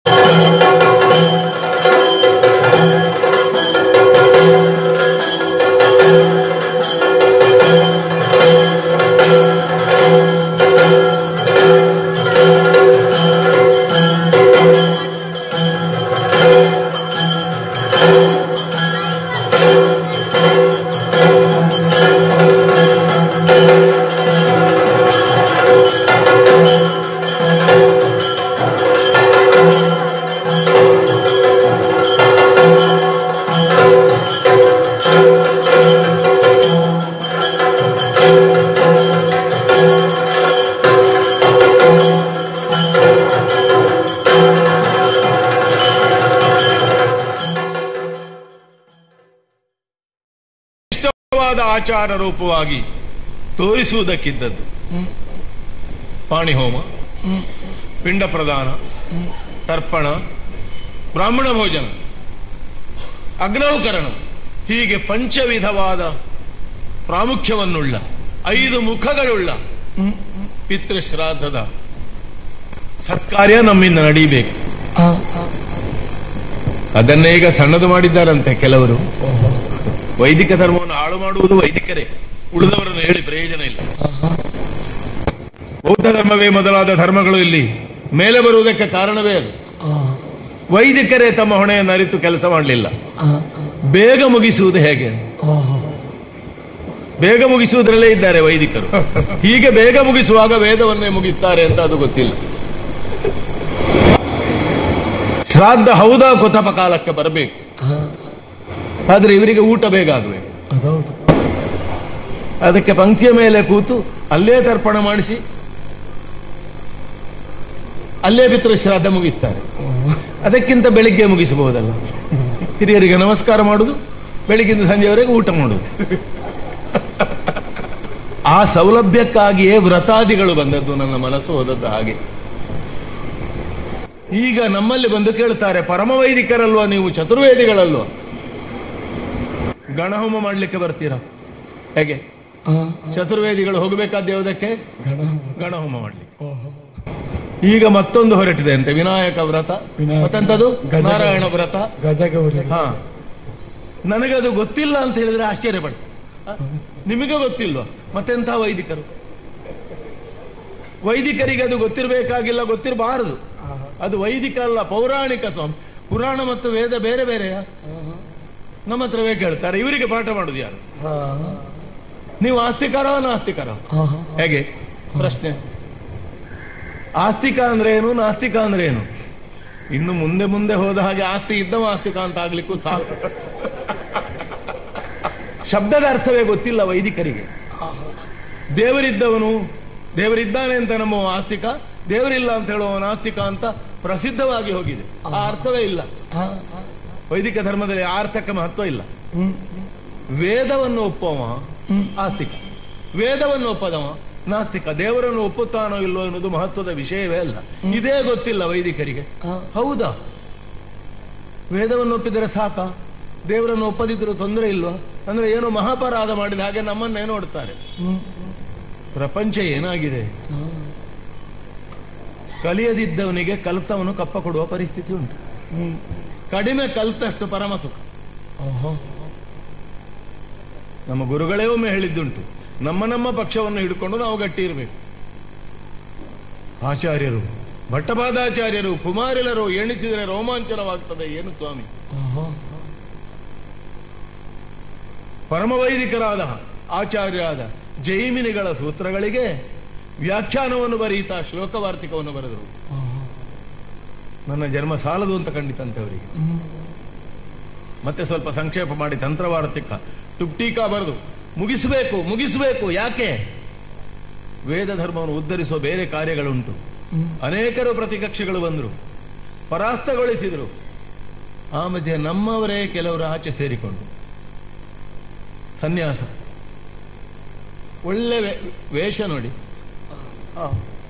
ಇಷ್ಟವಾದ ಆಚಾರ ರೂಪವಾಗಿ ತೋರಿಸುವುದಕ್ಕಿದ್ದದ್ದು ಪಾಣಿಹೋಮ ಪಿಂಡ ಪ್ರದಾನ ತರ್ಪಣ ಬ್ರಾಹ್ಮಣ ಭೋಜನ ಅಗ್ನೌಕರಣ ಹೀಗೆ ಪಂಚವಿಧವಾದ ಪ್ರಾಮುಖ್ಯವನ್ನುಳ್ಳ ಐದು ಮುಖಗಳುಳ್ಳ ಪಿತೃಶ್ರಾದ್ದದ ಸತ್ಕಾರ್ಯ ನಮ್ಮಿಂದ ನಡೀಬೇಕು ಅದನ್ನೇ ಈಗ ಸಣ್ಣದು ಮಾಡಿದ್ದಾರಂತೆ ಕೆಲವರು ವೈದಿಕ ಧರ್ಮವನ್ನು ಹಾಳು ಮಾಡುವುದು ವೈದಿಕರೇ ಉಳಿದವರನ್ನು ಹೇಳಿ ಪ್ರಯೋಜನ ಇಲ್ಲ ಬೌದ್ಧ ಧರ್ಮವೇ ಮೊದಲಾದ ಧರ್ಮಗಳು ಇಲ್ಲಿ ಮೇಲೆ ಬರುವುದಕ್ಕೆ ಕಾರಣವೇ ಅದು ವೈದಿಕರೇ ತಮ್ಮ ಹೊಣೆಯನ್ನು ಅರಿತು ಕೆಲಸ ಮಾಡಲಿಲ್ಲ ಬೇಗ ಮುಗಿಸುವುದು ಹೇಗೆ ಬೇಗ ಮುಗಿಸುವುದರಲ್ಲೇ ಇದ್ದಾರೆ ವೈದಿಕರು ಹೀಗೆ ಬೇಗ ಮುಗಿಸುವಾಗ ವೇದವನ್ನೇ ಮುಗಿಸ್ತಾರೆ ಅಂತ ಅದು ಗೊತ್ತಿಲ್ಲ ಶ್ರಾದ್ದ ಹೌದಾ ಕೊತಪ ಕಾಲಕ್ಕೆ ಬರಬೇಕು ಆದ್ರೆ ಇವರಿಗೆ ಊಟ ಬೇಗ ಆಗಬೇಕು ಅದೌದು ಅದಕ್ಕೆ ಪಂಕ್ತಿಯ ಮೇಲೆ ಕೂತು ಅಲ್ಲೇ ತರ್ಪಣ ಮಾಡಿಸಿ ಅಲ್ಲೇ ಪಿತೃ ಶ್ರಾದ್ದ ಮುಗಿಸ್ತಾರೆ ಅದಕ್ಕಿಂತ ಬೆಳಿಗ್ಗೆ ಮುಗಿಸಬಹುದಲ್ಲ ಹಿರಿಯರಿಗೆ ನಮಸ್ಕಾರ ಮಾಡುದು ಬೆಳಿಗ್ಗಿಂದ ಸಂಜೆವರೆಗೆ ಊಟ ಮಾಡುದು ಆ ಸೌಲಭ್ಯಕ್ಕಾಗಿಯೇ ವ್ರತಾದಿಗಳು ಬಂದದ್ದು ನನ್ನ ಮನಸ್ಸು ಹೋದದ್ದು ಹಾಗೆ ಈಗ ನಮ್ಮಲ್ಲಿ ಬಂದು ಕೇಳ್ತಾರೆ ಪರಮ ವೈದಿಕರಲ್ವಾ ನೀವು ಚತುರ್ವೇದಿಗಳಲ್ವಾ ಗಣಹೋಮ ಮಾಡ್ಲಿಕ್ಕೆ ಬರ್ತೀರಾ ಹೇಗೆ ಚತುರ್ವೇದಿಗಳು ಹೋಗಬೇಕಾದ ಯಾವುದಕ್ಕೆ ಗಣ ಗಣಹೋಮ ಮಾಡ್ಲಿಕ್ಕೆ ಈಗ ಮತ್ತೊಂದು ಹೊರಟಿದೆ ಅಂತೆ ವಿನಾಯಕ ವ್ರತ ವಿನಾಯಕ- ಮತ್ತೆಂತದು ಗಜ- ನಾರಾಯಣ ವ್ರತ ಗಜಗೌರಿ ಹಾ ನನಗದು ಗೊತ್ತಿಲ್ಲ ಅಂತ ಹೇಳಿದ್ರೆ ಆಶ್ಚರ್ಯ ಪಡ ನಿಮಗೆ ಗೊತ್ತಿಲ್ವಾ ಮತ್ತೆಂಥ ವೈದಿಕರು ವೈದಿಕರಿಗೆ ಅದು ಗೊತ್ತಿರಬೇಕಾಗಿಲ್ಲ ಗೊತ್ತಿರಬಾರದು ಅದು ವೈದಿಕ ಅಲ್ಲ ಪೌರಾಣಿಕ ಸ್ವಾಮಿ ಪುರಾಣ ಮತ್ತು ವೇದ ಬೇರೆ ಬೇರೆಯಾ ನಮ್ಮ ಹತ್ರವೇ ಕೇಳ್ತಾರೆ ಇವರಿಗೆ ಪಾಠ ಮಾಡುದು ಯಾರು ನೀವು ಆಸ್ತಿಕರ ನಾಸ್ತಿಕರ ಹೇಗೆ ಪ್ರಶ್ನೆ ಆಸ್ತಿಕ ಅಂದ್ರೆ ಏನು ನಾಸ್ತಿಕ ಅಂದ್ರೆ ಏನು ಇನ್ನು ಮುಂದೆ ಮುಂದೆ ಹೋದ ಹಾಗೆ ಆಸ್ತಿ ಇದ್ದವ ಆಸ್ತಿಕ ಅಂತ ಆಗ್ಲಿಕ್ಕೂ ಸಾಕು ಶಬ್ದದ ಅರ್ಥವೇ ಗೊತ್ತಿಲ್ಲ ವೈದಿಕರಿಗೆ ದೇವರಿದ್ದವನು ದೇವರಿದ್ದಾನೆ ಅಂತ ನಮ್ಮ ಆಸ್ತಿಕ ದೇವರಿಲ್ಲ ಅಂತ ಹೇಳುವ ನಾಸ್ತಿಕ ಅಂತ ಪ್ರಸಿದ್ಧವಾಗಿ ಹೋಗಿದೆ ಆ ಅರ್ಥವೇ ಇಲ್ಲ ವೈದಿಕ ಧರ್ಮದಲ್ಲಿ ಆ ಅರ್ಥಕ್ಕೆ ಮಹತ್ವ ಇಲ್ಲ ವೇದವನ್ನು ಒಪ್ಪುವ ಆಸ್ತಿಕ ವೇದವನ್ನು ಒಪ್ಪದವ ನಾಸ್ತಿಕ ದೇವರನ್ನು ಒಪ್ಪುತ್ತಾನೋ ಇಲ್ಲೋ ಎನ್ನುವುದು ಮಹತ್ವದ ವಿಷಯವೇ ಅಲ್ಲ ಇದೇ ಗೊತ್ತಿಲ್ಲ ವೈದಿಕರಿಗೆ ಹೌದಾ ವೇದವನ್ನು ಒಪ್ಪಿದರೆ ಸಾಕ ದೇವರನ್ನು ಒಪ್ಪದಿದ್ರೂ ತೊಂದರೆ ಇಲ್ವಾ ಅಂದ್ರೆ ಏನೋ ಮಹಾಪರಾಧ ಮಾಡಿದ ಹಾಗೆ ನಮ್ಮನ್ನೇ ನೋಡ್ತಾರೆ ಪ್ರಪಂಚ ಏನಾಗಿದೆ ಕಲಿಯದಿದ್ದವನಿಗೆ ಕಲಿತವನು ಕಪ್ಪ ಕೊಡುವ ಪರಿಸ್ಥಿತಿ ಉಂಟು ಕಡಿಮೆ ಕಲಿತಷ್ಟು ಪರಮ ಸುಖ ನಮ್ಮ ಗುರುಗಳೇ ಒಮ್ಮೆ ಹೇಳಿದ್ದುಂಟು ನಮ್ಮ ನಮ್ಮ ಪಕ್ಷವನ್ನು ಹಿಡ್ಕೊಂಡು ನಾವು ಗಟ್ಟಿ ಇರಬೇಕು ಆಚಾರ್ಯರು ಭಟ್ಟಪಾದಾಚಾರ್ಯರು ಕುಮಾರಿಲರು ಎಣಿಸಿದರೆ ರೋಮಾಂಚನವಾಗ್ತದೆ ಏನು ಸ್ವಾಮಿ ಪರಮವೈದಿಕರಾದ ಆಚಾರ್ಯರಾದ ಜೈಮಿನಿಗಳ ಸೂತ್ರಗಳಿಗೆ ವ್ಯಾಖ್ಯಾನವನ್ನು ಬರೀತಾ ಶ್ಲೋಕವಾರ್ತಿಕವನ್ನು ಬರೆದರು ನನ್ನ ಜನ್ಮ ಸಾಲದು ಅಂತ ಕಂಡಿತಂತೆ ಅವರಿಗೆ ಮತ್ತೆ ಸ್ವಲ್ಪ ಸಂಕ್ಷೇಪ ಮಾಡಿ ತಂತ್ರವಾರ್ತಿಕ ಟುಪ್ಟೀಕಾ ಬರೆದು ಮುಗಿಸಬೇಕು ಮುಗಿಸಬೇಕು ಯಾಕೆ ವೇದ ಧರ್ಮವನ್ನು ಉದ್ಧರಿಸುವ ಬೇರೆ ಕಾರ್ಯಗಳುಂಟು ಅನೇಕರು ಪ್ರತಿಕಕ್ಷೆಗಳು ಬಂದರು ಪರಾಸ್ತಗೊಳಿಸಿದರು ಆ ಮಧ್ಯೆ ನಮ್ಮವರೇ ಕೆಲವರು ಆಚೆ ಸೇರಿಕೊಂಡು ಸನ್ಯಾಸ ಒಳ್ಳೆ ವೇ- ವೇಷ ನೋಡಿ ಆ,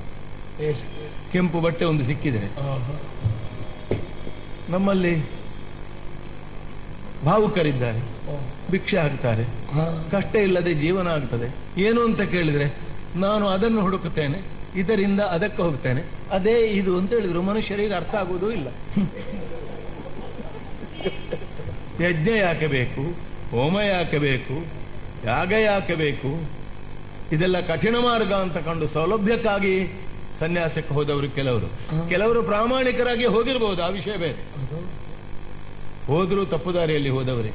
ಕೆಂಪು ಬಟ್ಟೆ ಒಂದು ಸಿಕ್ಕಿದೆ ನಮ್ಮಲ್ಲಿ ಭಾವುಕರಿದ್ದಾರೆ ಭಿಕ್ಷೆ ಹಾಕ್ತಾರೆ ಕಷ್ಟ ಇಲ್ಲದೆ ಜೀವನ ಆಗ್ತದೆ ಏನು ಅಂತ ಕೇಳಿದ್ರೆ ನಾನು ಅದನ್ನು ಹುಡುಕುತ್ತೇನೆ ಇದರಿಂದ ಅದಕ್ಕೆ ಹೋಗ್ತೇನೆ ಅದೇ ಇದು ಅಂತ ಹೇಳಿದ್ರು ಮನುಷ್ಯರಿಗೆ ಅರ್ಥ ಆಗುವುದೂ ಇಲ್ಲ ಯಜ್ಞ ಯಾಕೆ ಬೇಕು ಹೋಮ ಯಾಕೆ ಬೇಕು ಯಾಗ ಯಾಕೆ ಬೇಕು ಇದೆಲ್ಲ ಕಠಿಣ ಮಾರ್ಗ ಅಂತ ಕಂಡು ಸೌಲಭ್ಯಕ್ಕಾಗಿ ಸನ್ಯಾಸಕ್ಕೆ ಹೋದವರು ಕೆಲವರು ಕೆಲವರು ಪ್ರಾಮಾಣಿಕರಾಗಿ ಹೋಗಿರಬಹುದು ಆ ವಿಷಯ ಬೇರೆ ಹೋದ್ರು ತಪ್ಪು ದಾರಿಯಲ್ಲಿ ಹೋದವರೇ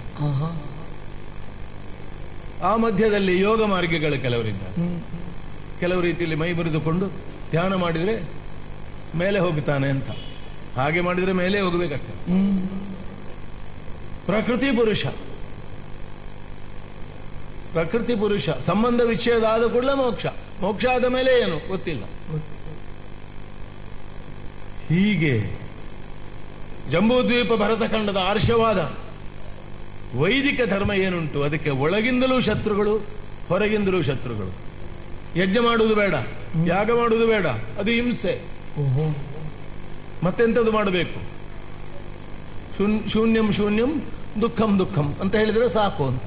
ಆ ಮಧ್ಯದಲ್ಲಿ ಯೋಗ ಮಾರ್ಗಗಳು ಕೆಲವರಿದ್ದಾರೆ ಕೆಲವು ರೀತಿಯಲ್ಲಿ ಮೈ ಬರೆದುಕೊಂಡು ಧ್ಯಾನ ಮಾಡಿದ್ರೆ ಮೇಲೆ ಹೋಗ್ತಾನೆ ಅಂತ ಹಾಗೆ ಮಾಡಿದ್ರೆ ಮೇಲೆ ಹೋಗ್ಬೇಕಷ್ಟೆ ಪ್ರಕೃತಿ ಪುರುಷ ಪ್ರಕೃತಿ ಪುರುಷ ಸಂಬಂಧ ವಿಚ್ಛೇದ ಆದ ಕೂಡಲೇ ಮೋಕ್ಷ ಮೋಕ್ಷ ಆದ ಮೇಲೆ ಏನು ಗೊತ್ತಿಲ್ಲ ಹೀಗೆ ಜಂಬೂದ್ವೀಪ ಭರತಖಂಡದ ಆರ್ಷವಾದ ವೈದಿಕ ಧರ್ಮ ಏನುಂಟು ಅದಕ್ಕೆ ಒಳಗಿಂದಲೂ ಶತ್ರುಗಳು ಹೊರಗಿಂದಲೂ ಶತ್ರುಗಳು ಯಜ್ಞ ಮಾಡುವುದು ಬೇಡ ಯಾಗ ಮಾಡುವುದು ಬೇಡ ಅದು ಹಿಂಸೆ ಮತ್ತೆಂಥದ್ದು ಮಾಡಬೇಕು ಶೂನ್- ಶೂನ್ಯಂ ಶೂನ್ಯಂ ದುಃಖಂ ದುಃಖಂ ಅಂತ ಹೇಳಿದ್ರೆ ಸಾಕು ಅಂತ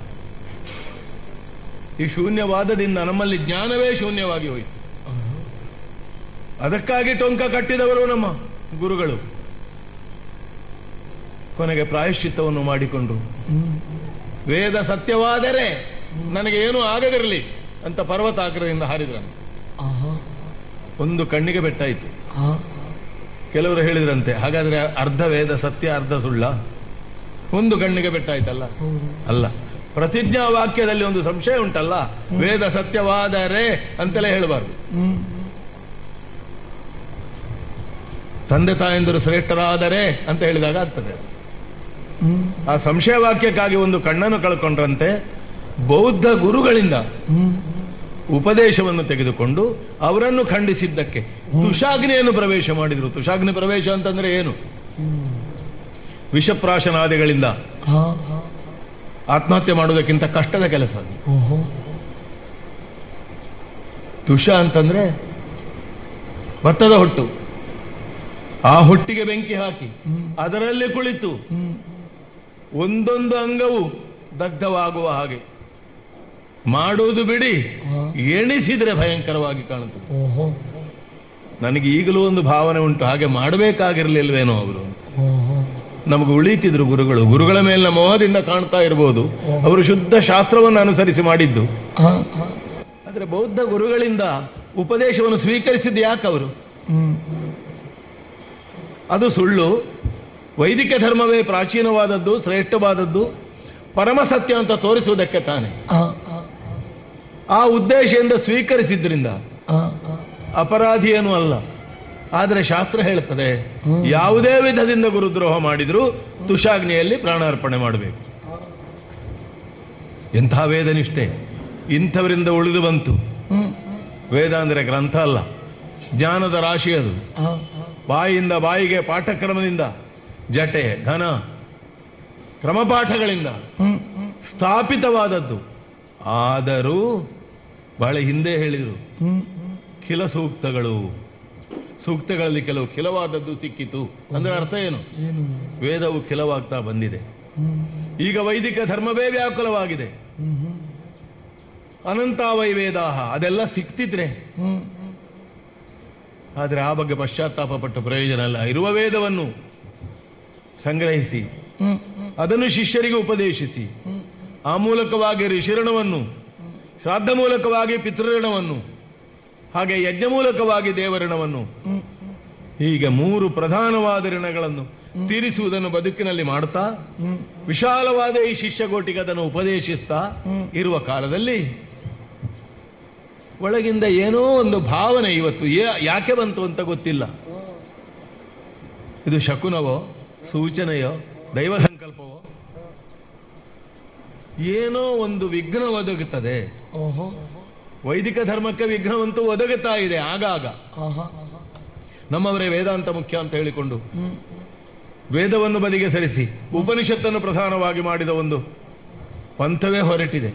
ಈ ಶೂನ್ಯವಾದದಿಂದ ನಮ್ಮಲ್ಲಿ ಜ್ಞಾನವೇ ಶೂನ್ಯವಾಗಿ ಹೋಯಿತು ಅದಕ್ಕಾಗಿ ಟೊಂಕ ಕಟ್ಟಿದವರು ನಮ್ಮ ಗುರುಗಳು ಕೊನೆಗೆ ಪ್ರಾಯಶ್ಚಿತ್ತವನ್ನು ಮಾಡಿಕೊಂಡು ವೇದ ಸತ್ಯವಾದರೆ ನನಗೆ ಏನೂ ಆಗದಿರಲಿ ಅಂತ ಪರ್ವತಾಗ್ರದಿಂದ ಹಾರಿದ್ರಂತೆ ಒಂದು ಕಣ್ಣಿಗೆ ಬೆಟ್ಟಾಯಿತು ಕೆಲವರು ಹೇಳಿದ್ರಂತೆ ಹಾಗಾದ್ರೆ ಅರ್ಧ ವೇದ ಸತ್ಯ ಅರ್ಧ ಸುಳ್ಳ ಒಂದು ಕಣ್ಣಿಗೆ ಬೆಟ್ಟಾಯ್ತಲ್ಲ ಅಲ್ಲ ಪ್ರತಿಜ್ಞಾ ವಾಕ್ಯದಲ್ಲಿ ಒಂದು ಸಂಶಯ ಉಂಟಲ್ಲ ವೇದ ಸತ್ಯವಾದರೆ ಅಂತಲೇ ಹೇಳಬಾರ್ದು ತಂದೆ ತಾಯಂದಿರು ಶ್ರೇಷ್ಠರಾದರೆ ಅಂತ ಹೇಳಿದಾಗ ಆಗ್ತದೆ ಆ ಸಂಶಯ ವಾಕ್ಯಕ್ಕಾಗಿ ಒಂದು ಕಣ್ಣನ್ನು ಕಳ್ಕೊಂಡ್ರಂತೆ ಬೌದ್ಧ ಗುರುಗಳಿಂದ ಉಪದೇಶವನ್ನು ತೆಗೆದುಕೊಂಡು ಅವರನ್ನು ಖಂಡಿಸಿದ್ದಕ್ಕೆ ತುಷಾಗ್ನಿಯನ್ನು ಪ್ರವೇಶ ಮಾಡಿದ್ರು ತುಷಾಗ್ನಿ ಪ್ರವೇಶ ಅಂತಂದ್ರೆ ಏನು ವಿಷಪ್ರಾಶನಾದಿಗಳಿಂದ ಆತ್ಮಹತ್ಯೆ ಮಾಡುವುದಕ್ಕಿಂತ ಕಷ್ಟದ ಕೆಲಸ ಅದು. ತುಷ ಅಂತಂದ್ರೆ ಭತ್ತದ ಹೊಟ್ಟು ಆ ಹೊಟ್ಟಿಗೆ ಬೆಂಕಿ ಹಾಕಿ ಅದರಲ್ಲಿ ಕುಳಿತು ಒಂದೊಂದು ಅಂಗವು ದಗ್ಧವಾಗುವ ಹಾಗೆ ಮಾಡುವುದು ಬಿಡಿ ಎಣಿಸಿದ್ರೆ ಭಯಂಕರವಾಗಿ ಕಾಣುತ್ತದೆ ನನಗೆ ಈಗಲೂ ಒಂದು ಭಾವನೆ ಉಂಟು ಹಾಗೆ ಮಾಡಬೇಕಾಗಿರ್ಲಿಲ್ವೇನೋ ಅವರು ನಮಗೆ ಉಳಿತಿದ್ರು ಗುರುಗಳು ಗುರುಗಳ ಮೇಲಿನ ಮೋಹದಿಂದ ಕಾಣ್ತಾ ಇರಬಹುದು ಅವರು ಶುದ್ಧ ಶಾಸ್ತ್ರವನ್ನು ಅನುಸರಿಸಿ ಮಾಡಿದ್ದು ಆದ್ರೆ ಬೌದ್ಧ ಗುರುಗಳಿಂದ ಉಪದೇಶವನ್ನು ಸ್ವೀಕರಿಸಿದ್ದು ಯಾಕೆ ಅವರು ಅದು ಸುಳ್ಳು ವೈದಿಕ ಧರ್ಮವೇ ಪ್ರಾಚೀನವಾದದ್ದು ಶ್ರೇಷ್ಠವಾದದ್ದು ಪರಮ ಸತ್ಯ ಅಂತ ತೋರಿಸುವುದಕ್ಕೆ ತಾನೆ ಆ ಉದ್ದೇಶದಿಂದ ಸ್ವೀಕರಿಸಿದ್ರಿಂದ ಅಪರಾಧಿಯೇನೂ ಅಲ್ಲ ಆದರೆ ಶಾಸ್ತ್ರ ಹೇಳುತ್ತದೆ ಯಾವುದೇ ವಿಧದಿಂದ ಗುರುದ್ರೋಹ ಮಾಡಿದರೂ ತುಷಾಗ್ನಿಯಲ್ಲಿ ಪ್ರಾಣಾರ್ಪಣೆ ಮಾಡಬೇಕು ಎಂಥ ವೇದನಿಷ್ಠೆ ಇಂಥವರಿಂದ ಉಳಿದು ಬಂತು ವೇದ ಅಂದರೆ ಗ್ರಂಥ ಅಲ್ಲ ಜ್ಞಾನದ ರಾಶಿ ಅದು ಬಾಯಿಯಿಂದ ಬಾಯಿಗೆ ಪಾಠಕ್ರಮದಿಂದ ಜಟೆ ಘನ ಕ್ರಮಪಾಠಗಳಿಂದ ಸ್ಥಾಪಿತವಾದದ್ದು ಆದರೂ ಬಹಳ ಹಿಂದೆ ಹೇಳಿದರು ಖಿಲ ಸೂಕ್ತಗಳು ಸೂಕ್ತಗಳಲ್ಲಿ ಕೆಲವು ಖಿಲವಾದದ್ದು ಸಿಕ್ಕಿತು ಅಂದ್ರೆ ಅರ್ಥ ಏನು ವೇದವು ಖಿಲವಾಗ್ತಾ ಬಂದಿದೆ ಈಗ ವೈದಿಕ ಧರ್ಮವೇ ವ್ಯಾಕುಲವಾಗಿದೆ ಅನಂತಾವೈ ವೇದಾಹ ಅದೆಲ್ಲ ಸಿಕ್ತಿದ್ರೆ ಆದರೆ ಆ ಬಗ್ಗೆ ಪಶ್ಚಾತ್ತಾಪ ಪಟ್ಟ ಪ್ರಯೋಜನ ಅಲ್ಲ ಇರುವ ವೇದವನ್ನು ಸಂಗ್ರಹಿಸಿ ಅದನ್ನು ಶಿಷ್ಯರಿಗೆ ಉಪದೇಶಿಸಿ ಆ ಮೂಲಕವಾಗಿ ಋಷಿಋಣವನ್ನು ಶ್ರಾದ್ದ ಮೂಲಕವಾಗಿ ಪಿತೃಋಣವನ್ನು ಹಾಗೆ ಯಜ್ಞ ಮೂಲಕವಾಗಿ ದೇವಋಣವನ್ನು ಹೀಗೆ ಮೂರು ಪ್ರಧಾನವಾದ ಋಣಗಳನ್ನು ತೀರಿಸುವುದನ್ನು ಬದುಕಿನಲ್ಲಿ ಮಾಡ್ತಾ ವಿಶಾಲವಾದ ಈ ಶಿಷ್ಯಗೋಟಿಗೆ ಅದನ್ನು ಉಪದೇಶಿಸ್ತಾ ಇರುವ ಕಾಲದಲ್ಲಿ ಒಳಗಿಂದ ಏನೋ ಒಂದು ಭಾವನೆ ಇವತ್ತು ಯಾ- ಯಾಕೆ ಬಂತು ಅಂತ ಗೊತ್ತಿಲ್ಲ ಇದು ಶಕುನವೋ ಸೂಚನೆಯೋ ದೈವ ಸಂಕಲ್ಪವೋ ಏನೋ ಒಂದು ವಿಘ್ನ ಒದಗುತ್ತದೆ ವೈದಿಕ ಧರ್ಮಕ್ಕೆ ವಿಘ್ನವಂತೂ ಒದಗುತ್ತಾ ಇದೆ ಆಗಾಗ ನಮ್ಮವರೇ ವೇದಾಂತ ಮುಖ್ಯ ಅಂತ ಹೇಳಿಕೊಂಡು ವೇದವನ್ನು ಬದಿಗೆ ಸರಿಸಿ ಉಪನಿಷತ್ತನ್ನು ಪ್ರಧಾನವಾಗಿ ಮಾಡಿದ ಒಂದು ಪಂಥವೇ ಹೊರಟಿದೆ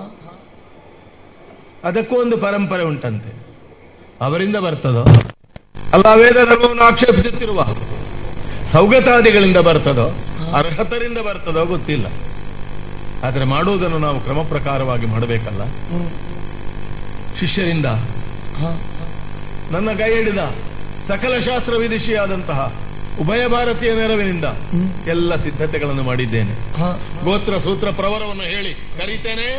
ಅದಕ್ಕೂ ಒಂದು ಪರಂಪರೆ ಉಂಟಂತೆ ಅವರಿಂದ ಬರ್ತದೋ ಅಲ್ಲ ವೇದ ಧರ್ಮವನ್ನು ಆಕ್ಷೇಪಿಸುತ್ತಿರುವ ಸೌಗತಾದಿಗಳಿಂದ ಬರ್ತದೋ ಅರ್ಹತರಿಂದ ಬರ್ತದೋ ಗೊತ್ತಿಲ್ಲ ಆದರೆ ಮಾಡುವುದನ್ನು ನಾವು ಕ್ರಮ ಪ್ರಕಾರವಾಗಿ ಮಾಡಬೇಕಲ್ಲ ಶಿಷ್ಯರಿಂದ ನನ್ನ ಕೈ ಹಿಡಿದ ಸಕಲ ಶಾಸ್ತ್ರ ವಿದುಷಿಯಾದಂತಹ ಉಭಯ ಭಾರತೀಯ ನೆರವಿನಿಂದ ಎಲ್ಲ ಸಿದ್ಧತೆಗಳನ್ನು ಮಾಡಿದ್ದೇನೆ ಹಾ ಗೋತ್ರ ಸೂತ್ರ ಪ್ರವರವನ್ನು ಹೇಳಿ ಕರೀತೇನೆ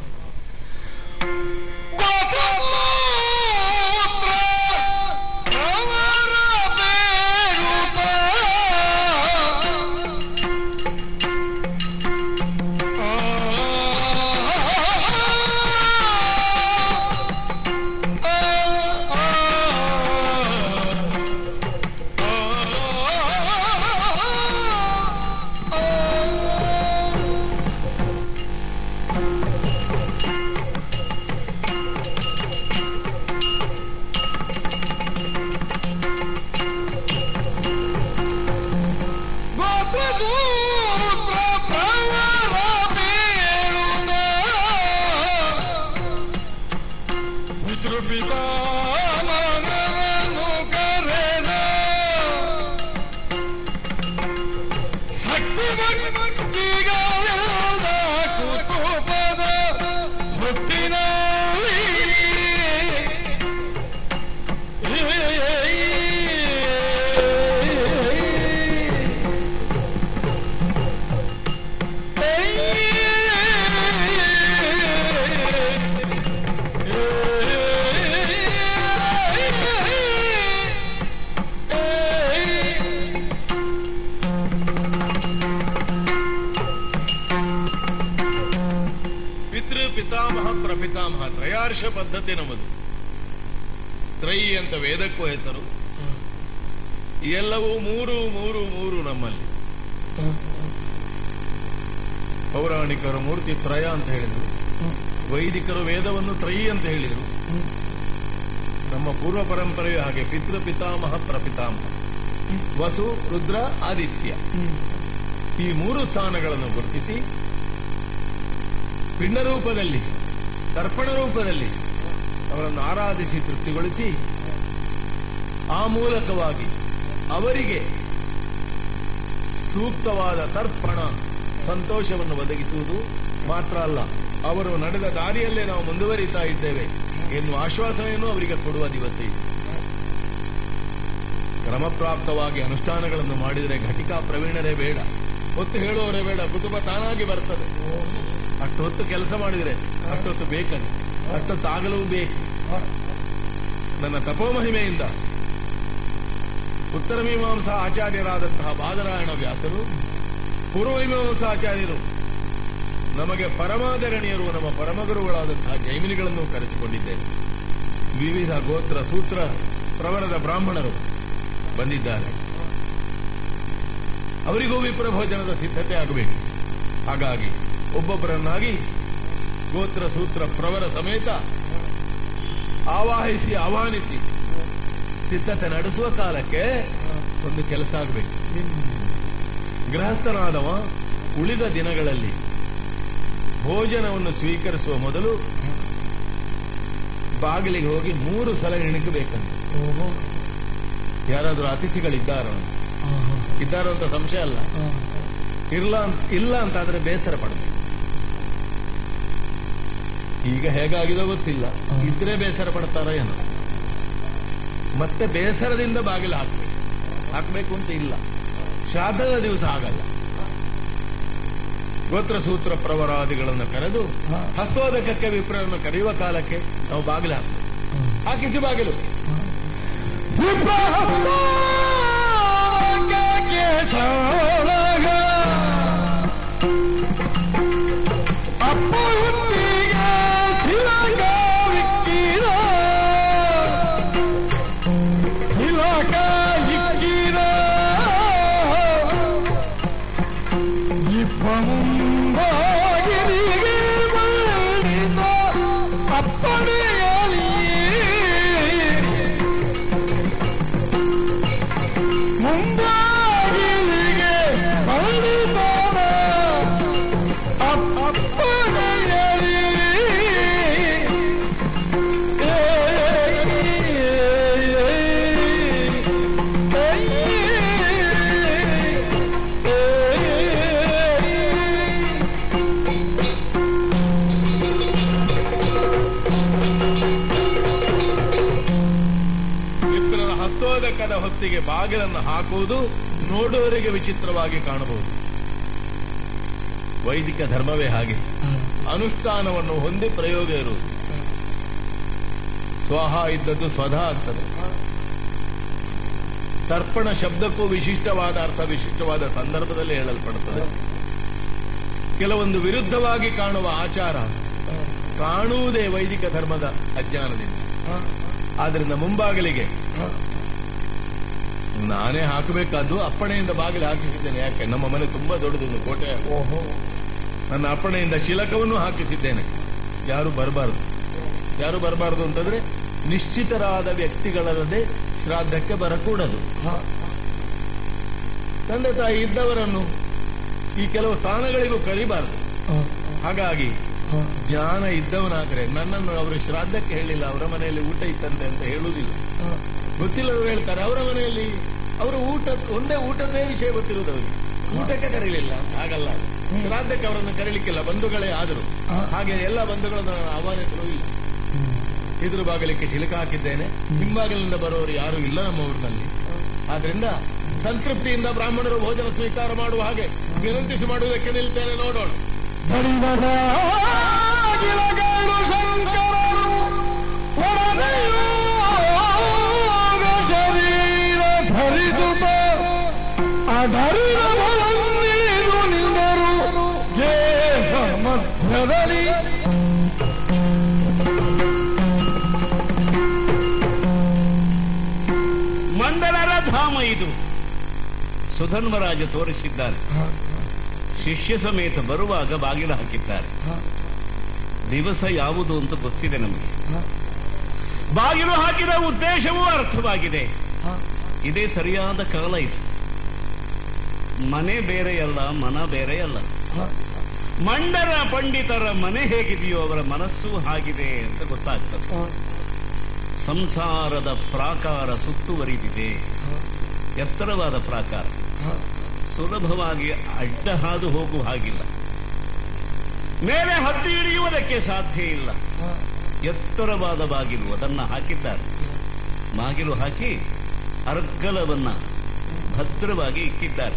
ಪಿತೃ ಪಿತಾಮಹ ಪ್ರಪಿತಾಮಹ ತ್ರಯಾರ್ಷ ಪದ್ಧತಿ ನಮ್ಮದು ತ್ರೈ ಅಂತ ವೇದಕ್ಕೂ ಹೆಸರು ಎಲ್ಲವೂ ಮೂರು ಮೂರು ಮೂರು ನಮ್ಮಲ್ಲಿ ಪೌರಾಣಿಕರು ಮೂರ್ತಿ ತ್ರಯ ಅಂತ ಹೇಳಿದರು ವೈದಿಕರು ವೇದವನ್ನು ತ್ರಯಿ ಅಂತ ಹೇಳಿದರು ನಮ್ಮ ಪೂರ್ವ ಪರಂಪರೆಯು ಹಾಗೆ ಪಿತೃ ಪಿತಾಮಹ ಪ್ರಪಿತಾಮಹ ವಸು ರುದ್ರ ಆದಿತ್ಯ ಈ ಮೂರು ಸ್ಥಾನಗಳನ್ನು ಗುರುತಿಸಿ ಪಿಂಡ ರೂಪದಲ್ಲಿ ತರ್ಪಣ ರೂಪದಲ್ಲಿ ಅವರನ್ನು ಆರಾಧಿಸಿ ತೃಪ್ತಿಗೊಳಿಸಿ ಆ ಮೂಲಕವಾಗಿ ಅವರಿಗೆ ಸೂಕ್ತವಾದ ತರ್ಪಣ ಸಂತೋಷವನ್ನು ಒದಗಿಸುವುದು ಮಾತ್ರ ಅಲ್ಲ ಅವರು ನಡೆದ ದಾರಿಯಲ್ಲೇ ನಾವು ಮುಂದುವರಿತಾ ಇದ್ದೇವೆ ಎನ್ನುವ ಆಶ್ವಾಸನೆಯನ್ನು ಅವರಿಗೆ ಕೊಡುವ ದಿವಸ ಇದು ಕ್ರಮಪ್ರಾಪ್ತವಾಗಿ ಅನುಷ್ಠಾನಗಳನ್ನು ಮಾಡಿದರೆ ಘಟಿಕಾ ಪ್ರವೀಣರೇ ಬೇಡ ಹೊತ್ತು ಹೇಳುವವರೇ ಬೇಡ ಕುಟುಂಬ ತಾನಾಗಿ ಬರ್ತದೆ ಅಷ್ಟು ಹೊತ್ತು ಕೆಲಸ ಮಾಡಿದರೆ ಅಷ್ಟೊತ್ತು ಬೇಕಂತೆ ಅಷ್ಟೊತ್ತು ಆಗಲೂ ಬೇಕು ನನ್ನ ತಪೋಮಹಿಮೆಯಿಂದ ಉತ್ತರ ಮೀಮಾಂಸಾ ಆಚಾರ್ಯರಾದಂತಹ ಬಾದರಾಯಣ ವ್ಯಾಸರು ಪೂರ್ವ ಮೀಮಾಂಸಾಚಾರ್ಯರು ನಮಗೆ ಪರಮಾದರಣೀಯರು ನಮ್ಮ ಪರಮಗುರುಗಳಾದಂತಹ ಜೈಮಿನಿಗಳನ್ನು ಕರೆಸಿಕೊಂಡಿದ್ದೇನೆ ವಿವಿಧ ಗೋತ್ರ ಸೂತ್ರ ಪ್ರವರದ ಬ್ರಾಹ್ಮಣರು ಬಂದಿದ್ದಾರೆ ಅವರಿಗೂ ವಿಪ್ರ ಭೋಜನದ ಸಿದ್ಧತೆ ಆಗಬೇಕು ಹಾಗಾಗಿ ಒಬ್ಬೊಬ್ಬರನ್ನಾಗಿ ಗೋತ್ರ ಸೂತ್ರ ಪ್ರವರ ಸಮೇತ ಆವಾಹಿಸಿ ಆಹ್ವಾನಿಸಿ ಸಿದ್ಧತೆ ನಡೆಸುವ ಕಾಲಕ್ಕೆ ಒಂದು ಕೆಲಸ ಆಗಬೇಕು ಗೃಹಸ್ಥನಾದವ ಉಳಿದ ದಿನಗಳಲ್ಲಿ ಭೋಜನವನ್ನು ಸ್ವೀಕರಿಸುವ ಮೊದಲು ಬಾಗಿಲಿಗೆ ಹೋಗಿ ಮೂರು ಸಲ ಎಣಿಕಬೇಕಂತ ಓಹೋ ಯಾರಾದರೂ ಅತಿಥಿಗಳಿದ್ದಾರೋ ಇದ್ದಾರೋ ಅಂತ ಸಂಶಯ ಅಲ್ಲ ಇಲ್ಲ ಅಂತ ಇಲ್ಲ ಅಂತಾದ್ರೆ ಬೇಸರ ಪಡಬೇಕು ಈಗ ಹೇಗಾಗಿದೋ ಗೊತ್ತಿಲ್ಲ ಇದ್ರೆ ಬೇಸರ ಪಡ್ತಾರ ಏನೋ ಮತ್ತೆ ಬೇಸರದಿಂದ ಬಾಗಿಲು ಹಾಕ್ಬೇಕು ಹಾಕ್ಬೇಕು ಅಂತ ಇಲ್ಲ ಶ್ರಾದ್ದದ ದಿವಸ ಆಗಲ್ಲ ಗೋತ್ರ ಸೂತ್ರ ಪ್ರವರಾದಿಗಳನ್ನು ಕರೆದು ಹಸ್ತೋದಕಕ್ಕೆ ವಿಪ್ರರನ್ನು ಕರೆಯುವ ಕಾಲಕ್ಕೆ ನಾವು ಬಾಗಿಲು ಹಾಕ್ಬೇಕು ಹಾಕಿಸಿ ಬಾಗಿಲು ಮುಂದಾಗಿ ಮೊದಲಿಗೆ ಬಾಗಿಲನ್ನು ಹಾಕುವುದು ನೋಡುವವರಿಗೆ ವಿಚಿತ್ರವಾಗಿ ಕಾಣಬಹುದು ವೈದಿಕ ಧರ್ಮವೇ ಹಾಗೆ ಅನುಷ್ಠಾನವನ್ನು ಹೊಂದಿ ಪ್ರಯೋಗ ಇರುವುದು ಸ್ವಹ ಇದ್ದದ್ದು ಸ್ವಧಾ ಆಗ್ತದೆ ತರ್ಪಣ ಶಬ್ದಕ್ಕೂ ವಿಶಿಷ್ಟವಾದ ಅರ್ಥ ವಿಶಿಷ್ಟವಾದ ಸಂದರ್ಭದಲ್ಲಿ ಹೇಳಲ್ಪಡುತ್ತದೆ ಕೆಲವೊಂದು ವಿರುದ್ಧವಾಗಿ ಕಾಣುವ ಆಚಾರ ಕಾಣುವುದೇ ವೈದಿಕ ಧರ್ಮದ ಅಜ್ಞಾನದಿಂದ ಆದ್ರಿಂದ ಮುಂಬಾಗಿಲಿಗೆ ನಾನೇ ಹಾಕಬೇಕಾದ್ದು ಅಪ್ಪಣೆಯಿಂದ ಬಾಗಿಲು ಹಾಕಿಸಿದ್ದೇನೆ ಯಾಕೆ ನಮ್ಮ ಮನೆ ತುಂಬಾ ದೊಡ್ಡದೊಂದು ಕೋಟೆ ಓಹೋ ನನ್ನ ಅಪ್ಪಣೆಯಿಂದ ಶಿಲಕವನ್ನು ಹಾಕಿಸಿದ್ದೇನೆ ಯಾರು ಬರಬಾರದು ಯಾರು ಬರಬಾರದು ಅಂತಂದ್ರೆ ನಿಶ್ಚಿತರಾದ ವ್ಯಕ್ತಿಗಳಲ್ಲದೆ ಶ್ರಾದ್ದಕ್ಕೆ ಬರಕೂಡದು ತಂದೆ ತಾಯಿ ಇದ್ದವರನ್ನು ಈ ಕೆಲವು ಸ್ಥಾನಗಳಿಗೂ ಕರಿಬಾರದು ಹಾಗಾಗಿ ಜ್ಞಾನ ಇದ್ದವನಾದ್ರೆ ನನ್ನನ್ನು ಅವರು ಶ್ರಾದ್ದಕ್ಕೆ ಹೇಳಿಲ್ಲ ಅವರ ಮನೆಯಲ್ಲಿ ಊಟ ಇತ್ತಂತೆ ಅಂತ ಹೇಳುವುದಿಲ್ಲ ಗೊತ್ತಿಲ್ಲವರು ಹೇಳ್ತಾರೆ ಅವರ ಮನೆಯಲ್ಲಿ ಅವರ ಊಟ ಒಂದೇ ಊಟದೇ ವಿಷಯ ಗೊತ್ತಿರುವುದು ಅವರಿಗೆ ಊಟಕ್ಕೆ ಕರೀಲಿಲ್ಲ ಹಾಗಲ್ಲ ಶ್ರಾದ್ದಕ್ಕೆ ಅವರನ್ನು ಕರೀಲಿಕ್ಕಿಲ್ಲ ಬಂಧುಗಳೇ ಆದರು ಹಾಗೆ ಎಲ್ಲ ಬಂಧುಗಳನ್ನು ನಾನು ಆಹ್ವಾನಿಸಲು ಇಲ್ಲ ಎದುರು ಬಾಗಿಲಿಕ್ಕೆ ಚಿಲಕ ಹಾಕಿದ್ದೇನೆ ಹಿಂಬಾಗಿಲಿಂದ ಬರೋರು ಯಾರು ಇಲ್ಲ ನಮ್ಮ ಊರಿನಲ್ಲಿ ಆದ್ರಿಂದ ಸಂತೃಪ್ತಿಯಿಂದ ಬ್ರಾಹ್ಮಣರು ಭೋಜನ ಸ್ವೀಕಾರ ಮಾಡುವ ಹಾಗೆ ವಿನಂತಿಸಿ ಮಾಡುವುದಕ್ಕೆ ನಿಲ್ತೇನೆ ನೋಡೋಣ ಧರಿವದ ಗಿಲಗಳು ಶಂಕರರು ಒಡನೆಯೂ ಶರೀರ ಧರಿಸುತ್ತ ಅಧರಿದ ನೀರು ನಿಂದರು ಗೇಹ ಮಧ್ಯದಲ್ಲಿ ಮಂಡಲರ ಧಾಮ ಇದು ಸುಧನ್ವರಾಜ ತೋರಿಸಿದ್ದಾರೆ ಶಿಷ್ಯ ಸಮೇತ ಬರುವಾಗ ಬಾಗಿಲು ಹಾಕಿದ್ದಾರೆ ದಿವಸ ಯಾವುದು ಅಂತ ಗೊತ್ತಿದೆ ನಮಗೆ ಬಾಗಿಲು ಹಾಕಿದ ಉದ್ದೇಶವೂ ಅರ್ಥವಾಗಿದೆ ಇದೇ ಸರಿಯಾದ ಕಾಲ ಇದು ಮನೆ ಬೇರೆಯಲ್ಲ ಮನ ಬೇರೆಯಲ್ಲ ಮಂಡರ ಪಂಡಿತರ ಮನೆ ಹೇಗಿದೆಯೋ ಅವರ ಮನಸ್ಸು ಹಾಗಿದೆ ಅಂತ ಗೊತ್ತಾಗ್ತದೆ ಸಂಸಾರದ ಪ್ರಾಕಾರ ಸುತ್ತುವರಿದಿದೆ ಎತ್ತರವಾದ ಪ್ರಾಕಾರ ಸುಲಭವಾಗಿ ಅಡ್ಡ ಹಾದು ಹೋಗುವ ಹಾಗಿಲ್ಲ ಮೇಲೆ ಹತ್ತಿ ಇಳಿಯುವುದಕ್ಕೆ ಸಾಧ್ಯ ಇಲ್ಲ ಎತ್ತರವಾದ ಬಾಗಿಲು ಅದನ್ನ ಹಾಕಿದ್ದಾರೆ ಬಾಗಿಲು ಹಾಕಿ ಅರ್ಗಲವನ್ನ ಭದ್ರವಾಗಿ ಇಕ್ಕಿದ್ದಾರೆ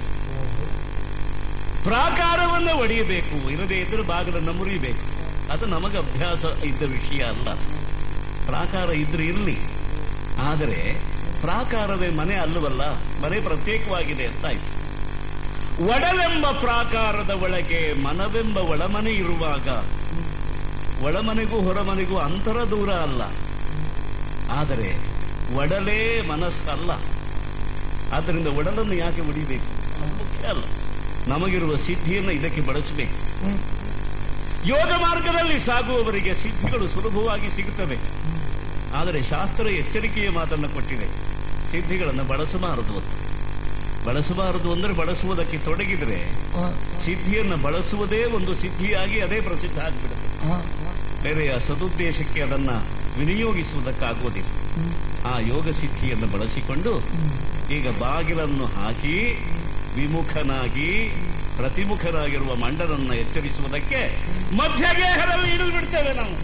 ಪ್ರಾಕಾರವನ್ನ ಒಡೆಯಬೇಕು ಇರದೇ ಇದ್ದರೆ ಬಾಗಿಲನ್ನು ಮುರಿಯಬೇಕು ಅದು ನಮಗೆ ಅಭ್ಯಾಸ ಇದ್ದ ವಿಷಯ ಅಲ್ಲ ಪ್ರಾಕಾರ ಇದ್ರೆ ಇರಲಿ ಆದರೆ ಪ್ರಾಕಾರವೇ ಮನೆ ಅಲ್ಲವಲ್ಲ ಮನೆ ಪ್ರತ್ಯೇಕವಾಗಿದೆ ಅಂತ ಆಯ್ತು ಒಡಲೆಂಬ ಪ್ರಾಕಾರದ ಒಳಗೆ ಮನವೆಂಬ ಒಳಮನೆ ಇರುವಾಗ ಒಳಮನೆಗೂ ಹೊರಮನೆಗೂ ಅಂತರ ದೂರ ಅಲ್ಲ ಆದರೆ ಒಡಲೇ ಮನಸ್ಸಲ್ಲ ಆದ್ದರಿಂದ ಒಡಲನ್ನು ಯಾಕೆ ಒಡಿಬೇಕು ಅದು ಮುಖ್ಯ ಅಲ್ಲ ನಮಗಿರುವ ಸಿದ್ಧಿಯನ್ನು ಇದಕ್ಕೆ ಬಳಸಬೇಕು ಯೋಗ ಮಾರ್ಗದಲ್ಲಿ ಸಾಗುವವರಿಗೆ ಸಿದ್ಧಿಗಳು ಸುಲಭವಾಗಿ ಸಿಗುತ್ತವೆ ಆದರೆ ಶಾಸ್ತ್ರ ಎಚ್ಚರಿಕೆಯ ಮಾತನ್ನು ಕೊಟ್ಟಿದೆ ಸಿದ್ಧಿಗಳನ್ನು ಬಳಸಬಾರದು ಅಂತ ಬಳಸಬಾರದು ಅಂದರೆ ಬಳಸುವುದಕ್ಕೆ ತೊಡಗಿದರೆ ಸಿದ್ಧಿಯನ್ನು ಬಳಸುವುದೇ ಒಂದು ಸಿದ್ಧಿಯಾಗಿ ಅದೇ ಪ್ರಸಿದ್ಧ ಆಗಿಬಿಡುತ್ತೆ ಬೇರೆಯ ಸದುದ್ದೇಶಕ್ಕೆ ಅದನ್ನ ವಿನಿಯೋಗಿಸುವುದಕ್ಕಾಗುವುದಿಲ್ಲ ಆ ಯೋಗ ಸಿದ್ಧಿಯನ್ನು ಬಳಸಿಕೊಂಡು ಈಗ ಬಾಗಿಲನ್ನು ಹಾಕಿ ವಿಮುಖನಾಗಿ ಪ್ರತಿಮುಖರಾಗಿರುವ ಮಂಡನನ್ನ ಎಚ್ಚರಿಸುವುದಕ್ಕೆ ಮಧ್ಯಗೇಹದಲ್ಲಿ ಇಳಿದು ಬಿಡ್ತೇವೆ ನಾವು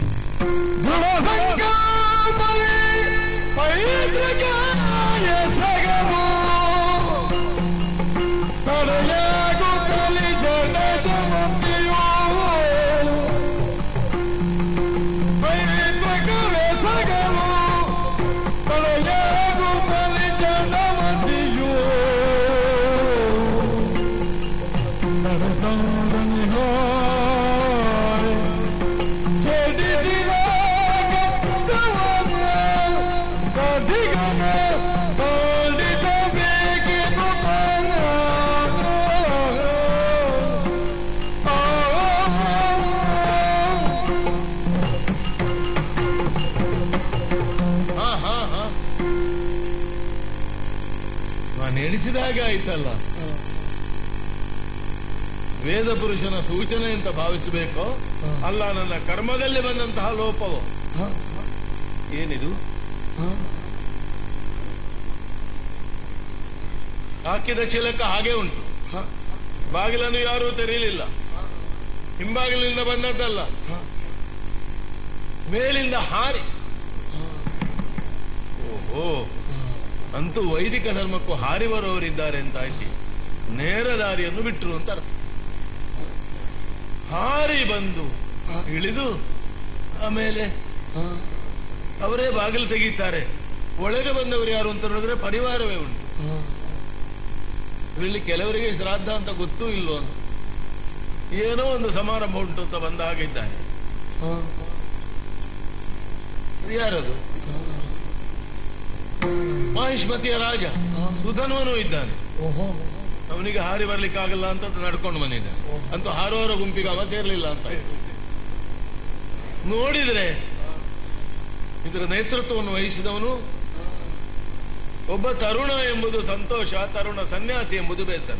ಧೃವಸಂಕಲ್ಪವೇ ಪೈತೃಕಾಯ ಸಗಮೋ ತಡೆಯಾಗುತ್ತಲಿ ಜನದ ಮಂದಿಯೋ ಪೈತೃಕವೇ ಸಗಮೋ ತಡೆಯಾಗುತ್ತಲಿ ಜನ ಮಂದಿಯೋ ನಡೆದೋದನಿಹೋ ಹಾ ಹಾ ಹಾ ನಾನು ಎಣಿಸಿದ ಹಾಗೆ ಆಯ್ತಲ್ಲ ವೇದ ಪುರುಷನ ಸೂಚನೆ ಅಂತ ಭಾವಿಸಬೇಕೋ ಅಲ್ಲ ನನ್ನ ಕರ್ಮದಲ್ಲಿ ಬಂದಂತಹ ಲೋಪವೋ ಏನಿದು ಹಾಕಿದ ಚಿಲಕ ಹಾಗೆ ಉಂಟು ಬಾಗಿಲನ್ನು ಯಾರೂ ತೆರೀಲಿಲ್ಲ ಹಿಂಬಾಗಿಲಿನಿಂದ ಬಂದದ್ದಲ್ಲ ಮೇಲಿಂದ ಹಾರಿ ಓಹೋ ಅಂತೂ ವೈದಿಕ ಧರ್ಮಕ್ಕೂ ಹಾರಿ ಬರುವವರಿದ್ದಾರೆ ಅಂತ ಆಯ್ತು ನೇರ ದಾರಿಯನ್ನು ಬಿಟ್ಟರು ಅಂತ ಅರ್ಥ ಹಾರಿ ಬಂದು ಇಳಿದು ಆಮೇಲೆ ಅವರೇ ಬಾಗಿಲು ತೆಗೀತಾರೆ ಒಳಗೆ ಬಂದವರು ಯಾರು ಅಂತ ನೋಡಿದ್ರೆ ಪರಿವಾರವೇ ಉಂಟು ಇಲ್ಲಿ ಕೆಲವರಿಗೆ ಶ್ರಾದ್ದ ಅಂತ ಗೊತ್ತೂ ಇಲ್ವೋ ಅಂತ ಏನೋ ಒಂದು ಸಮಾರಂಭ ಉಂಟು ಅಂತ ಬಂದ ಹಾಗಿದ್ದಾನೆ ಅದು ಯಾರದು ಮಹಿಷ್ಮತಿಯ ರಾಜ ಸುಧನ್ವನು ಇದ್ದಾನೆ ಓಹೋ ಅವನಿಗೆ ಹಾರಿ ಬರ್ಲಿಕ್ಕೆ ಆಗಲ್ಲ ಅಂತ ನಡ್ಕೊಂಡು ಬಂದಿದ್ದಾನೆ ಅಂತೂ ಹಾರುವವರ ಗುಂಪಿಗೆ ಅವ ಸೇರ್ಲಿಲ್ಲ ಅಂತ ನೋಡಿದ್ರೆ ಇದರ ನೇತೃತ್ವವನ್ನು ವಹಿಸಿದವನು ಒಬ್ಬ ತರುಣ ಎಂಬುದು ಸಂತೋಷ ತರುಣ ಸನ್ಯಾಸಿ ಎಂಬುದು ಬೇಸರ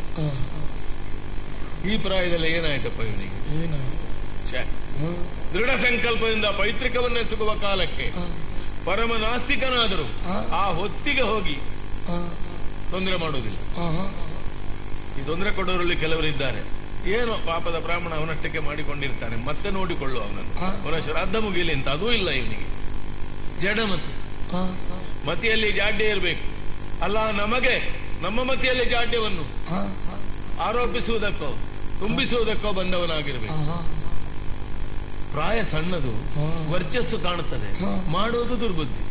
ಈ ಪ್ರಾಯದಲ್ಲಿ ಏನಾಯ್ತಪ್ಪ ಇವನಿಗೆ ಛೆ. ದೃಢ ಸಂಕಲ್ಪದಿಂದ ಪೈತೃಕವನ್ನೇ ಸಿಗುವ ಕಾಲಕ್ಕೆ ಪರಮ ನಾಸ್ತಿಕನಾದರೂ ಆ ಹೊತ್ತಿಗೆ ಹೋಗಿ ತೊಂದರೆ ಮಾಡುವುದಿಲ್ಲ ಈ ತೊಂದರೆ ಕೊಡೋರಲ್ಲಿ ಕೆಲವರಿದ್ದಾರೆ ಏನು ಪಾಪದ ಬ್ರಾಹ್ಮಣ ಅವನಷ್ಟಕ್ಕೆ ಮಾಡಿಕೊಂಡಿರ್ತಾನೆ ಮತ್ತೆ ನೋಡಿಕೊಳ್ಳುವ ಅವನನ್ನು ಹಾ. ಅವನ ಶ್ರಾದ್ದ ಮುಗಿಲಿ ಅಂತ ಅದೂ ಇಲ್ಲ ಇವನಿಗೆ ಜಡಮತಿ ಮತಿಯಲ್ಲಿ ಜಾಡ್ಯ ಇರಬೇಕು ಅಲ್ಲ ನಮಗೆ ನಮ್ಮ ಮತಿಯಲ್ಲಿ ಜಾಡ್ಯವನ್ನು ಆರೋಪಿಸುವುದಕ್ಕೋ ತುಂಬಿಸುವುದಕ್ಕೋ ಬಂದವನಾಗಿರಬೇಕು ಪ್ರಾಯ ಸಣ್ಣದು ಹಾ. ವರ್ಚಸ್ಸು ಕಾಣುತ್ತದೆ ಹಾ. ಮಾಡುವುದು ದುರ್ಬುದ್ಧಿ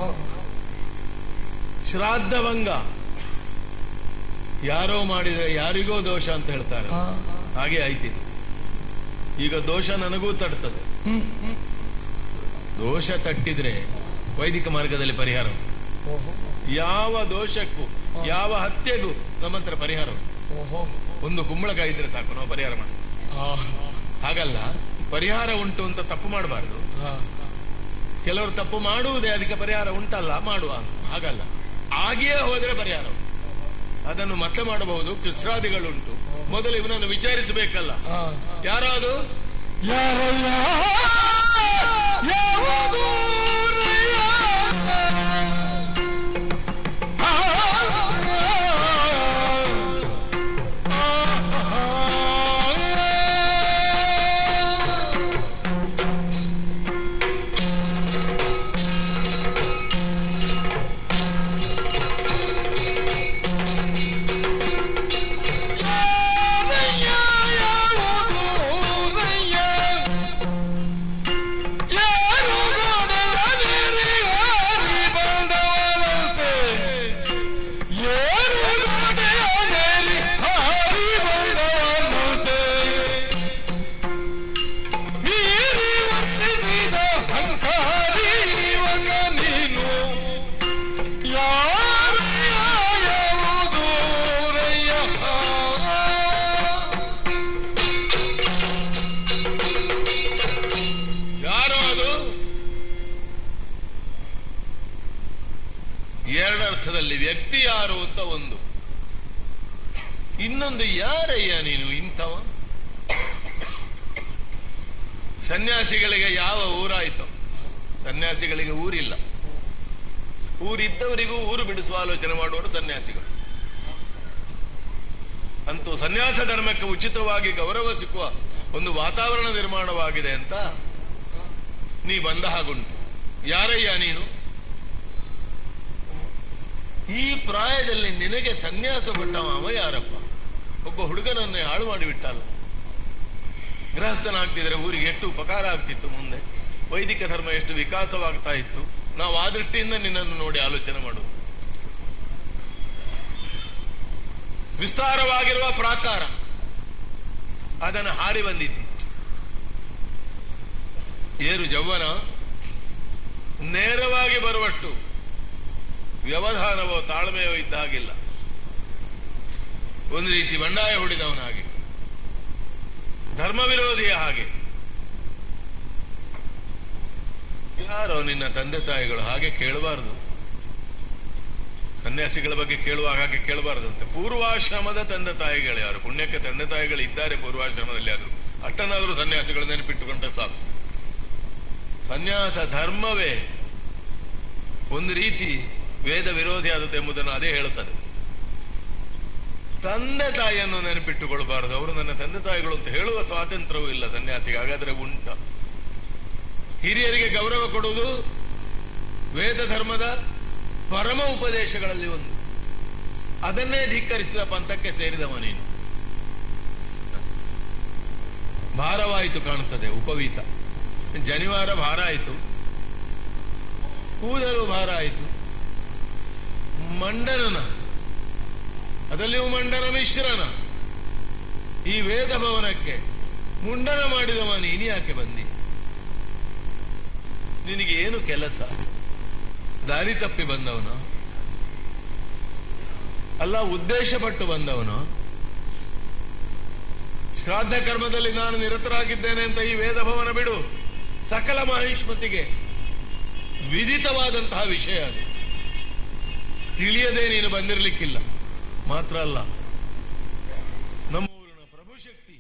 ಶ್ರಾದ್ದಭಂಗ ಯಾರೋ ಮಾಡಿದರೆ ಯಾರಿಗೋ ದೋಷ ಅಂತ ಹೇಳ್ತಾರೆ ಹಾಗೆ ಆಯ್ತಿದೆ ಈಗ ದೋಷ ನನಗೂ ತಡ್ತದೆ ದೋಷ ತಟ್ಟಿದ್ರೆ ವೈದಿಕ ಮಾರ್ಗದಲ್ಲಿ ಪರಿಹಾರ ಉಂಟು. ಯಾವ ದೋಷಕ್ಕೂ ಯಾವ ಹತ್ಯೆಗೂ ನಮ್ಮ ಹತ್ರ ಪರಿಹಾರ ಉಂಟು. ಒಂದು ಕುಂಬಳಕಾಯಿ ಇದ್ರೆ ಸಾಕು ನಾವು ಪರಿಹಾರ ಮಾಡಿ ಹಾಗಲ್ಲ ಪರಿಹಾರ ಉಂಟು ಅಂತ ತಪ್ಪು ಮಾಡಬಾರ್ದು ಕೆಲವರು ತಪ್ಪು ಮಾಡುವುದೇ ಅದಕ್ಕೆ ಪರಿಹಾರ ಉಂಟಲ್ಲ ಮಾಡುವ ಹಾಗಲ್ಲ ಆಗಿಯೇ ಹೋದರೆ ಪರಿಹಾರ ಉಂಟು. ಅದನ್ನು ಮತ್ತೆ ಮಾಡಬಹುದು ಕೃಷ್ಣಾದಿಗಳುಂಟು ಮೊದಲು ಇವನನ್ನು ವಿಚಾರಿಸಬೇಕಲ್ಲ ಯಾರೋ ಅದು ಯಾರಯ್ಯ ಯಾವುದು ನೀನು ಯಾರು ಯಾವುದು ರಯ್ಯ ಯಾರೋ ಅದು ಎರಡರ್ಥದಲ್ಲಿ ವ್ಯಕ್ತಿ ಯಾರು ಅಂತ ಒಂದು ಇನ್ನೊಂದು ಯಾರಯ್ಯ ನೀನು ಇಂಥವ ಸನ್ಯಾಸಿಗಳಿಗೆ ಯಾವ ಊರಾಯಿತು ಸನ್ಯಾಸಿಗಳಿಗೆ ಊರಿಲ್ಲ ಊರಿದ್ದವರಿಗೂ ಊರು ಬಿಡಿಸುವ ಆಲೋಚನೆ ಮಾಡುವವರು ಸನ್ಯಾಸಿಗಳು ಅಂತೂ ಸನ್ಯಾಸ ಧರ್ಮಕ್ಕೆ ಉಚಿತವಾಗಿ ಗೌರವ ಸಿಕ್ಕುವ ಒಂದು ವಾತಾವರಣ ನಿರ್ಮಾಣವಾಗಿದೆ ಅಂತ ನೀ ಬಂದ ಹಾಗುಂಟು ಯಾರಯ್ಯ ನೀನು ಈ ಪ್ರಾಯದಲ್ಲಿ ನಿನಗೆ ಸನ್ಯಾಸ ಕೊಟ್ಟವ ಅವ ಯಾರಪ್ಪ ಒಬ್ಬ ಹುಡುಗನನ್ನೇ ಹಾಳು ಮಾಡಿಬಿಟ್ಟಲ್ಲ ಗೃಹಸ್ಥನಾಗ್ತಿದ್ರೆ ಊರಿಗೆ ಎಷ್ಟು ಉಪಕಾರ ಆಗ್ತಿತ್ತು ಮುಂದೆ ವೈದಿಕ ಧರ್ಮ ಎಷ್ಟು ವಿಕಾಸವಾಗ್ತಾ ಇತ್ತು ನಾವು ಆ ದೃಷ್ಟಿಯಿಂದ ನಿನ್ನನ್ನು ನೋಡಿ ಆಲೋಚನೆ ಮಾಡುವುದು ವಿಸ್ತಾರವಾಗಿರುವ ಪ್ರಾಕಾರ ಅದನ್ನು ಹಾರಿ ಬಂದಿದ್ದಿ ಏರು ಜವ್ವನ ನೇರವಾಗಿ ಬರುವಷ್ಟು ವ್ಯವಧಾನವೋ ತಾಳ್ಮೆಯೋ ಇದ್ದ ಹಾಗಿಲ್ಲ ಒಂದು ರೀತಿ ಬಂಡಾಯ ಹೊಡಿದವನ ಹಾಗೆ ಧರ್ಮ ವಿರೋಧಿಯ ಹಾಗೆ ಯಾರೋ ನಿನ್ನ ತಂದೆ ತಾಯಿಗಳು ಹಾಗೆ ಕೇಳಬಾರದು ಸನ್ಯಾಸಿಗಳ ಬಗ್ಗೆ ಕೇಳುವಾಗ ಹಾಗೆ ಕೇಳಬಾರದಂತೆ ಪೂರ್ವಾಶ್ರಮದ ತಂದೆ ತಾಯಿಗಳು ಯಾರು ಪುಣ್ಯಕ್ಕೆ ತಂದೆ ತಾಯಿಗಳು ಇದ್ದಾರೆ ಪೂರ್ವಾಶ್ರಮದಲ್ಲಿ ಯಾರು ಅಷ್ಟನ್ನಾದರೂ ಸನ್ಯಾಸಿಗಳು ನೆನಪಿಟ್ಟುಕೊಂಡ್ರೆ ಸಾಕು ಸನ್ಯಾಸ ಧರ್ಮವೇ ಒಂದು ರೀತಿ ವೇದ ವಿರೋಧಿಯಾದದ್ದು ಎಂಬುದನ್ನು ಅದೇ ಹೇಳುತ್ತದೆ ತಂದೆ ತಾಯಿಯನ್ನು ನೆನಪಿಟ್ಟುಕೊಳ್ಬಾರದು ಅವರು ನನ್ನ ತಂದೆ ತಾಯಿಗಳು ಅಂತ ಹೇಳುವ ಸ್ವಾತಂತ್ರ್ಯವೂ ಇಲ್ಲ ಸನ್ಯಾಸಿಗೆ ಹಾಗಾದ್ರೆ ಉಂಟ ಹಿರಿಯರಿಗೆ ಗೌರವ ಕೊಡುವುದು ವೇದ ಧರ್ಮದ ಪರಮ ಉಪದೇಶಗಳಲ್ಲಿ ಒಂದು ಅದನ್ನೇ ಧಿಕ್ಕರಿಸಿದ ಪಂಥಕ್ಕೆ ಸೇರಿದವ ನೀನು ಭಾರವಾಯಿತು ಕಾಣುತ್ತದೆ ಉಪವೀತ ಜನಿವಾರ ಭಾರ ಆಯಿತು ಕೂದಲು ಭಾರ ಆಯಿತು ಮಂಡನನ ಅದಲ್ಲಿಯೂ ಮಂಡನ ಮಿಶ್ರನ ಈ ವೇದ ಭವನಕ್ಕೆ ಮುಂಡನ ಮಾಡಿದವ ನೀನು ಯಾಕೆ ಬಂದಿ ನಿನಗೆ ಏನು ಕೆಲಸ ದಾರಿ ತಪ್ಪಿ ಬಂದವನು ಅಲ್ಲ ಉದ್ದೇಶಪಟ್ಟು ಬಂದವನು ಶ್ರಾದ್ದ ಕರ್ಮದಲ್ಲಿ ನಾನು ನಿರತರಾಗಿದ್ದೇನೆ ಅಂತ ಈ ವೇದ ಭವನ ಬಿಡು ಸಕಲ ಮಹಿಷ್ಮತಿಗೆ ವಿದಿತವಾದಂತಹ ವಿಷಯ ಅದು ತಿಳಿಯದೆ ನೀನು ಬಂದಿರಲಿಕ್ಕಿಲ್ಲ ಮಾತ್ರ ಅಲ್ಲ ನಮ್ಮ ಊರಿನ ಪ್ರಭು ಶಕ್ತಿ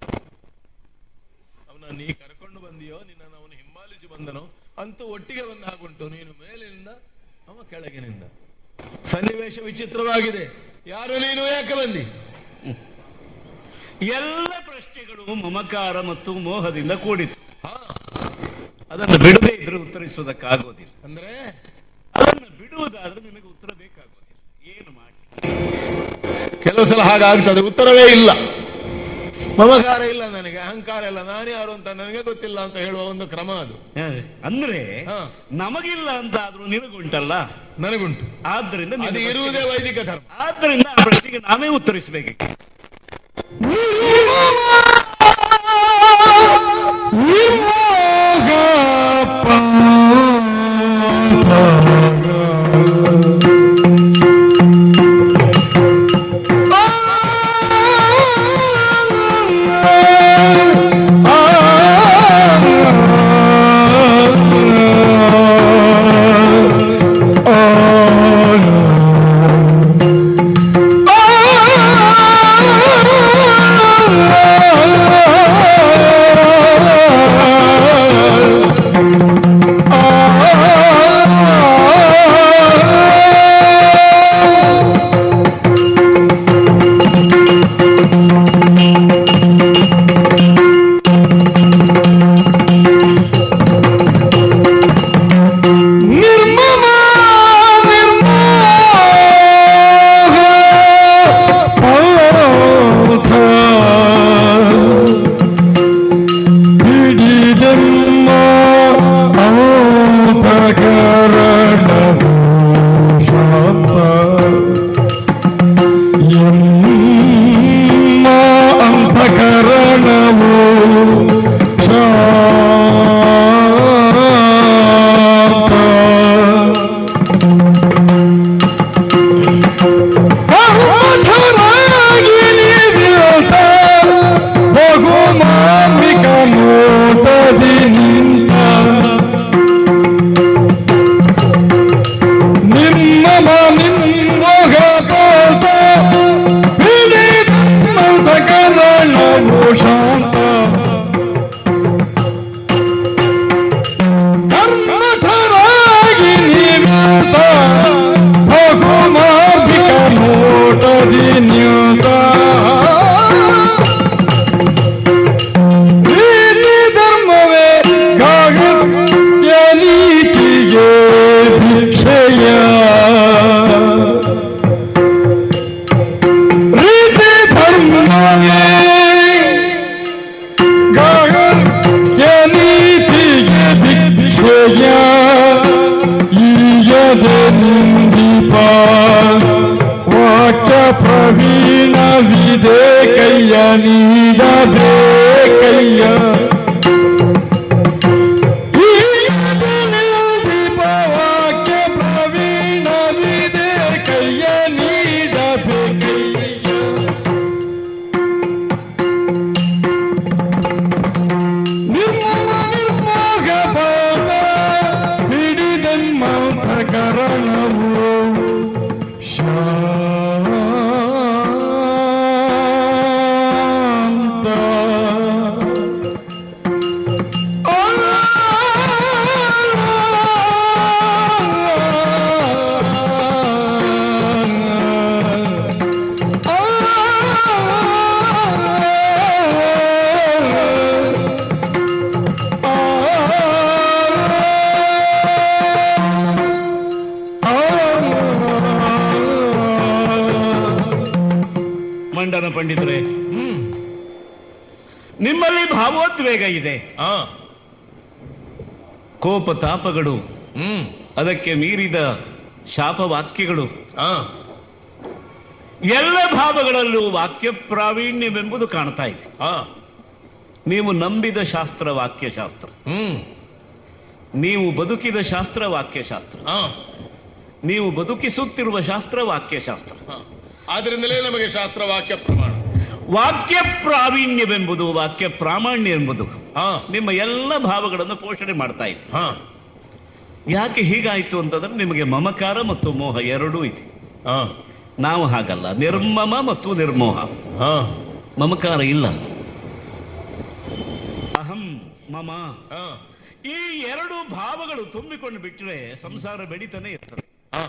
ಅವನ ನೀ ಕರ್ಕೊಂಡು ಬಂದಿಯೋ ನಿನ್ನನ್ನು ಅವನು ಹಿಂಬಾಲಿಸಿ ಬಂದನೋ ಅಂತೂ ಒಟ್ಟಿಗೆ ಬಂದ ಹಾಗುಂಟು ನೀನು ಮೇಲಿನಿಂದ ಅವ ಕೆಳಗಿನಿಂದ ಸನ್ನಿವೇಶ ವಿಚಿತ್ರವಾಗಿದೆ ಯಾರು ನೀನು ಯಾಕೆ ಬಂದಿ ಎಲ್ಲ ಪ್ರಶ್ನೆಗಳು ಮಮಕಾರ ಮತ್ತು ಮೋಹದಿಂದ ಕೂಡಿತು ಹಾ ಅದನ್ನು ಬಿಡದೇ ಇದ್ರೆ ಉತ್ತರಿಸುವುದಕ್ಕಾಗೋದಿಲ್ಲ ಅಂದ್ರೆ ಅದನ್ನು ಬಿಡುವುದಾದ್ರೆ ನಿನಗೆ ಉತ್ತರ ಬೇಕಾಗೋದಿಲ್ಲ ಏನು ಮಾಡಿ ಕೆಲವು ಸಲ ಹಾಗಾಗ್ತದೆ ಉತ್ತರವೇ ಇಲ್ಲ ಮಮಕಾರ ಇಲ್ಲ ನನಗೆ ಅಹಂಕಾರ ಇಲ್ಲ ನಾನು ಯಾರು ಅಂತ ನನಗೆ ಗೊತ್ತಿಲ್ಲ ಅಂತ ಹೇಳುವ ಒಂದು ಕ್ರಮ ಅದು ಅಂದ್ರೆ ಹಾ. ನಮಗಿಲ್ಲ ಅಂತ ಆದ್ರೂ ನಿನಗುಂಟಲ್ಲ ನನಗುಂಟು ಆದ್ದರಿಂದ ನಿನ್ನ ಅದು ಇರುವುದೇ ವೈದಿಕ ಧರ್ಮ ಆದ್ದರಿಂದ ಆ ಪ್ರಶ್ನೆಗೆ ನಾವೇ ಉತ್ತರಿಸಬೇಕು ಅಂತಕರಣವು ಶಾಂತ ಮಧುರಾಗಿ ನಿಂತ ಬಹುಮಾಮಿಕ ನೋಟದಿ ನಿಂತ ನಿಮ್ಮ ನಿಮ್ಮೊಗ ತೋಟ ಮಧುಕರಣವು ಶಾಂತ ಕರ್ಮಠರಾಗಿ ನಿಂತ ಬಹುಮಾರ್ಧಿಕ ನೋಟದಿ ನಿಂತ ಪ್ರೀತಿ ಧರ್ಮವೇ ಗಾಗತ್ಯ ನೀತಿಗೆ ಭಿಕ್ಷೆಯ ರೀತಿ ಧರ್ಮವೇ ಗಾಗತ್ಯ ನೀತಿಗೆ ಭಿಕ್ಷೆಯ ಈಯದೆ ನಿಂದಿಪ ವಾಕ್ಯ ಪ್ರವೀಣ ವಿದೆ ಕೈಯ ನೀಡದೆ ಕೈಯ ಈಯದೆ ನಿಂದಿಪ ವಾಕ್ಯ ಪ್ರವೀಣ ವಿದೆ ಕೈಯ ನೀಡದೆ ಕೈಯ ನಿರ್ಮಲ ನಿರ್ಮೋಗ ಪಾದ ಹಿಡಿದನ್ಮಾಂತ ಕರಣವು ಶಾಂತ ಇದೆ ಹ್ಮ್ ನಿಮ್ಮಲ್ಲಿ ಭಾವೋದ್ವೇಗ ಇದೆ ಆ ಕೋಪ ತಾಪಗಳು ಹ್ಮ್ ಅದಕ್ಕೆ ಮೀರಿದ ಶಾಪವಾಕ್ಯಗಳು ಆ ಎಲ್ಲ ಭಾವಗಳಲ್ಲೂ ವಾಕ್ಯ ಪ್ರಾವೀಣ್ಯವೆಂಬುದು ಕಾಣ್ತಾ ಇದೆ ಆ ನೀವು ನಂಬಿದ ಶಾಸ್ತ್ರ ವಾಕ್ಯಶಾಸ್ತ್ರ ಹ್ಮ್ ನೀವು ಬದುಕಿದ ಶಾಸ್ತ್ರ ವಾಕ್ಯಶಾಸ್ತ್ರ ಆ ನೀವು ಬದುಕಿಸುತ್ತಿರುವ ಶಾಸ್ತ್ರ ವಾಕ್ಯಶಾಸ್ತ್ರ ಆ. ಆದ್ರಿಂದಲೇ ನಮಗೆ ಶಾಸ್ತ್ರ ವಾಕ್ಯ ಪ್ರಮಾಣ ವಾಕ್ಯ ಪ್ರಾವೀಣ್ಯವೆಂಬುದು ವಾಕ್ಯ ಪ್ರಾಮಾಣ್ಯ ಎಂಬುದು ಹಾ ನಿಮ್ಮ ಎಲ್ಲ ಭಾವಗಳನ್ನು ಪೋಷಣೆ ಮಾಡ್ತಾ ಇದೆ ಹಾ ಯಾಕೆ ಹೀಗಾಯ್ತು ಅಂತಂದ್ರೆ ನಿಮಗೆ ಮಮಕಾರ ಮತ್ತು ಮೋಹ ಎರಡೂ ಇದೆ ಹಾ ನಾವು ಹಾಗಲ್ಲ ನಿರ್ಮಮ ಮತ್ತು ನಿರ್ಮೋಹ ಹಾ ಮಮಕಾರ ಇಲ್ಲ ಅಹಂ ಮಮ ಹಾ ಈ ಎರಡು ಭಾವಗಳು ತುಂಬಿಕೊಂಡು ಬಿಟ್ಟರೆ ಸಂಸಾರ ಬೆಳೀತಾನೆ ಇರ್ತದೆ ಹಾ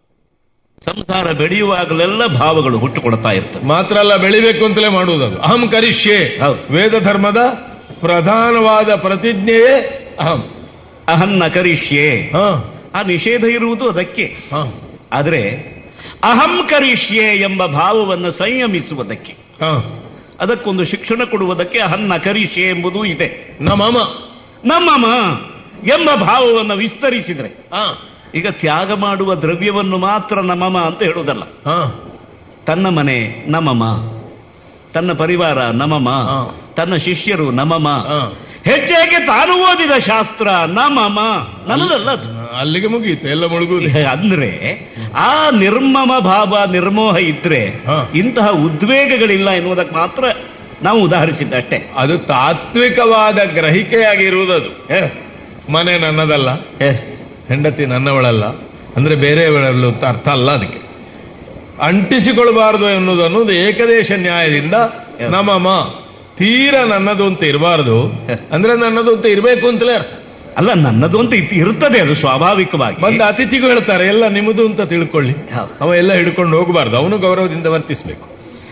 ಸಂಸಾರ ಬೆಳೆಯುವಾಗಲೆಲ್ಲ ಭಾವಗಳು ಹುಟ್ಟುಕೊಡ್ತಾ ಇರ್ತವೆ ಮಾತ್ರ ಅಲ್ಲ ಬೆಳಿಬೇಕು ಅಂತಲೇ ಮಾಡುವುದದು ಅಹಂ ಕರಿಷ್ಯೆ ಹೌದು. ವೇದ ಧರ್ಮದ ಪ್ರಧಾನವಾದ ಪ್ರತಿಜ್ಞೆಯೇ ಅಹಂ ಅಹನ್ನ ಕರಿಷ್ಯೆ ಹಾ ಆ ನಿಷೇಧ ಇರುವುದು ಅದಕ್ಕೆ ಹಾ ಆದರೆ ಅಹಂ ಕರಿಷ್ಯೆ ಎಂಬ ಭಾವವನ್ನು ಸಂಯಮಿಸುವುದಕ್ಕೆ ಹಾ ಅದಕ್ಕೊಂದು ಶಿಕ್ಷಣ ಕೊಡುವುದಕ್ಕೆ ಅಹನ್ನ ಕರಿಷ್ಯೆ ಎಂಬುದು ಇದೆ ನಮಮ ನಮ್ಮಮ ಎಂಬ ಭಾವವನ್ನು ವಿಸ್ತರಿಸಿದ್ರೆ ಹಾ ಈಗ ತ್ಯಾಗ ಮಾಡುವ ದ್ರವ್ಯವನ್ನು ಮಾತ್ರ ನಮಮ ಅಂತ ಹೇಳುವುದಲ್ಲ ಹಾ ತನ್ನ ಮನೆ ನಮಮ ತನ್ನ ಪರಿವಾರ ನಮಮ ಹಾ. ತನ್ನ ಶಿಷ್ಯರು ನಮಮ ಹಾ. ಹೆಚ್ಚಾಗಿ ತಾನು ಓದಿದ ಶಾಸ್ತ್ರ ನಮಮ ನನ್ನದಲ್ಲ ಅದು ಅಲ್ಲಿಗೆ ಮುಗಿಯಿತು ಎಲ್ಲ ಮುಳುಗುವುದು ಅಂದ್ರೆ ಆ ನಿರ್ಮಮ ಭಾವ ನಿರ್ಮೋಹ ಇದ್ರೆ ಹಾ. ಇಂತಹ ಉದ್ವೇಗಗಳಿಲ್ಲ ಎನ್ನುವುದಕ್ಕೆ ಮಾತ್ರ ನಾವು ಉದಾಹರಿಸಿದ್ದಷ್ಟೇ ಅದು ತಾತ್ವಿಕವಾದ ಗ್ರಹಿಕೆಯಾಗಿರುವುದದು ಏ, ಮನೆ ನನ್ನದಲ್ಲ ಏ, ಹೆಂಡತಿ ನನ್ನವಳಲ್ಲ ಅಂದ್ರೆ ಬೇರೆಯವಳಲ್ಲ ಅಂತ ಅರ್ಥ ಅಲ್ಲ ಅದಕ್ಕೆ ಅಂಟಿಸಿಕೊಳ್ಬಾರದು ಎನ್ನುವುದನ್ನು ಒಂದು ಏಕದೇಶ ನ್ಯಾಯದಿಂದ ನಮಮ ತೀರ ನನ್ನದು ಅಂತ ಇರಬಾರದು ಅಂದ್ರೆ ನನ್ನದು ಅಂತ ಇರಬೇಕು ಅಂತಲೇ ಅರ್ಥ ಅಲ್ಲ ನನ್ನದು ಅಂತ ಇತ್- ಇರ್ತದೆ ಅದು ಸ್ವಾಭಾವಿಕವಾಗಿ ಬಂದ ಅತಿಥಿಗೂ ಹೇಳ್ತಾರೆ ಎಲ್ಲ ನಿಮ್ಮದು ಅಂತ ತಿಳ್ಕೊಳ್ಳಿ ಹೌದು. ಅವ ಎಲ್ಲ ಹಿಡ್ಕೊಂಡು ಹೋಗಬಾರ್ದು ಅವನು ಗೌರವದಿಂದ ವರ್ತಿಸಬೇಕು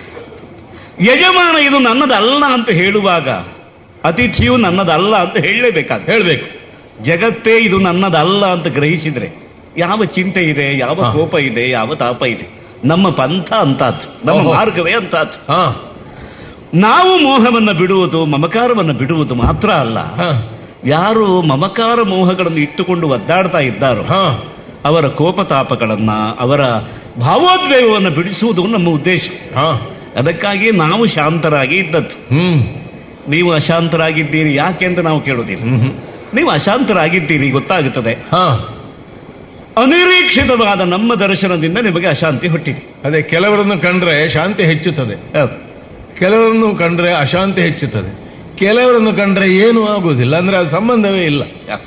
ಯಜಮಾನ ಇದು ನನ್ನದಲ್ಲ ಅಂತ ಹೇಳುವಾಗ ಅತಿಥಿಯು ನನ್ನದಲ್ಲ ಅಂತ ಹೇಳಲೇಬೇಕಾಗ ಹೇಳ್ಬೇಕು ಜಗತ್ತೇ ಇದು ನನ್ನದಲ್ಲ ಅಂತ ಗ್ರಹಿಸಿದ್ರೆ ಯಾವ ಚಿಂತೆ ಇದೆ ಯಾವ ಹಾ. ಕೋಪ ಇದೆ ಯಾವ ತಾಪ ಇದೆ ನಮ್ಮ ಪಂಥ ಅಂತಾದ್ದು ನಮ್ಮ ಓಹೋ. ಮಾರ್ಗವೇ ಅಂತಾದ್ದು ಹಾ ನಾವು ಮೋಹವನ್ನ ಬಿಡುವುದು ಮಮಕಾರವನ್ನು ಬಿಡುವುದು ಮಾತ್ರ ಅಲ್ಲ ಹಾ ಯಾರು ಮಮಕಾರ ಮೋಹಗಳನ್ನು ಇಟ್ಟುಕೊಂಡು ಒದ್ದಾಡ್ತಾ ಇದ್ದಾರೋ ಹಾ ಅವರ ಕೋಪತಾಪಗಳನ್ನ ಅವರ ಭಾವೋದ್ವೇಗವನ್ನು ಬಿಡಿಸುವುದು ನಮ್ಮ ಉದ್ದೇಶ ಹಾ ಅದಕ್ಕಾಗಿ ನಾವು ಶಾಂತರಾಗಿ ಇದ್ದದ್ದು ಹ್ಮ್ ನೀವು ಅಶಾಂತರಾಗಿದ್ದೀರಿ ಯಾಕೆ ಅಂತ ನಾವು ಕೇಳುವುದಿಲ್ಲ ಹ್ಮ್ ಹ್ಮ್. ನೀವು ಅಶಾಂತರಾಗಿದ್ದೀರಿ ಗೊತ್ತಾಗುತ್ತದೆ ಹಾ ಅನಿರೀಕ್ಷಿತವಾದ ನಮ್ಮ ದರ್ಶನದಿಂದ ನಿಮಗೆ ಅಶಾಂತಿ ಹುಟ್ಟಿದೆ ಅದೇ ಕೆಲವರನ್ನು ಕಂಡ್ರೆ ಶಾಂತಿ ಹೆಚ್ಚುತ್ತದೆ ಹೌದು. ಕೆಲವರನ್ನು ಕಂಡ್ರೆ ಅಶಾಂತಿ ಹೆಚ್ಚುತ್ತದೆ ಕೆಲವರನ್ನು ಕಂಡ್ರೆ ಏನೂ ಆಗುವುದಿಲ್ಲ ಅಂದ್ರೆ ಅದು ಸಂಬಂಧವೇ ಇಲ್ಲ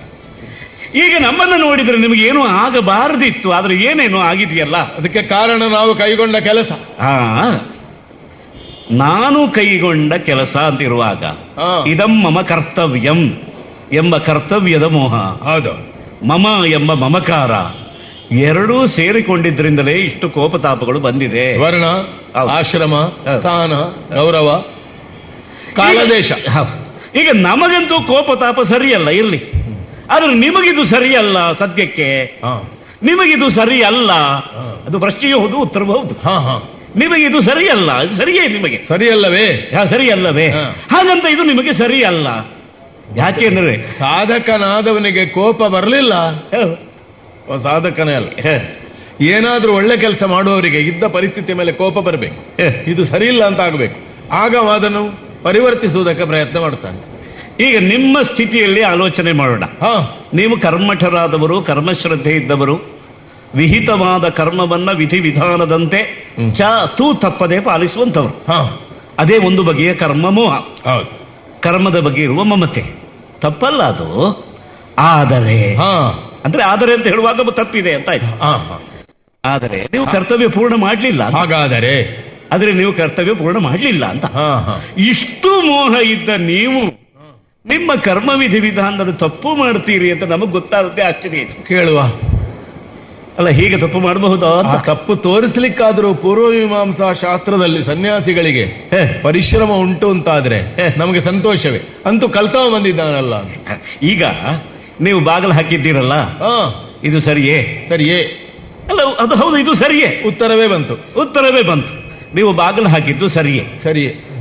ಈಗ ನಮ್ಮನ್ನು ನೋಡಿದ್ರೆ ನಿಮಗೆ ಏನೂ ಆಗಬಾರದಿತ್ತು ಆದ್ರೆ ಏನೇನೋ ಆಗಿದೆಯಲ್ಲ ಅದಕ್ಕೆ ಕಾರಣ ನಾವು ಕೈಗೊಂಡ ಕೆಲಸ ಆ ನಾನು ಕೈಗೊಂಡ ಕೆಲಸ ಅಂತ ಇರುವಾಗ ಹಾ. ಇದಂ ಮಮ ಕರ್ತವ್ಯಂ ಎಂಬ ಕರ್ತವ್ಯದ ಮೋಹ ಹೌದು ಮಮ ಎಂಬ ಮಮಕಾರ ಎರಡೂ ಸೇರಿಕೊಂಡಿದ್ರಿಂದಲೇ ಇಷ್ಟು ಕೋಪತಾಪಗಳು ಬಂದಿದೆ ವರ್ಣ ಹೌದು. ಆಶ್ರಮ ಹೌದು. ಸ್ಥಾನ ಗೌರವ ಕಾಲದೇಶ ಈಗ- ಹೌದು. ಈಗ ನಮಗಂತೂ ಕೋಪತಾಪ ಸರಿಯಲ್ಲ ಇರ್ಲಿ ಆದ್ರೆ ನಿಮಗಿದು ಸರಿಯಲ್ಲ ಸದ್ಯಕ್ಕೆ ಹಾ ನಿಮಗಿದು ಸರಿಯಲ್ಲ ಹಾ. ಅದು ಪ್ರಶ್ನೆಯೂ ಹೌದು ಉತ್ತರವೂ ಹೌದು ಹಾ ಹಾ ನಿಮಗಿದು ಸರಿಯಲ್ಲ ಇದು ಸರಿಯೇ ನಿಮಗೆ ಸರಿಯಲ್ಲವೇ ಯಾ, ಸರಿಯಲ್ಲವೇ ಹಾ. ಹಾಗಂತ ಇದು ನಿಮಗೆ ಸರಿಯಲ್ಲ ಯಾಕೆಂದ್ರೆ ಸಾಧಕನಾದವನಿಗೆ ಕೋಪ ಬರಲಿಲ್ಲ ಅವ ಸಾಧಕನೇ ಅಲ್ಲ ಏನಾದ್ರೂ ಒಳ್ಳೆ ಕೆಲಸ ಮಾಡುವವರಿಗೆ ಇದ್ದ ಪರಿಸ್ಥಿತಿ ಮೇಲೆ ಕೋಪ ಬರಬೇಕು ಇದು ಸರಿಯಿಲ್ಲ ಅಂತ ಆಗಬೇಕು ಆಗ ಅವ ಅದನ್ನು ಪರಿವರ್ತಿಸುವುದಕ್ಕೆ ಪ್ರಯತ್ನ ಮಾಡ್ತಾನೆ ಈಗ ನಿಮ್ಮ ಸ್ಥಿತಿಯಲ್ಲಿ ಆಲೋಚನೆ ಮಾಡೋಣ ಹಾ ನೀವು ಕರ್ಮಠರಾದವರು ಕರ್ಮಶ್ರದ್ಧೆ ಇದ್ದವರು ವಿಹಿತವಾದ ಕರ್ಮವನ್ನ ವಿಧಿ ವಿಧಾನದಂತೆ ಹ್ಮ್. ಚ ತೂ ತಪ್ಪದೆ ಪಾಲಿಸುವಂತವರು ಹಾ ಅದೇ ಒಂದು ಬಗೆಯ ಕರ್ಮ ಮೋಹ ಹೌದು ಕರ್ಮದ ಬಗ್ಗೆ ಇರುವ ಮಮತೆ ತಪ್ಪಲ್ಲ ಅದು ಆದರೆ ಹಾ ಅಂದ್ರೆ ಆದರೆ ಅಂತ ಹೇಳುವಾಗ ತಪ್ಪಿದೆ ಅಂತ ಆಯ್ತು ಹಾ ಹಾ. ಆದರೆ ನೀವು ಕರ್ತವ್ಯ ಪೂರ್ಣ ಮಾಡಲಿಲ್ಲ ಹಾಗಾದರೆ ಆದ್ರೆ ನೀವು ಕರ್ತವ್ಯ ಪೂರ್ಣ ಮಾಡಲಿಲ್ಲ ಅಂತ ಹಾ ಹಾ ಇಷ್ಟು ಮೋಹ ಇದ್ದ ನೀವು ನಿಮ್ಮ ಕರ್ಮ ವಿಧಿ ವಿಧಾನದ ತಪ್ಪು ಮಾಡ್ತೀರಿ ಅಂತ ನಮಗ್ ಗೊತ್ತಾಗುತ್ತೆ ಆಶ್ಚರ್ಯ ಆಯ್ತು ಕೇಳುವ ಅಲ್ಲ ಹೀಗೆ ತಪ್ಪು ಮಾಡಬಹುದಾ ಆ ತಪ್ಪು ತೋರಿಸ್ಲಿಕ್ಕಾದ್ರೂ ಪೂರ್ವಮೀಮಾಂಸಾ ಶಾಸ್ತ್ರದಲ್ಲಿ ಸನ್ಯಾಸಿಗಳಿಗೆ ಹೇ. ಪರಿಶ್ರಮ ಉಂಟು ಅಂತಾದ್ರೆ ಹೇ. ನಮಗೆ ಸಂತೋಷವೇ ಅಂತೂ ಕಲ್ತಾವ ಬಂದಿದ್ದಾನಲ್ಲ ಈಗ ನೀವು ಬಾಗಿಲು ಹಾಕಿದ್ದೀರಲ್ಲ ಹಾ ಇದು ಸರಿಯೇ ಸರಿಯೇ ಅಲ್ಲ ಅದು ಹೌದು ಇದು ಸರಿಯೇ ಉತ್ತರವೇ ಬಂತು ಉತ್ತರವೇ ಬಂತು ನೀವು ಬಾಗಿಲು ಹಾಕಿದ್ದು ಸರಿಯೇ ಸರಿಯೇ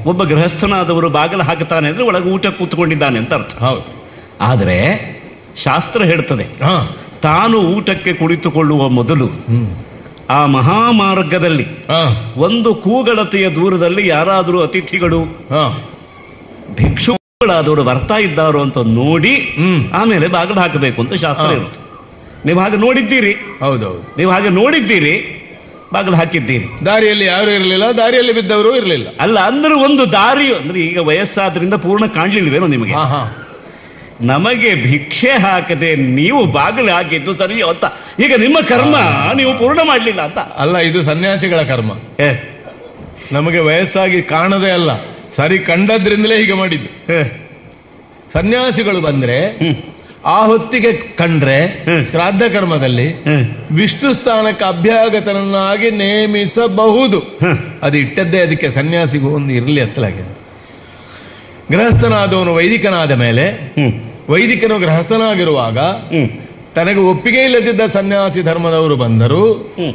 ಒಬ್ಬ ಗೃಹಸ್ಥನಾದವರು ಬಾಗಿಲು ಹಾಕುತ್ತಾನೆ ಅಂದ್ರೆ ಒಳಗೆ ಊಟ ಕೂತ್ಕೊಂಡಿದ್ದಾನೆ ಅಂತ ಅರ್ಥ ಹೌದು ಆದರೆ ಶಾಸ್ತ್ರ ಹೇಳ್ತದೆ ಹಾ ತಾನು ಊಟಕ್ಕೆ ಕುಳಿತುಕೊಳ್ಳುವ ಮೊದಲು ಹ್ಮ್ ಆ ಮಹಾಮಾರ್ಗದಲ್ಲಿ ಹಾ ಒಂದು ಕೂಗಳತೆಯ ದೂರದಲ್ಲಿ ಯಾರಾದರೂ ಅತಿಥಿಗಳು ಹಾ ಭಿಕ್ಷುಗಳಾದವರು ಬರ್ತಾ ಇದ್ದಾರೋ ಅಂತ ನೋಡಿ ಹ್ಮ್. ಆಮೇಲೆ ಬಾಗಿಲು ಹಾಕಬೇಕು ಅಂತ ಶಾಸ್ತ್ರ ಹಾ. ಇರುತ್ತೆ ನೀವು ಹಾಗೆ ನೋಡಿದ್ದೀರಿ ಹೌದೌದು ನೀವು ಹಾಗೆ ನೋಡಿದ್ದೀರಿ ಬಾಗಿಲು ಹಾಕಿದ್ದೀರಿ ದಾರಿಯಲ್ಲಿ ಯಾರು ಇರಲಿಲ್ಲ ದಾರಿಯಲ್ಲಿ ಬಿದ್ದವರು ಇರಲಿಲ್ಲ ಅಲ್ಲ ಅಂದ್ರೆ ಒಂದು ದಾರಿ ಅಂದ್ರೆ ಈಗ ವಯಸ್ಸಾದ್ರಿಂದ ಪೂರ್ಣ ಕಾಣ್ಲಿಲ್ವೇನೋ ನಿಮಗೆ ಹಾ ಹಾ ನಮಗೆ ಭಿಕ್ಷೆ ಹಾಕದೆ ನೀವು ಬಾಗಿಲು ಹಾಕಿದ್ದು ಸರಿಯೋ ಅಂತ ಈಗ ನಿಮ್ಮ ಕರ್ಮ ನೀವು ಪೂರ್ಣ ಮಾಡಲಿಲ್ಲ ಅಂತ ಅಲ್ಲ ಇದು ಸನ್ಯಾಸಿಗಳ ಕರ್ಮ ಏ, ನಮಗೆ ವಯಸ್ಸಾಗಿ ಕಾಣದೇ ಅಲ್ಲ ಸರಿ ಕಂಡದ್ರಿಂದಲೇ ಹೀಗೆ ಮಾಡಿದ್ದು ಏ, ಸನ್ಯಾಸಿಗಳು ಬಂದ್ರೆ ಹ್ಮ್, ಆ ಹೊತ್ತಿಗೆ ಕಂಡ್ರೆ ಹ್ಮ್. ಶ್ರಾದ್ದ ಕರ್ಮದಲ್ಲಿ ಹ್ಮ್, ವಿಷ್ಣು ಸ್ಥಾನಕ್ಕೆ ಅಭ್ಯಾಗತನನ್ನಾಗಿ ನೇಮಿಸಬಹುದು ಹ್ಮ್. ಅದು ಇಟ್ಟದ್ದೇ ಅದಕ್ಕೆ ಸನ್ಯಾಸಿಗೂ ಒಂದು ಇರಲಿ ಅತ್ತಲಾಗೆ ಗೃಹಸ್ಥನಾದವನು ವೈದಿಕನಾದ ಮೇಲೆ ಹ್ಮ್, ವೈದಿಕನು ಗೃಹಸ್ಥನಾಗಿರುವಾಗ ಹ್ಮ್, ತನಗೆ ಒಪ್ಪಿಗೆ ಇಲ್ಲದಿದ್ದ ಸನ್ಯಾಸಿ ಧರ್ಮದವರು ಬಂದರು ಹ್ಮ್,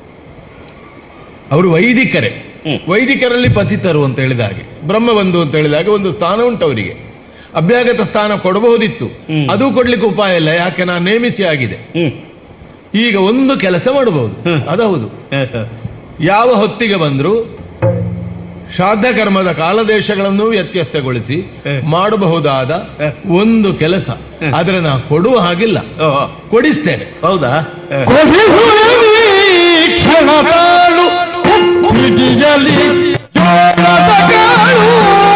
ಅವರು ವೈದಿಕರೇ ಹ್ಮ್. ವೈದಿಕರಲ್ಲಿ ಪತಿತರು ಅಂತ ಹೇಳಿದ ಹಾಗೆ ಬ್ರಹ್ಮಬಂಧು ಅಂತ ಹೇಳಿದ ಹಾಗೆ ಒಂದು ಸ್ಥಾನ ಉಂಟು ಅವರಿಗೆ ಅಭ್ಯಾಗತ ಸ್ಥಾನ ಕೊಡಬಹುದಿತ್ತು ಹ್ಮ್. ಅದು ಕೊಡ್ಲಿಕ್ಕೆ ಉಪಾಯ ಇಲ್ಲ ಯಾಕೆ ನಾನು ನೇಮಿಸಿ ಆಗಿದೆ ಹ್ಮ್. ಈಗ ಒಂದು ಕೆಲಸ ಮಾಡಬಹುದು ಹ್ಮ್. ಅದೌದು ಏ, ಏ, ಯಾವ ಹೊತ್ತಿಗೆ ಬಂದ್ರು ಶ್ರಾದ್ದ ಕರ್ಮದ ಕಾಲದೇಶಗಳನ್ನು ವ್ಯತ್ಯಸ್ತಗೊಳಿಸಿ ಹ್ಮ್. ಮಾಡಬಹುದಾದ ಹ್ಮ್. ಒಂದು ಕೆಲಸ ಹ್ಮ್. ಆದ್ರೆ ನಾ ಕೊಡುವ ಹಾಗಿಲ್ಲ ಓ, ಕೊಡಿಸ್ತೇನೆ ಹೌದಾ ಏ, ಕ್ಷಣ ತಾಳು ಹಿಡಿಯಲಿ ಜೋಳದ ಕಾಳು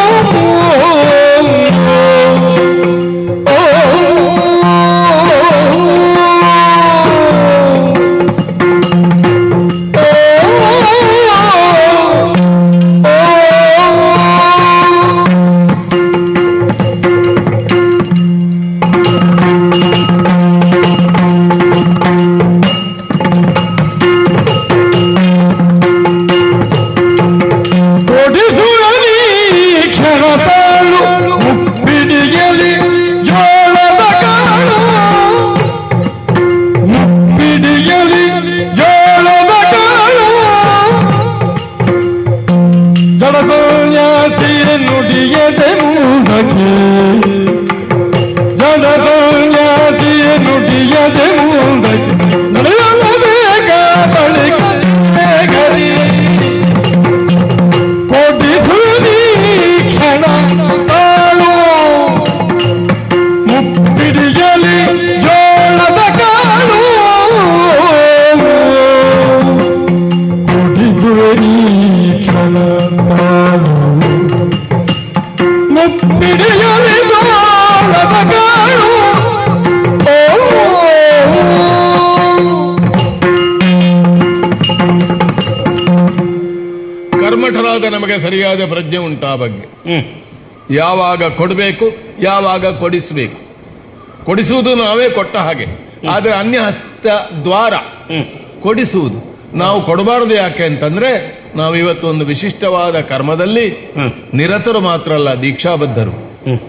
ಕೊಡಿಸುವನಿ ಕ್ಷಣ ತಾಳು ಮುಪ್ಪಿಡಿಯಲಿ ಜೋಳದ ಕಾಳು ಮುಪ್ಪಿಡಿಯಲಿ ಜೋಳದ ಕಾಳು ಜಡಗೋಳ್ಯಾತಿಯ ನುಡಿಯದೆ ಮುಂದಕ್ಕೆ ಜಡಗೋಳ್ಯಾತಿಯ ನುಡಿಯದೆ ಮುಂದಕ್ಕೆ ನಡೆಯಲು ಬೇಗ ಬಳಿಕ ಗರಿ ಕೋಟಿ ಧ್ವನಿ ಕ್ಷಣ ತಾಳು ಮುಪ್ಪಿಡಿಯಲಿ ಜೋಳದ ಕಾಳು ಕೋಟಿ ಧ್ವನಿ ಕ್ಷಣ ತಾಳು ಮುಪ್ಪಿಡಿಯಲಿ ಜೋಳದ ಕಾಳು ಕರ್ಮಠರಾದ ನಮಗೆ ಸರಿಯಾದ ಪ್ರಜ್ಞೆ ಉಂಟಾ ಬಗ್ಗೆ ಹ್ಮ್, ಯಾವಾಗ ಕೊಡಬೇಕು ಯಾವಾಗ ಕೊಡಿಸಬೇಕು ಕೊಡಿಸುವುದು ನಾವೇ ಕೊಟ್ಟ ಹಾಗೆ ಆದರೆ ಅನ್ಯ ಹಸ್ತ ದ್ವಾರ ಹ್ಮ್, ಕೊಡಿಸುವುದು ನಾವು ಕೊಡಬಾರದು ಯಾಕೆ ಅಂತಂದ್ರೆ ನಾವು ಇವತ್ತು ಒಂದು ವಿಶಿಷ್ಟವಾದ ಕರ್ಮದಲ್ಲಿ ಹ್ಮ್, ನಿರತರು ಮಾತ್ರ ಅಲ್ಲ ದೀಕ್ಷಾಬದ್ಧರು ಹ್ಮ್.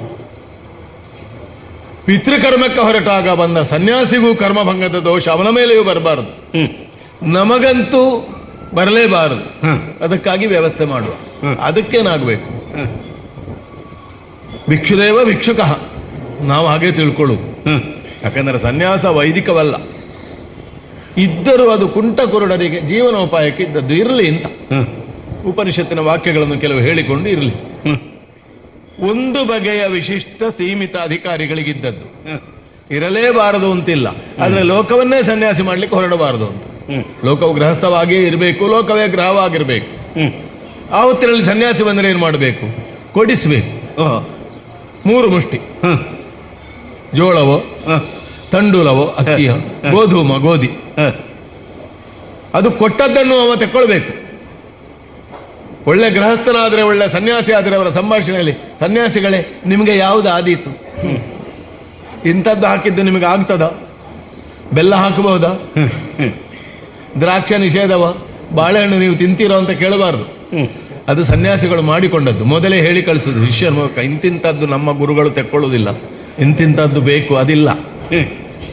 ಪಿತೃಕರ್ಮಕ್ಕೆ ಹೊರಟಾಗ ಬಂದ ಸನ್ಯಾಸಿಗೂ ಕರ್ಮಭಂಗದ ದೋಷ ಅವನ ಮೇಲೆಯೂ ಬರಬಾರದು ಹ್ಮ್, ನಮಗಂತೂ ಬರಲೇಬಾರದು ಹ್ಮ್, ಅದಕ್ಕಾಗಿ ವ್ಯವಸ್ಥೆ ಮಾಡುವ ಹ್ಮ್. ಅದಕ್ಕೇನಾಗಬೇಕು ಹ್ಮ್, ಭಿಕ್ಷುದೇವ ಭಿಕ್ಷುಕ ನಾವು ಹಾಗೆ ತಿಳ್ಕೊಳ್ಳುವುದು ಹ್ಮ್. ಯಾಕಂದ್ರೆ ಸನ್ಯಾಸ ವೈದಿಕವಲ್ಲ ಇದ್ದರೂ ಅದು ಕುಂಟ ಕುರುಡರಿಗೆ ಜೀವನೋಪಾಯಕ್ಕೆ ಇದ್ದದ್ದು ಇರಲಿ ಅಂತ ಹ್ಮ್, ಉಪನಿಷತ್ತಿನ ವಾಕ್ಯಗಳನ್ನು ಕೆಲವು ಹೇಳಿಕೊಂಡು ಇರಲಿ ಹ್ಮ್, ಒಂದು ಬಗೆಯ ವಿಶಿಷ್ಟ ಸೀಮಿತ ಅಧಿಕಾರಿಗಳಿಗಿದ್ದದ್ದು ಹ್ಮ್, ಇರಲೇಬಾರದು ಅಂತಿಲ್ಲ ಆದ್ರೆ ಲೋಕವನ್ನೇ ಸನ್ಯಾಸಿ ಮಾಡ್ಲಿಕ್ಕೆ ಹೊರಡಬಾರದು ಅಂತ ಹ್ಮ್, ಲೋಕವು ಗೃಹಸ್ಥವಾಗಿಯೇ ಇರಬೇಕು ಲೋಕವೇ ಗ್ರಹವಾಗಿರ್ಬೇಕು ಹ್ಮ್. ಆ ಹೊತ್ತಿನಲ್ಲಿ ಸನ್ಯಾಸಿ ಬಂದರೆ ಏನ್ ಮಾಡಬೇಕು ಕೊಡಿಸ್ಬೇಕು ಓ, ಮೂರು ಮುಷ್ಟಿ ಹ್ಮ್, ಜೋಳವೋ ಹ್ಮ್, ತಂಡೂಲವೋ ಅಕ್ಕಿಯ ಹ. ಗೋಧೂಮ ಗೋಧಿ ಹ್ಮ್. ಅದು ಕೊಟ್ಟದ್ದನ್ನು ಅವ ತಕ್ಕೊಳ್ಬೇಕು ಒಳ್ಳೆ ಗೃಹಸ್ಥನಾದ್ರೆ ಒಳ್ಳೆ ಸನ್ಯಾಸಿ ಆದರೆ ಅವರ ಸಂಭಾಷಣೆಯಲ್ಲಿ ಸನ್ಯಾಸಿಗಳೇ ನಿಮಗೆ ಯಾವುದು ಆದೀತು ಇಂಥದ್ದು ಹಾಕಿದ್ದು ನಿಮಗೆ ಆಗ್ತದ ಬೆಲ್ಲ ಹಾಕಬಹುದಾ ಹ್ಮ್, ಹ್ಮ್, ದ್ರಾಕ್ಷ ನಿಷೇಧವ ಬಾಳೆಹಣ್ಣು ನೀವು ತಿಂತೀರೋ ಅಂತ ಕೇಳಬಾರದು ಹ್ಮ್. ಅದು ಸನ್ಯಾಸಿಗಳು ಮಾಡಿಕೊಂಡದ್ದು ಮೊದಲೇ ಹೇಳಿ ಕಳಿಸುದು ಶಿಷ್ಯರ ಮೂಲಕ ಇಂತಿಂತದ್ದು ನಮ್ಮ ಗುರುಗಳು ತೆಕ್ಕೊಳ್ಳುವುದಿಲ್ಲ ಇಂತಿಂತದ್ದು ಬೇಕು ಅದಿಲ್ಲ ಹ್ಮ್.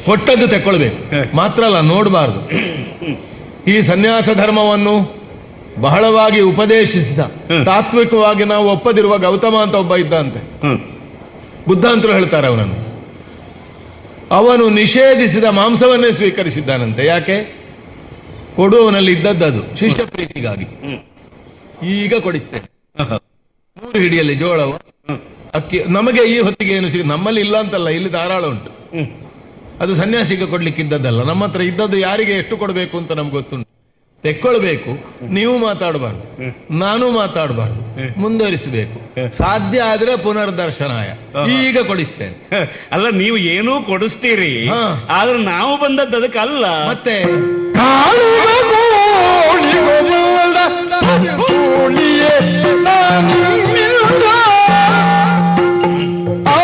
ಕೊಟ್ಟದ್ದು ತೆಕ್ಕೊಳ್ಬೇಕು ಹ. ಮಾತ್ರ ಅಲ್ಲ ನೋಡಬಾರದು ಈ ಸನ್ಯಾಸ ಧರ್ಮವನ್ನು ಬಹಳವಾಗಿ ಉಪದೇಶಿಸಿದ ಹ್ಮ್. ತಾತ್ವಿಕವಾಗಿ ನಾವು ಒಪ್ಪದಿರುವ ಗೌತಮ ಅಂತ ಒಬ್ಬ ಇದ್ದಂತೆ ಹ್ಮ್ ಬುದ್ಧಾಂತರು ಹೇಳ್ತಾರೆ ಅವನನ್ನು ಅವನು ನಿಷೇಧಿಸಿದ ಮಾಂಸವನ್ನೇ ಸ್ವೀಕರಿಸಿದ್ದಾನಂತೆ ಯಾಕೆ ಕೊಡುವವನಲ್ಲಿ ಇದ್ದದ್ದದು ಶಿಷ್ಯ ಪ್ರೀತಿಗಾಗಿ ಹ್ಮ್. ಈಗ ಕೊಡಿಸ್ತೇನೆ ಆಹಾ. ಮೂರು ಹಿಡಿಯಲ್ಲಿ ಜೋಳವ ಹ್ಮ್. ಅಕ್ಕಿ ನಮಗೆ ಈ ಹೊತ್ತಿಗೆ ಏನು ಸಿಗ ನಮ್ಮಲ್ಲಿ ಇಲ್ಲ ಅಂತಲ್ಲ ಇಲ್ಲಿ ಧಾರಾಳ ಉಂಟು ಹ್ಮ್. ಅದು ಸನ್ಯಾಸಿಗೆ ಕೊಡ್ಲಿಕ್ಕಿದ್ದದ್ದಲ್ಲ ನಮ್ಮ ಹತ್ರ ಇದ್ದದ್ದು ಯಾರಿಗೆ ಎಷ್ಟು ಕೊಡಬೇಕು ಅಂತ ನಮ್ಗೆ ಗೊತ್ತುಂಟು ತೆಕ್ಕೊಳ್ಬೇಕು ನೀವು ಮಾತಾಡಬಾರ್ದು ಹ್ಮ್. ನಾನು ಮಾತಾಡಬಾರ್ದು ಹ್ಮ್. ಮುಂದುವರಿಸಬೇಕು ಹ್ಮ್. ಸಾಧ್ಯ ಆದ್ರೆ ಪುನರ್ದರ್ಶನಾಯ ಆಹಾ. ಈಗ ಕೊಡಿಸ್ತೇನೆ ಅಲ್ಲ ನೀವು ಏನೂ ಕೊಡಿಸ್ತೀರಿ ಹಾ. ಆದ್ರೆ ನಾವು ಬಂದದ್ದು ಅದಕ್ಕಲ್ಲ ಮತ್ತೆ ಕಾಳಿಗ ಗೋಳಿಗೊಬ್ಬಳ ಕೂಳಿಯೇ ನಾನಿನ್ನಿಲ್ಲ. ಆ,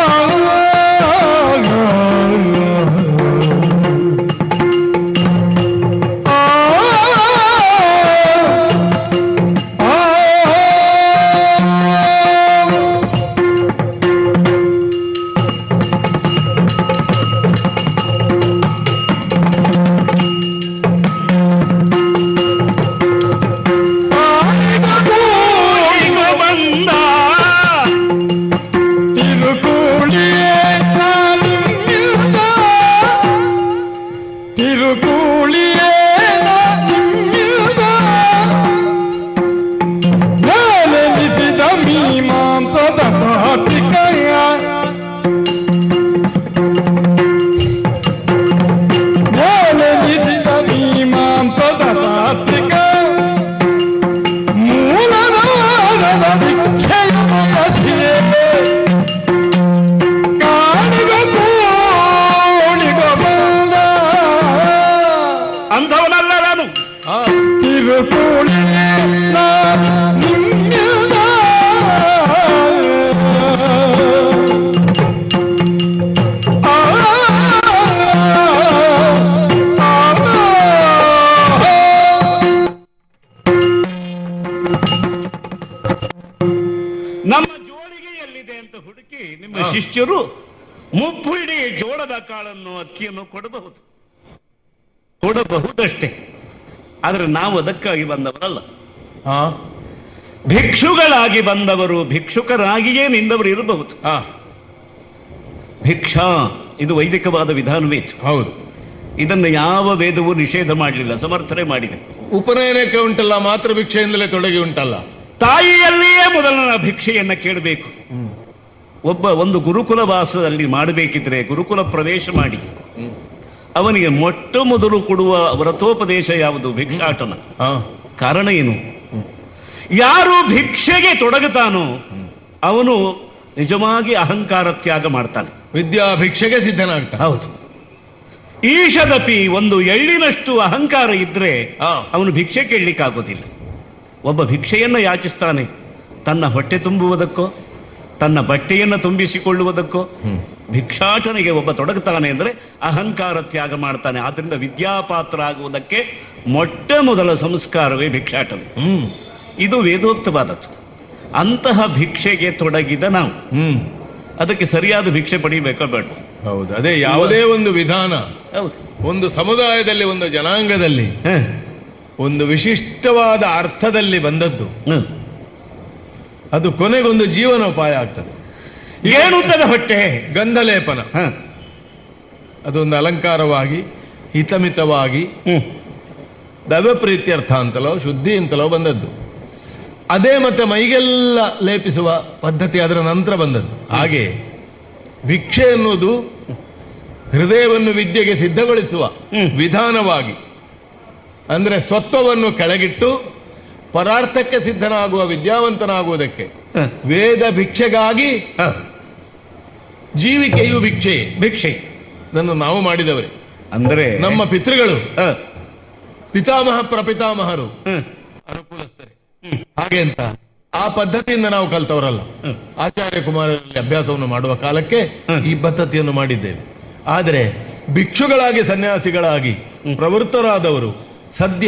ಆ, ಆ, ಆ. ಈಗ ಬಂದ ತಿರುಕೂಳಿಯೇ ನಾನಿನ್ನಿಲ್ಲ. ತಿರುಕೂಳಿಯೇ ನಾನಿನ್ನಿಲ್ಲ. ಮೇಲೆ ನಿಂತಿದ್ದ ಮೀಮಾಂಸದ ತಾತ್ವಿಕಯ. ಮೇಲೆ ನಿಂತಿದ್ದ ಮೀಮಾಂಸದ ತಾತ್ವಿಕ ಮೂಲನಾದದ ವಿಕ್ಷಯ ಬಯಸಿದೆ. ಕಾಣಿಗ ಕೋಣಿಗ ಬಂದ. ಅಂಥವನಲ್ಲ ನಾನು ಆ, ತಿರುಪುಳಿಯೇ ನಾ ನಿನ್ನಿಲ್ದ. ಆ, ಆ, ಆ. ನಮ್ಮ ಜೋಳಿಗೆ ಎಲ್ಲಿದೆ ಅಂತ ಹುಡುಕಿ ನಿಮ್ಮ ಹಾ. ಶಿಷ್ಯರು ಮುಪ್ಪುಡಿ ಜೋಳದ ಕಾಳನ್ನು ಅಕ್ಕಿಯನ್ನು ಕೊಡಬಹುದು ಕೊಡಬಹುದಷ್ಟೇ ಆದ್ರೆ ನಾವು ಅದಕ್ಕಾಗಿ ಬಂದವರಲ್ಲ ಆ, ಭಿಕ್ಷುಗಳಾಗಿ ಬಂದವರು ಭಿಕ್ಷುಕರಾಗಿಯೇ ನಿಂದವರು ಇರಬಹುದು ಆ, ಭಿಕ್ಷಾ ಇದು ವೈದಿಕವಾದ ವಿಧಾನವೇ ಹೌದು ಇದನ್ನು ಯಾವ ವೇದವೂ ನಿಷೇಧ ಮಾಡಲಿಲ್ಲ ಸಮರ್ಥನೆ ಮಾಡಿದೆ ಉಪನಯನಕ್ಕೆ ಉಂಟಲ್ಲ ಮಾತೃ ಭಿಕ್ಷೆಯಿಂದಲೇ ತೊಡಗಿ ಉಂಟಲ್ಲ ತಾಯಿಯಲ್ಲಿಯೇ ಮೊದಲನ ಭಿಕ್ಷೆಯನ್ನ ಕೇಳಬೇಕು ಒಬ್ಬ ಒಂದು ಗುರುಕುಲ ವಾಸದಲ್ಲಿ ಮಾಡಬೇಕಿದ್ರೆ ಗುರುಕುಲ ಪ್ರವೇಶ ಮಾಡಿ ಅವನಿಗೆ ಮೊಟ್ಟ ಮೊದಲು ಕೊಡುವ ವ್ರತೋಪದೇಶ ಯಾವುದು ಭಿಕ್ಷಾಟನ ಆ, ಕಾರಣ ಏನು ಯಾರು ಭಿಕ್ಷೆಗೆ ತೊಡಗುತ್ತಾನೋ ಅವನು ನಿಜವಾಗಿ ಅಹಂಕಾರ ತ್ಯಾಗ ಮಾಡ್ತಾನೆ ವಿದ್ಯಾ ಭಿಕ್ಷೆಗೆ ಸಿದ್ಧನಾಗ್ತಾನೆ ಹೌದು ಈಶದಪಿ ಒಂದು ಎಳ್ಳಿನಷ್ಟು ಅಹಂಕಾರ ಇದ್ರೆ ಆ. ಅವನು ಭಿಕ್ಷೆ ಕೇಳಲಿಕ್ಕಾಗೋದಿಲ್ಲ ಒಬ್ಬ ಭಿಕ್ಷೆಯನ್ನ ಯಾಚಿಸ್ತಾನೆ ತನ್ನ ಹೊಟ್ಟೆ ತುಂಬುವುದಕ್ಕೋ ತನ್ನ ಬಟ್ಟೆಯನ್ನು ತುಂಬಿಸಿಕೊಳ್ಳುವುದಕ್ಕೋ ಭಿಕ್ಷಾಟನೆಗೆ ಒಬ್ಬ ತೊಡಗುತ್ತಾನೆ ಅಂದ್ರೆ ಅಹಂಕಾರ ತ್ಯಾಗ ಮಾಡ್ತಾನೆ ಆದ್ರಿಂದ ವಿದ್ಯಾಪಾತ್ರ ಆಗುವುದಕ್ಕೆ ಮೊಟ್ಟ ಮೊದಲ ಸಂಸ್ಕಾರವೇ ಭಿಕ್ಷಾಟನೆ ಹ್ಮ್ ಇದು ವೇದೋಕ್ತವಾದದ್ದು ಅಂತಹ ಭಿಕ್ಷೆಗೆ ತೊಡಗಿದ ನಾವು ಹ್ಮ್ ಅದಕ್ಕೆ ಸರಿಯಾದ ಭಿಕ್ಷೆ ಪಡಿಬೇಕೋ ಬೇಡ ಹೌದು ಅದೇ ಯಾವುದೇ ಒಂದು ವಿಧಾನ ಹೌದು ಒಂದು ಸಮುದಾಯದಲ್ಲಿ ಒಂದು ಜನಾಂಗದಲ್ಲಿ ಹ. ಒಂದು ವಿಶಿಷ್ಟವಾದ ಅರ್ಥದಲ್ಲಿ ಬಂದದ್ದು ಹ್ಮ್. ಅದು ಕೊನೆಗೊಂದು ಜೀವನೋಪಾಯ ಆಗ್ತದೆ ಏನುದ್ದದ ಹೊಟ್ಟೆ ಗಂಧಲೇಪನ ಹ. ಅದೊಂದು ಅಲಂಕಾರವಾಗಿ ಹಿತಮಿತವಾಗಿ ಹ್ಮ್. ದೈವ ಪ್ರೀತ್ಯರ್ಥ ಅಂತಲೋ ಶುದ್ಧಿ ಅಂತಲೋ ಬಂದದ್ದು ಅದೇ ಮತ್ತೆ ಮೈಗೆಲ್ಲ ಲೇಪಿಸುವ ಪದ್ಧತಿ ಅದರ ನಂತರ ಬಂದದ್ದು ಹಾಗೆ ಭಿಕ್ಷೆ ಎನ್ನುವುದು ಹೃದಯವನ್ನು ವಿದ್ಯೆಗೆ ಸಿದ್ಧಗೊಳಿಸುವ ಹ್ಮ್. ವಿಧಾನವಾಗಿ ಅಂದ್ರೆ ಸ್ವತ್ವವನ್ನು ಕೆಳಗಿಟ್ಟು ಪರಾರ್ಥಕ್ಕೆ ಸಿದ್ಧನಾಗುವ ವಿದ್ಯಾವಂತನಾಗುವುದಕ್ಕೆ ಹ. ವೇದ ಭಿಕ್ಷೆಗಾಗಿ ಹ. ಜೀವಿಕೆಯು ಭಿಕ್ಷೆಯೇ ಭಿಕ್ಷೆ ಇದನ್ನು ನಾವು ಮಾಡಿದವರೇ ಅಂದ್ರೆ ನಮ್ಮ ಪಿತೃಗಳು ಹ. ಪಿತಾಮಹ ಪ್ರಪಿತಾಮಹರು ಹ್ಮ್. ಅನುಕೂಲಸ್ಥರೇ ಹಾಗೆ ಅಂತ ಆ ಪದ್ಧತಿಯಿಂದ ನಾವು ಕಲ್ತವರಲ್ಲ ಹ್ಮ್. ಆಚಾರ್ಯ ಕುಮಾರರಲ್ಲಿ ಅಭ್ಯಾಸವನ್ನು ಮಾಡುವ ಕಾಲಕ್ಕೆ ಹ್ಮ್. ಈ ಪದ್ಧತಿಯನ್ನು ಮಾಡಿದ್ದೇವೆ ಆದರೆ ಭಿಕ್ಷುಗಳಾಗಿ ಸನ್ಯಾಸಿಗಳಾಗಿ ಪ್ರವೃತ್ತರಾದವರು ಸದ್ಯ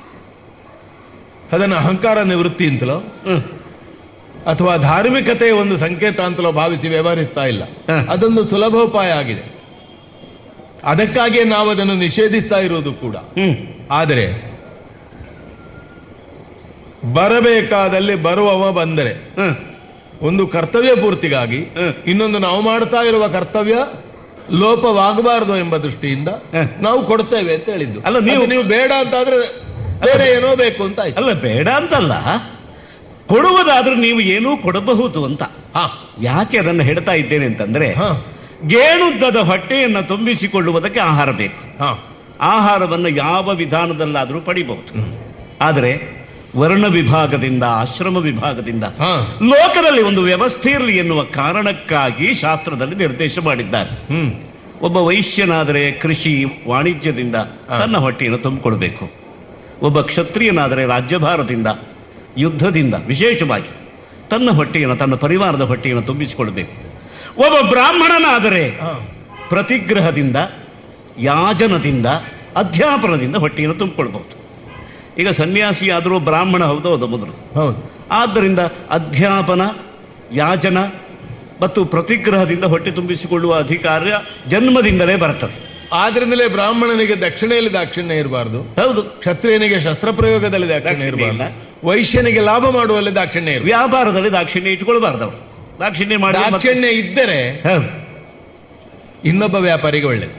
ಅದನ್ನು ಅಹಂಕಾರ ನಿವೃತ್ತಿ ಅಂತಲೋ ಹ್ಮ್. ಅಥವಾ ಧಾರ್ಮಿಕತೆಯ ಒಂದು ಸಂಕೇತ ಅಂತಲೋ ಭಾವಿಸಿ ವ್ಯವಹರಿಸ್ತಾ ಇಲ್ಲ ಹ. ಅದೊಂದು ಸುಲಭೋಪಾಯ ಆಗಿದೆ ಅದಕ್ಕಾಗಿಯೇ ನಾವು ಅದನ್ನು ನಿಷೇಧಿಸ್ತಾ ಇರುವುದು ಕೂಡ ಹ್ಮ್. ಆದರೆ ಬರಬೇಕಾದಲ್ಲಿ ಬರುವವ ಬಂದರೆ ಹ್ಮ್. ಒಂದು ಕರ್ತವ್ಯ ಪೂರ್ತಿಗಾಗಿ ಹ್ಮ್. ಇನ್ನೊಂದು ನಾವು ಮಾಡ್ತಾ ಇರುವ ಕರ್ತವ್ಯ ಲೋಪವಾಗಬಾರದು ಎಂಬ ದೃಷ್ಟಿಯಿಂದ ಹ್ಮ್. ನಾವು ಕೊಡ್ತೇವೆ ಅಂತ ಹೇಳಿದ್ದು ಅಲ್ಲ, ನೀವು- ಅದು ನೀವು ಬೇಡ ಅಂತ ಆದ್ರೆ ಬೇರೆ ಏನೋ ಬೇಕು ಅಂತ ಆಯ್ತು ಅಲ್ಲ ಬೇಡ ಅಂತಲ್ಲ ಕೊಡುವುದಾದ್ರೂ ನೀವು ಏನೂ ಕೊಡಬಹುದು ಅಂತ ಹಾ ಯಾಕೆ ಅದನ್ನು ಹೇಳ್ತಾ ಇದ್ದೇನೆ ಅಂತಂದ್ರೆ ಹಾ ಗೇಣುದ್ದದ ಹೊಟ್ಟೆಯನ್ನು ತುಂಬಿಸಿಕೊಳ್ಳುವುದಕ್ಕೆ ಆಹಾರ ಬೇಕು ಹಾ ಆಹಾರವನ್ನು ಯಾವ ವಿಧಾನದಲ್ಲಾದರೂ ಪಡಿಬಹುದು ಆದರೆ ವರ್ಣ ವಿಭಾಗದಿಂದ ಆಶ್ರಮ ವಿಭಾಗದಿಂದ ಹಾ ಲೋಕದಲ್ಲಿ ಒಂದು ವ್ಯವಸ್ಥೆ ಇರಲಿ ಎನ್ನುವ ಕಾರಣಕ್ಕಾಗಿ ಶಾಸ್ತ್ರದಲ್ಲಿ ನಿರ್ದೇಶ ಮಾಡಿದ್ದಾರೆ ಹ್ಮ್ ಒಬ್ಬ ವೈಶ್ಯನಾದರೆ ಕೃಷಿ ವಾಣಿಜ್ಯದಿಂದ ಹಾ. ತನ್ನ ಹೊಟ್ಟೆಯನ್ನು ತುಂಬಿಕೊಳ್ಬೇಕು ಒಬ್ಬ ಕ್ಷತ್ರಿಯನಾದರೆ ರಾಜ್ಯಭಾರದಿಂದ ಯುದ್ಧದಿಂದ ವಿಶೇಷವಾಗಿ ತನ್ನ ಹೊಟ್ಟೆಯನ್ನು ತನ್ನ ಪರಿವಾರದ ಹೊಟ್ಟೆಯನ್ನು ತುಂಬಿಸಿಕೊಳ್ಬೇಕು ಒಬ್ಬ ಬ್ರಾಹ್ಮಣನಾದರೆ ಹಾ ಪ್ರತಿಗ್ರಹದಿಂದ ಯಾಜನದಿಂದ ಅಧ್ಯಾಪನದಿಂದ ಹೊಟ್ಟೆಯನ್ನು ತುಂಬಿಕೊಳ್ಬಹುದು ಈಗ ಸನ್ಯಾಸಿ ಆದರೂ ಬ್ರಾಹ್ಮಣ ಹೌದು ಹೌದು ಮೊದಲು ಹೌದು ಆದ್ದರಿಂದ ಅಧ್ಯಾಪನ ಯಾಜನ ಮತ್ತು ಪ್ರತಿಗ್ರಹದಿಂದ ಹೊಟ್ಟೆ ತುಂಬಿಸಿಕೊಳ್ಳುವ ಅಧಿಕಾರ ಜನ್ಮದಿಂದಲೇ ಬರ್ತದೆ ಆದ್ರಿಂದಲೇ ಬ್ರಾಹ್ಮಣನಿಗೆ ದಕ್ಷಿಣೆಯಲ್ಲಿ ದಾಕ್ಷಿಣ್ಯ ಇರಬಾರ್ದು ಹೌದು ಕ್ಷತ್ರಿಯನಿಗೆ ಶಸ್ತ್ರಪ್ರಯೋಗದಲ್ಲಿ ದಾಕ್ಷಿಣ್ಯ ದಾಕ್ಷಿಣ್ಯ ಇರಬಾರ್ದು ಇಲ್ಲ. ವೈಶ್ಯನಿಗೆ ಲಾಭ ಮಾಡುವಲ್ಲಿ ದಾಕ್ಷಿಣ್ಯ ಇರಬಾರ್ದು ವ್ಯಾಪಾರದಲ್ಲಿ ದಾಕ್ಷಿಣ್ಯ ಇಟ್ಕೊಳ್ಬಾರ್ದು ಅವರು ದಾಕ್ಷಿಣ್ಯ ಮಾಡಿ ಮತ್ತೆ- ದಾಕ್ಷಿಣ್ಯ ಇದ್ದರೆ ಹೌದು. ಇನ್ನೊಬ್ಬ ವ್ಯಾಪಾರಿಗೆ ಒಳ್ಳೆದು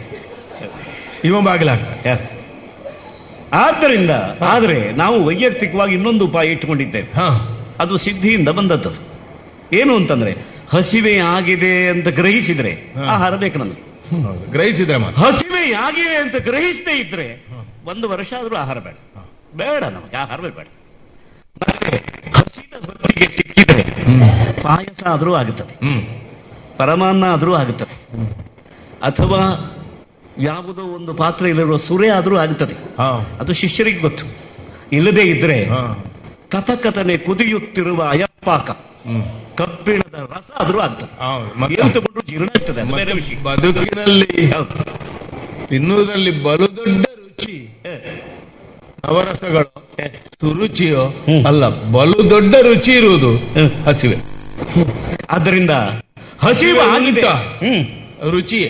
ಇವ ಬಾಗಿಲಾಗ್ತಾನೆ ಹೌದು. ಆದ್ದರಿಂದ ಆದರೆ ನಾವು ವೈಯಕ್ತಿಕವಾಗಿ ಇನ್ನೊಂದು ಉಪಾಯ ಇಟ್ಟುಕೊಂಡಿದ್ದೇವೆ ಹಾ ಅದು ಸಿದ್ಧಿಯಿಂದ ಬಂದದ್ದು ಏನು ಅಂತಂದ್ರೆ ಹಸಿವೆ ಆಗಿದೆ ಅಂತ ಗ್ರಹಿಸಿದ್ರೆ ಹಾ. ಆಹಾರ ಬೇಕು ನಮಗೆ ಹೌದು. ಗ್ರಹಿಸಿದ್ರೆ ಮಾತ್ರ ಹಸಿವೆ ಆಗಿದೆ ಅಂತ ಗ್ರಹಿಸದೇ ಇದ್ರೆ ಒಂದು ವರ್ಷ ಆದ್ರೂ ಆಹಾರ ಬೇಡ ಬೇಡ ನಮಗೆ ಆಹಾರವೇ ಬೇಡ ಮತ್ತೆ ಹಸಿದ ಹೊತ್ತಿಗೆ ಸಿಕ್ಕಿದ್ರೆ ಪಾಯಸ ಆದ್ರೂ ಆಗುತ್ತದೆ ಹ್ಮ್ ಪರಮಾನ್ನ ಆದ್ರೂ ಆಗುತ್ತದೆ ಅಥವಾ ಯಾವುದೋ ಒಂದು ಪಾತ್ರೆಯಲ್ಲಿರುವ ಸುರೆ ಆದ್ರೂ ಆಗುತ್ತದೆ ಹಾ ಅದು ಶಿಷ್ಯರಿಗೆ ಗೊತ್ತು ಇಲ್ಲದೇ ಇದ್ರೆ ಹಾ ಕಥಕಥನೆ ಕುದಿಯುತ್ತಿರುವ ಅಯಪ್ಪಾಕ ಹ್ಮ್ ಕಬ್ಬಿಣದ ರಸ ಆದ್ರೂ ಆಗ್ತದೆ ಹೌದು. ಮತ್ತೆ- ಏನು ತಗೊಂಡ್ರು ಜೀರ್ಣ ಆಗ್ತದೆ ಅದು ಬೇರೆ ವಿಷಯ ಬದುಕಿನಲ್ಲಿ ಹೌದು. ತಿನ್ನುವುದರಲ್ಲಿ ಬಲು ದೊಡ್ಡ ರುಚಿ ನವರಸಗಳು ಸುರುಚಿಯೋ ಹ್ಮ್. ಅಲ್ಲ ಬಲು ದೊಡ್ಡ ರುಚಿ ಇರುವುದು ಹ್ಮ್. ಹಸಿವೆ ಆದ್ದರಿಂದ ಹಸಿವು ಆಗಿದೆ ಉಂಟಾ? ಹ್ಮ್ ರುಚಿಯೇ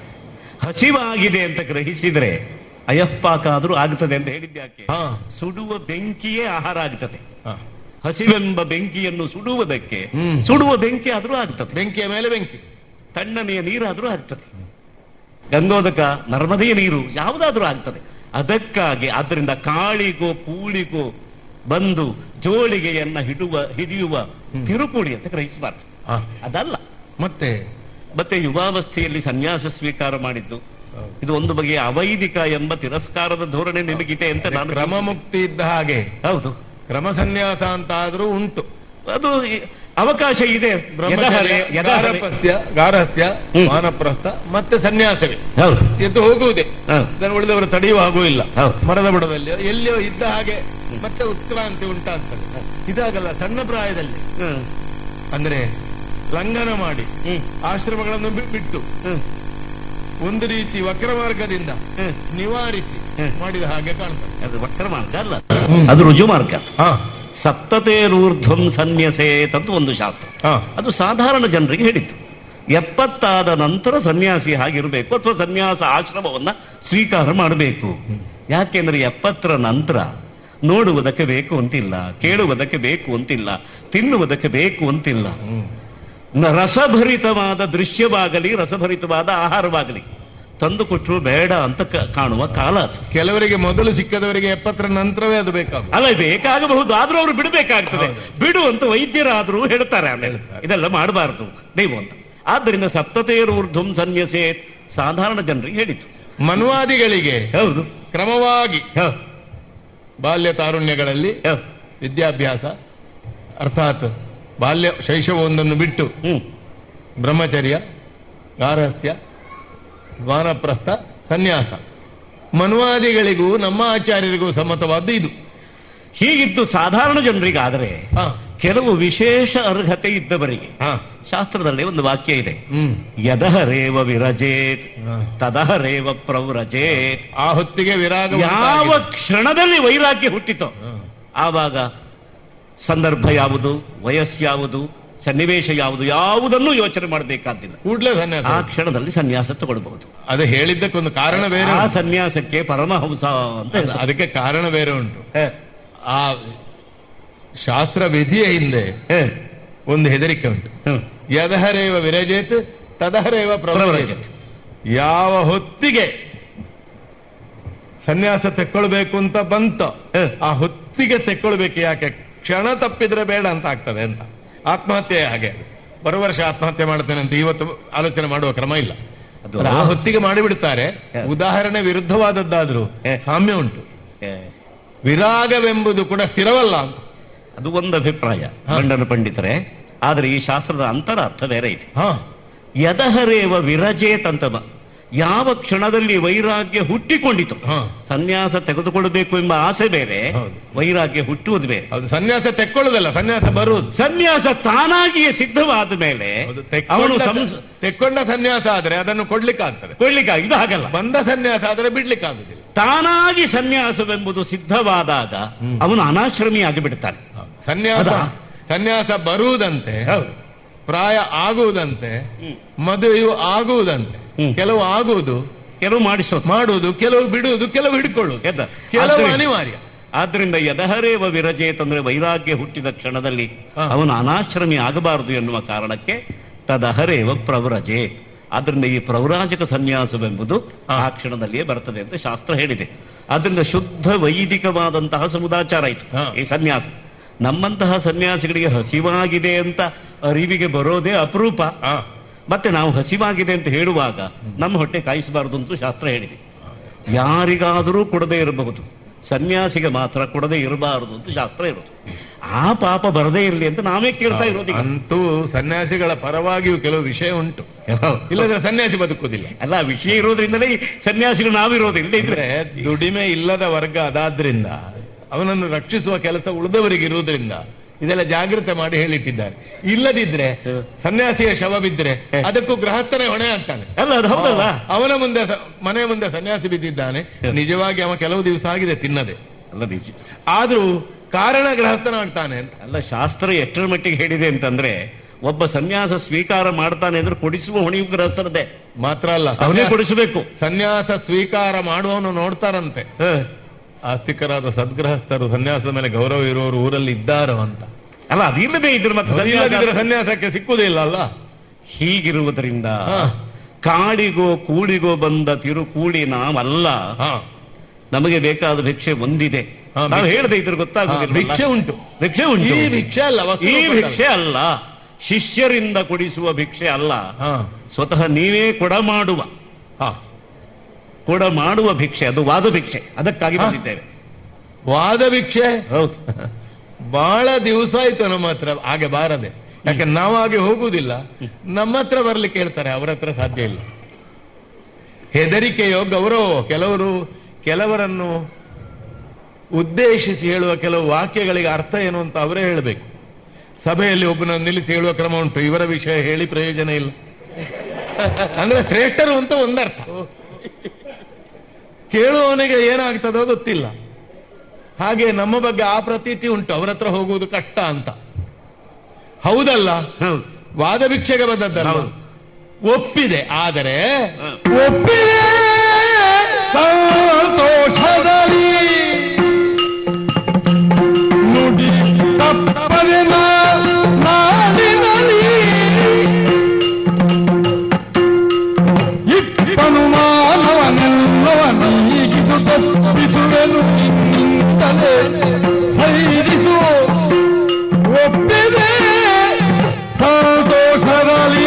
ಹಸಿವು ಆಗಿದೆ ಅಂತ ಗ್ರಹಿಸಿದ್ರೆ ಅಯಪ್ಪಾಕ ಆದ್ರೂ ಆಗ್ತದೆ ಅಂತ ಹೇಳಿದ್ದೆ ಯಾಕೆ ಹಾ ಸುಡುವ ಬೆಂಕಿಯೇ ಆಹಾರ ಆಗ್ತದೆ ಹಾ. ಹಸಿವೆಂಬ ಬೆಂಕಿಯನ್ನು ಸುಡುವುದಕ್ಕೆ ಹ್ಮ್. ಸುಡುವ ಬೆಂಕಿ ಆದ್ರೂ ಆಗ್ತದೆ ಬೆಂಕಿಯ ಮೇಲೆ ಬೆಂಕಿ ತಣ್ಣನೆಯ ನೀರಾದ್ರೂ ಆಗ್ತದೆ ಗಂಗೋದಕ ನರ್ಮದೆಯ ನೀರು ಯಾವುದಾದ್ರೂ ಆಗ್ತದೆ ಅದಕ್ಕಾಗಿ ಆದ್ದರಿಂದ ಕಾಳಿಗೋ ಪೂಳಿಗೋ ಬಂದು ಜೋಳಿಗೆಯನ್ನ ಹಿಡುವ ಹಿಡಿಯುವ ಕಿರುಕುಳಿ ಅಂತ ಗ್ರಹಿಸಬಾರ್ದು ಹಾ. ಅದಲ್ಲ ಮತ್ತೆ ಮತ್ತೆ ಯುವಾವಸ್ಥೆಯಲ್ಲಿ ಸನ್ಯಾಸ ಸ್ವೀಕಾರ ಮಾಡಿದ್ದು ಇದು ಒಂದು ಬಗೆಯ ಅವೈದಿಕ ಎಂಬ ತಿರಸ್ಕಾರದ ಧೋರಣೆ ನಿಮಗಿದೆ ಅಂತ ನಾನು ಕ್ರಮ ಮುಕ್ತಿ ಇದ್ದ ಹಾಗೆ ಹೌದು ಕ್ರಮ ಸನ್ಯಾಸ ಅಂತ ಆದ್ರೂ ಉಂಟು ಅದು ಈ- ಅವಕಾಶ ಇದೆ ಬ್ರಹ್ಮಚರ್ಯ ಎದಹರೆ- ಎದಹರೆ- ಗಾರಪಸ್ಯ ಗಾರಹಸ್ಯ ಹ್ಮ್. ವಾನಪ್ರಸ್ಥ ಮತ್ತೆ ಸನ್ಯಾಸವೇ ಹೌದು ಎದ್ದು ಹೋಗುವುದೇ ಹೌದು. ಇದನ್ನು ಉಳಿದವರು ತಡೆಯುವ ಹಾಗೂ ಇಲ್ಲ ಹೌದು. ಮರದ ಬುಡದಲ್ಲಿ ಎಲ್ಲಿಯೋ ಇದ್ದ ಹಾಗೆ ಮತ್ತೆ ಉತ್ಕ್ರಾಂತಿ ಉಂಟಾಗ್ತದೆ ಇದಾಗಲ್ಲ ಸಣ್ಣ ಪ್ರಾಯದಲ್ಲಿ ಹ್ಮ್. ಅಂದ್ರೆ ಲಂಘನ ಮಾಡಿ ಹ್ಮ್. ಆಶ್ರಮಗಳನ್ನು ಬಿ- ಬಿಟ್ಟು ಹ್ಮ್. ಒಂದು ರೀತಿ ವಕ್ರ ಮಾರ್ಗದಿಂದ ಹ್ಮ್. ನಿವಾರಿಸಿ ಹ್ಮ್. ಮಾಡಿದ ಹಾಗೆ ಕಾಣ್ತದೆ ಅದು ವಕ್ರ ಮಾರ್ಗ ಅಲ್ಲ ಅದು ರುಜು ಮಾರ್ಗ ಹಾ ಸಪ್ತತೇರೂರ್ಧ್ವಂ ಸನ್ಯಸೇತ್ ಅಂತ ಒಂದು ಶಾಸ್ತ್ರ ಹಾ ಅದು ಸಾಧಾರಣ ಜನರಿಗೆ ಹೇಳಿತ್ತು ಎಪ್ಪತ್ತಾದ ನಂತರ ಸನ್ಯಾಸಿ ಹಾಗಿರಬೇಕು ಅಥವಾ ಸನ್ಯಾಸ ಆಶ್ರಮವನ್ನ ಸ್ವೀಕಾರ ಮಾಡಬೇಕು ಯಾಕೆಂದ್ರೆ ಎಪ್ಪತ್ತರ ನಂತರ ನೋಡುವುದಕ್ಕೆ ಬೇಕು ಅಂತಿಲ್ಲ ಕೇಳುವುದಕ್ಕೆ ಬೇಕು ಅಂತಿಲ್ಲ ತಿನ್ನುವುದಕ್ಕೆ ಬೇಕು ಅಂತಿಲ್ಲ ನ- ರಸಭರಿತವಾದ ದೃಶ್ಯವಾಗಲಿ ರಸಭರಿತವಾದ ಆಹಾರವಾಗಲಿ ತಂದು ಕೊಟ್ಟರು ಬೇಡ ಅಂತ ಕ- ಕಾಣುವ ಕಾಲ ಅದು ಕೆಲವರಿಗೆ ಮೊದಲು ಸಿಕ್ಕದವರಿಗೆ ಎಪ್ಪತ್ತರ ನಂತರವೇ ಅದು ಬೇಕಾಗುವುದು ಅಲ್ಲ ಬೇಕಾಗಬಹುದು ಆದ್ರೂ ಅವರು ಬಿಡಬೇಕಾಗ್ತದೆ ಹೌದು. ಬಿಡು ಅಂತ ವೈದ್ಯರಾದ್ರೂ ಹೇಳ್ತಾರೆ ಆಮೇಲೆ ಹೇಳ್ತಾರೆ. ಇದೆಲ್ಲ ಮಾಡಬಾರದು ನೀವು ಅಂತ ಆದ್ದರಿಂದ ಸಪ್ತತೇರೂರ್ಧ್ವಂ ಸನ್ಯಸೇತ್ ಸಾಧಾರಣ ಜನರಿಗೆ ಹೇಳಿತು ಮನ್ವಾದಿಗಳಿಗೆ ಹೌದು ಕ್ರಮವಾಗಿ ಹೌದು, ಬಾಲ್ಯ ತಾರುಣ್ಯಗಳಲ್ಲಿ ಹೌದು. ವಿದ್ಯಾಭ್ಯಾಸ ಅರ್ಥಾತ್ ಬಾಲ್ಯ ಶೈಶವವೊಂದನ್ನು ಬಿಟ್ಟು ಹ್ಮ್ ಬ್ರಹ್ಮಚರ್ಯ ಗಾರಹಸ್ಥ್ಯ ವಾನಪ್ರಸ್ಥ ಸನ್ಯಾಸ ಮನ್ವಾದಿಗಳಿಗೂ ನಮ್ಮ ಆಚಾರ್ಯರಿಗೂ ಸಮ್ಮತವಾದ್ದು ಇದು ಹೀಗಿದ್ದು ಸಾಧಾರಣ ಜನರಿಗಾದರೆ ಹಾ ಕೆಲವು ವಿಶೇಷ ಅರ್ಹತೆ ಇದ್ದವರಿಗೆ ಹಾ ಶಾಸ್ತ್ರದಲ್ಲಿ ಒಂದು ವಾಕ್ಯ ಇದೆ ಹ್ಮ್ ಯದಹರೇವ ವಿರಜೇತ್ ಹಾ. ತದಹರೇವ ಪ್ರವ್ರಜೇತ್ ಆ ಹೊತ್ತಿಗೆ ವಿರಾಗ ಯಾವ ಉಂಟಾಗಿದೆ. ಕ್ಷಣದಲ್ಲಿ ವೈರಾಗ್ಯ ಹುಟ್ಟಿತೋ ಹಾ. ಆವಾಗ ಸಂದರ್ಭ ಯಾವುದು ವಯಸ್ಸು ಯಾವುದು ಸನ್ನಿವೇಶ ಯಾವುದು ಯಾವುದನ್ನು ಯೋಚನೆ ಮಾಡಬೇಕಾದಿಲ್ಲ ಕೂಡ್ಲೇ ಸನ್ಯಾಸ ಆ ಕ್ಷಣದಲ್ಲಿ ಸನ್ಯಾಸ ತಗೊಳ್ಬಹುದು ಅದು ಹೇಳಿದ್ದಕ್ಕೊಂದು ಕಾರಣ ಬೇರೆ ಆ ಉಂಟು. ಸನ್ಯಾಸಕ್ಕೆ ಪರಮಹಂಸ ಅಂತ ಅಲ್ಲ, ಹೆಸರು. ಅದಕ್ಕೆ ಕಾರಣ ಬೇರೆ ಉಂಟು ಹ, ಆ ಶಾಸ್ತ್ರ ವಿಧಿಯ ಹಿಂದೆ ಹ, ಒಂದು ಹೆದರಿಕೆ ಉಂಟು ಹ. ಯದಹರೇವ ವಿರಜೇತ್ ತದಹರೇವ ಪ್ರವರಜೇತ್ ಪ್ರವ್ರಜೇತ್. ಯಾವ ಹೊತ್ತಿಗೆ ಸನ್ಯಾಸ ತೆಕ್ಕೊಳ್ಬೇಕು ಅಂತ ಬಂತ ಹ. ಆ ಹೊತ್ತಿಗೆ ತೆಕ್ಕೊಳ್ಬೇಕು ಯಾಕೆ ಕ್ಷಣ ತಪ್ಪಿದ್ರೆ ಬೇಡ ಅಂತ ಆಗ್ತದೆ ಅಂತ ಆತ್ಮಹತ್ಯೆ ಹಾಗೆ ಬರುವ ವರ್ಷ ಆತ್ಮಹತ್ಯೆ ಮಾಡ್ತೇನೆ ಅಂತ ಇವತ್ತು ಆಲೋಚನೆ ಮಾಡುವ ಕ್ರಮ ಇಲ್ಲ ಅದು- ಅದು ಆ ಹೊತ್ತಿಗೆ ಮಾಡಿಬಿಡ್ತಾರೆ ಹ. ಉದಾಹರಣೆ ವಿರುದ್ಧವಾದದ್ದಾದ್ರೂ ಹ. ಸಾಮ್ಯ ಉಂಟು ಹ. ವಿರಾಗವೆಂಬುದು ಕೂಡ ಸ್ಥಿರವಲ್ಲ ಅಂತ ಅದು ಒಂದು ಅಭಿಪ್ರಾಯ ಗಂಡನ ಪಂಡಿತರೆ ಆದ್ರೆ ಈ ಶಾಸ್ತ್ರದ ಅಂತರ ಅರ್ಥ ಬೇರೆ ಇದೆ ಹಾ ಯದಹರೇವ ವಿರಜೇತ್ ಅಂತ ಬ- ಯಾವ ಕ್ಷಣದಲ್ಲಿ ವೈರಾಗ್ಯ ಹುಟ್ಟಿಕೊಂಡಿತು ಹಾ. ಸನ್ಯಾಸ ತೆಗೆದುಕೊಳ್ಳಬೇಕು ಎಂಬ ಆಸೆ ಬೇರೆ ಹೌದು. ವೈರಾಗ್ಯ ಹುಟ್ಟುವುದು ಬೇರೆ ಹೌದು ಸನ್ಯಾಸ ತೆಕ್ಕೊಳ್ಳುದಲ್ಲ ಸನ್ಯಾಸ ಬರುವುದು ಸನ್ಯಾಸ ತಾನಾಗಿಯೇ ಸಿದ್ಧವಾದ ಮೇಲೆ ಹೌದು, ಅವನು ತೆಕ್ಕೊಂಡ ಸಂಸ- ತೆಕ್ಕೊಂಡ ಸನ್ಯಾಸ ಆದ್ರೆ ಅದನ್ನು ಕೊಡ್ಲಿಕ್ಕೆ ಆಗ್ತದೆ ಕೊಡ್ಲಿಕ್ಕೆ ಇದು ಹಾಗಲ್ಲ ಬಂದ ಸನ್ಯಾಸ ಆದ್ರೆ ಬಿಡ್ಲಿಕ್ಕೆ ಆಗುದಿಲ್ಲ ತಾನಾಗಿ ಸನ್ಯಾಸವೆಂಬುದು ಸಿದ್ಧವಾದಾಗ ಅವನು ಅನಾಶ್ರಮಿ ಆಗಿಬಿಡ್ತಾನೆ ಸನ್ಯಾಸ ಹೌದಾ? ಸನ್ಯಾಸ ಬರುವುದಂತೆ ಹೌದು. ಪ್ರಾಯ ಆಗುವುದಂತೆ ಹ್ಮ್. ಮದುವೆಯು ಆಗುವುದಂತೆ ಹ್ಮ್. ಕೆಲವು ಆಗುವುದು ಕೆಲವು ಮಾಡಿಸೋದು ಮಾಡುವುದು ಕೆಲವು ಬಿಡುವುದು ಕೆಲವು ಹಿಡ್ಕೊಳ್ಳುವುದು ಎದ್ದ. ಕೆಲವು ಆದ್ರಿಂದ- ಅನಿವಾರ್ಯ ಆದ್ರಿಂದ ಯದಹರೇವ ವಿರಜೇತ್ ಅಂದ್ರೆ ವೈರಾಗ್ಯ ಹುಟ್ಟಿದ ಕ್ಷಣದಲ್ಲಿ ಹಾ. ಅವನು ಅನಾಶ್ರಮಿ ಆಗಬಾರದು ಎನ್ನುವ ಕಾರಣಕ್ಕೆ ತದಹರೇವ ಪ್ರವ್ರಜೆ ಆದ್ರಿಂದ ಈ ಪ್ರೌರಾಜಕ ಸನ್ಯಾಸವೆಂಬುದು ಆ ಕ್ಷಣದಲ್ಲಿಯೇ ಬರ್ತದೆ ಅಂತ ಶಾಸ್ತ್ರ ಹೇಳಿದೆ ಆದ್ರಿಂದ ಶುದ್ಧ ವೈದಿಕವಾದಂತಹ ಸಮುದಾಚಾರ ಇತ್ತು ಹಾ. ಈ ಸನ್ಯಾಸ ನಮ್ಮಂತಹ ಸನ್ಯಾಸಿಗಳಿಗೆ ಹಸಿವಾಗಿದೆ ಅಂತ ಅರಿವಿಗೆ ಬರೋದೇ ಅಪರೂಪ ಆ, ಮತ್ತೆ ನಾವು ಹಸಿವಾಗಿದೆ ಅಂತ ಹೇಳುವಾಗ ನಮ್ಮ ಹೊಟ್ಟೆ ಕಾಯಿಸಬಾರದು ಅಂತ ಶಾಸ್ತ್ರ ಹೇಳಿದೆ ಯಾರಿಗಾದರೂ ಕೊಡದೇ ಇರಬಹುದು ಸನ್ಯಾಸಿಗೆ ಮಾತ್ರ ಕೊಡದೇ ಇರಬಾರದು ಅಂತ ಶಾಸ್ತ್ರ ಇರೋದು ಆ ಪಾಪ ಬರದೇ ಇರಲಿ ಅಂತ ನಾವೇ ಕೇಳ್ತಾ ಇರೋದು ಈಗ. ಅಂತೂ ಸನ್ಯಾಸಿಗಳ ಪರವಾಗಿಯೂ ಕೆಲವು ವಿಷಯ ಉಂಟು ಇಲ್ಲದ್ರೆ ಸನ್ಯಾಸಿ ಬದುಕುವುದಿಲ್ಲ ಅಲ್ಲ ವಿಷಯ ಇರೋದ್ರಿಂದಲೇ ಈ ಸನ್ಯಾಸಿಗಳು ನಾವಿರೋದು ಇಲ್ಲದೆ ಇದ್ರೆ ಅಂದ್ರೆ ದುಡಿಮೆ ಇಲ್ಲದ ವರ್ಗ ಅದಾದ್ರಿಂದ ಅವನನ್ನು ರಕ್ಷಿಸುವ ಕೆಲಸ ಉಳಿದವರಿಗೆ ಇರುವುದರಿಂದ ಇದೆಲ್ಲ ಜಾಗೃತೆ ಮಾಡಿ ಹೇಳಿಟ್ಟಿದ್ದಾರೆ ಇಲ್ಲದಿದ್ರೆ ಸನ್ಯಾಸಿಯ ಶವ ಬಿದ್ದರೆ ಅದಕ್ಕೂ ಗೃಹಸ್ಥನೇ ಹೊಣೆ ಆಗ್ತಾನೆ ಅಲ್ಲ ಅದು ಹೌದಲ್ಲ ಅವನ ಮುಂದೆ ಸ- ಮನೆ ಮುಂದೆ ಸನ್ಯಾಸಿ ಬಿದ್ದಿದ್ದಾನೆ ನಿಜವಾಗಿ ಅವ ಕೆಲವು ದಿವಸ ಆಗಿದೆ ತಿನ್ನದೆ ಅಲ್ಲ ನಿಜ ಆದ್ರೂ ಕಾರಣ ಗೃಹಸ್ಥನಾಗ್ತಾನೆ ಅಂತ ಅಲ್ಲ ಶಾಸ್ತ್ರ ಎಷ್ಟರ ಮಟ್ಟಿಗೆ ಹೇಳಿದೆ ಅಂತಂದ್ರೆ ಒಬ್ಬ ಸನ್ಯಾಸ ಸ್ವೀಕಾರ ಮಾಡ್ತಾನೆ ಅಂದ್ರೆ ಕೊಡಿಸುವ ಹೊಣೆಯು ಗೃಹಸ್ಥರದೇ ಮಾತ್ರ ಅಲ್ಲ ಅವನೇ ಸನ್ಯಾಸ- ಕೊಡಿಸಬೇಕು ಸನ್ಯಾಸ ಸ್ವೀಕಾರ ಮಾಡುವವನು ನೋಡ್ತಾರಂತೆ ಆಸ್ತಿಕರಾದ ಸದ್ಗೃಹಸ್ಥರು ಸನ್ಯಾಸದ ಮೇಲೆ ಗೌರವ ಇರುವವರು ಊರಲ್ಲಿ ಇದ್ದಾರೋ ಅಂತ ಅಲ್ಲ ಅದಿಲ್ಲದೆ ಇದ್ರೆ ಮತ್ತೆ ಇಲ್ಲದಿದ್ರೆ ಸನ್ಯಾಸ ಸನ್ಯಾಸಕ್ಕೆ ಸಿಕ್ಕುವುದಿಲ್ಲ ಅಲ್ಲ ಹೀಗಿರುವುದರಿಂದ ಹಾ. ಕಾಡಿಗೋ ಕೂಡಿಗೋ ಬಂದ ತಿರುಕೂಡಿ ನಾವಲ್ಲ ಹಾ. ನಮಗೆ ಬೇಕಾದ ಭಿಕ್ಷೆ ಒಂದಿದೆ ಹಾ, ನಾವು ಭಿಕ್ಷೆ- ಹೇಳದೆ ಇದ್ರೆ ಗೊತ್ತಾಗುದಿಲ್ಲ ಹಾ, ಭಿಕ್ಷೆ ಉಂಟು. ಭಿಕ್ಷೆ ಉಂಟು ಈ ಭಿಕ್ಷೆ ಅಲ್ಲ ವಸ್ತು ಈ ಕೊಡಲ್ಲ. ಭಿಕ್ಷೆ ಅಲ್ಲ ಶಿಷ್ಯರಿಂದ ಕೊಡಿಸುವ ಭಿಕ್ಷೆ ಅಲ್ಲ ಹಾ. ಸ್ವತಃ ನೀವೇ ಕೊಡ ಮಾಡುವ ಹಾ. ಕೊಡ ಮಾಡುವ ಭಿಕ್ಷೆ ಅದು ವಾದ ಭಿಕ್ಷೆ ಅದಕ್ಕಾಗಿ ಹಾ. ಬಂದಿದ್ದೇವೆ ವಾದ ಭಿಕ್ಷೆ ಹೌದು ಬಹಳ ದಿವಸ ಆಯ್ತು ನಮ್ಮ ಹತ್ರ ಹಾಗೆ ಬಾರದೆ ಯಾಕೆ ನಾವು ಹಾಗೆ ಹೋಗುವುದಿಲ್ಲ ನಮ್ಮ ಹತ್ರ ಬರ್ಲಿಕ್ಕೆ ಹೇಳ್ತಾರೆ ಅವರ ಹತ್ರ ಸಾಧ್ಯ ಇಲ್ಲ ಹೆದರಿಕೆಯೋ ಗೌರವೋ ಕೆಲವರು ಕೆಲವರನ್ನು ಉದ್ದೇಶಿಸಿ ಹೇಳುವ ಕೆಲವು ವಾಕ್ಯಗಳಿಗೆ ಅರ್ಥ ಏನು ಅಂತ ಅವರೇ ಹೇಳಬೇಕು ಸಭೆಯಲ್ಲಿ ಒಬ್ಬನನ್ನು ನಿಲ್ಲಿಸಿ ಹೇಳುವ ಕ್ರಮ ಉಂಟು ಇವರ ವಿಷಯ ಹೇಳಿ ಪ್ರಯೋಜನ ಇಲ್ಲ ಅಂದ್ರೆ ಶ್ರೇಷ್ಠರು ಅಂತ ಒಂದರ್ಥ ಕೇಳುವವನಿಗೆ ಏನಾಗ್ತದೋ ಗೊತ್ತಿಲ್ಲ ಹಾಗೆ ನಮ್ಮ ಬಗ್ಗೆ ಆ ಪ್ರತೀತಿ ಉಂಟು ಅವರ ಹತ್ರ ಹೋಗುವುದು ಕಷ್ಟ ಅಂತ ಹೌದಲ್ಲ ಹೌದು ವಾದ ಭಿಕ್ಷೆಗೆ ಬಂದದ್ದಲ್ಲ ಹೌದು. ಒಪ್ಪಿದೆ ಆದರೆ ಒಪ್ಪಿದೆ ಸಂತೋಷದಲ್ಲಿ ನುಡಿ ತಪ್ಪದೆ ನಾಡಿನಲ್ಲಿ ಇಪ್ಪನು ಮಾನವನೆಲ್ಲವನೀಗಿದು ತಪ್ಪಿಸುವೆನು ನಿಂತಲೇ ಸೈರಿಸು ಒಪ್ಪಿದೆ ಸಂತೋಷದಲ್ಲಿ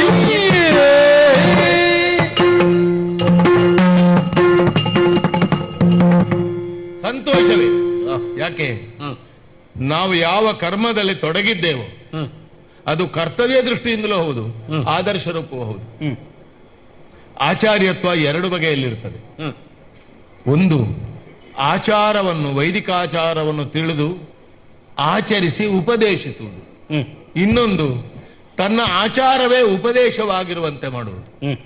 ಸಂತೋಷವೇ ಯಾಕೆ ಹ್ಮ್. ನಾವು ಯಾವ ಕರ್ಮದಲ್ಲಿ ತೊಡಗಿದ್ದೇವೋ ಹ್ಮ್. ಅದು ಕರ್ತವ್ಯ ದೃಷ್ಟಿಯಿಂದಲೂ ಹೌದು ಹ್ಮ್. ಆದರ್ಶ ರೂಪವೂ ಹೌದು ಹ್ಮ್. ಆಚಾರ್ಯತ್ವ ಎರಡು ಬಗೆಯಲ್ಲಿರ್ತದೆ ಹ್ಮ್. ಒಂದು ಆಚಾರವನ್ನು ವೈದಿಕಾಚಾರವನ್ನು ತಿಳಿದು ಆಚರಿಸಿ ಉಪದೇಶಿಸುವುದು ಹ್ಮ್. ಇನ್ನೊಂದು ತನ್ನ ಆಚಾರವೇ ಉಪದೇಶವಾಗಿರುವಂತೆ ಮಾಡುವುದು ಹ್ಮ್.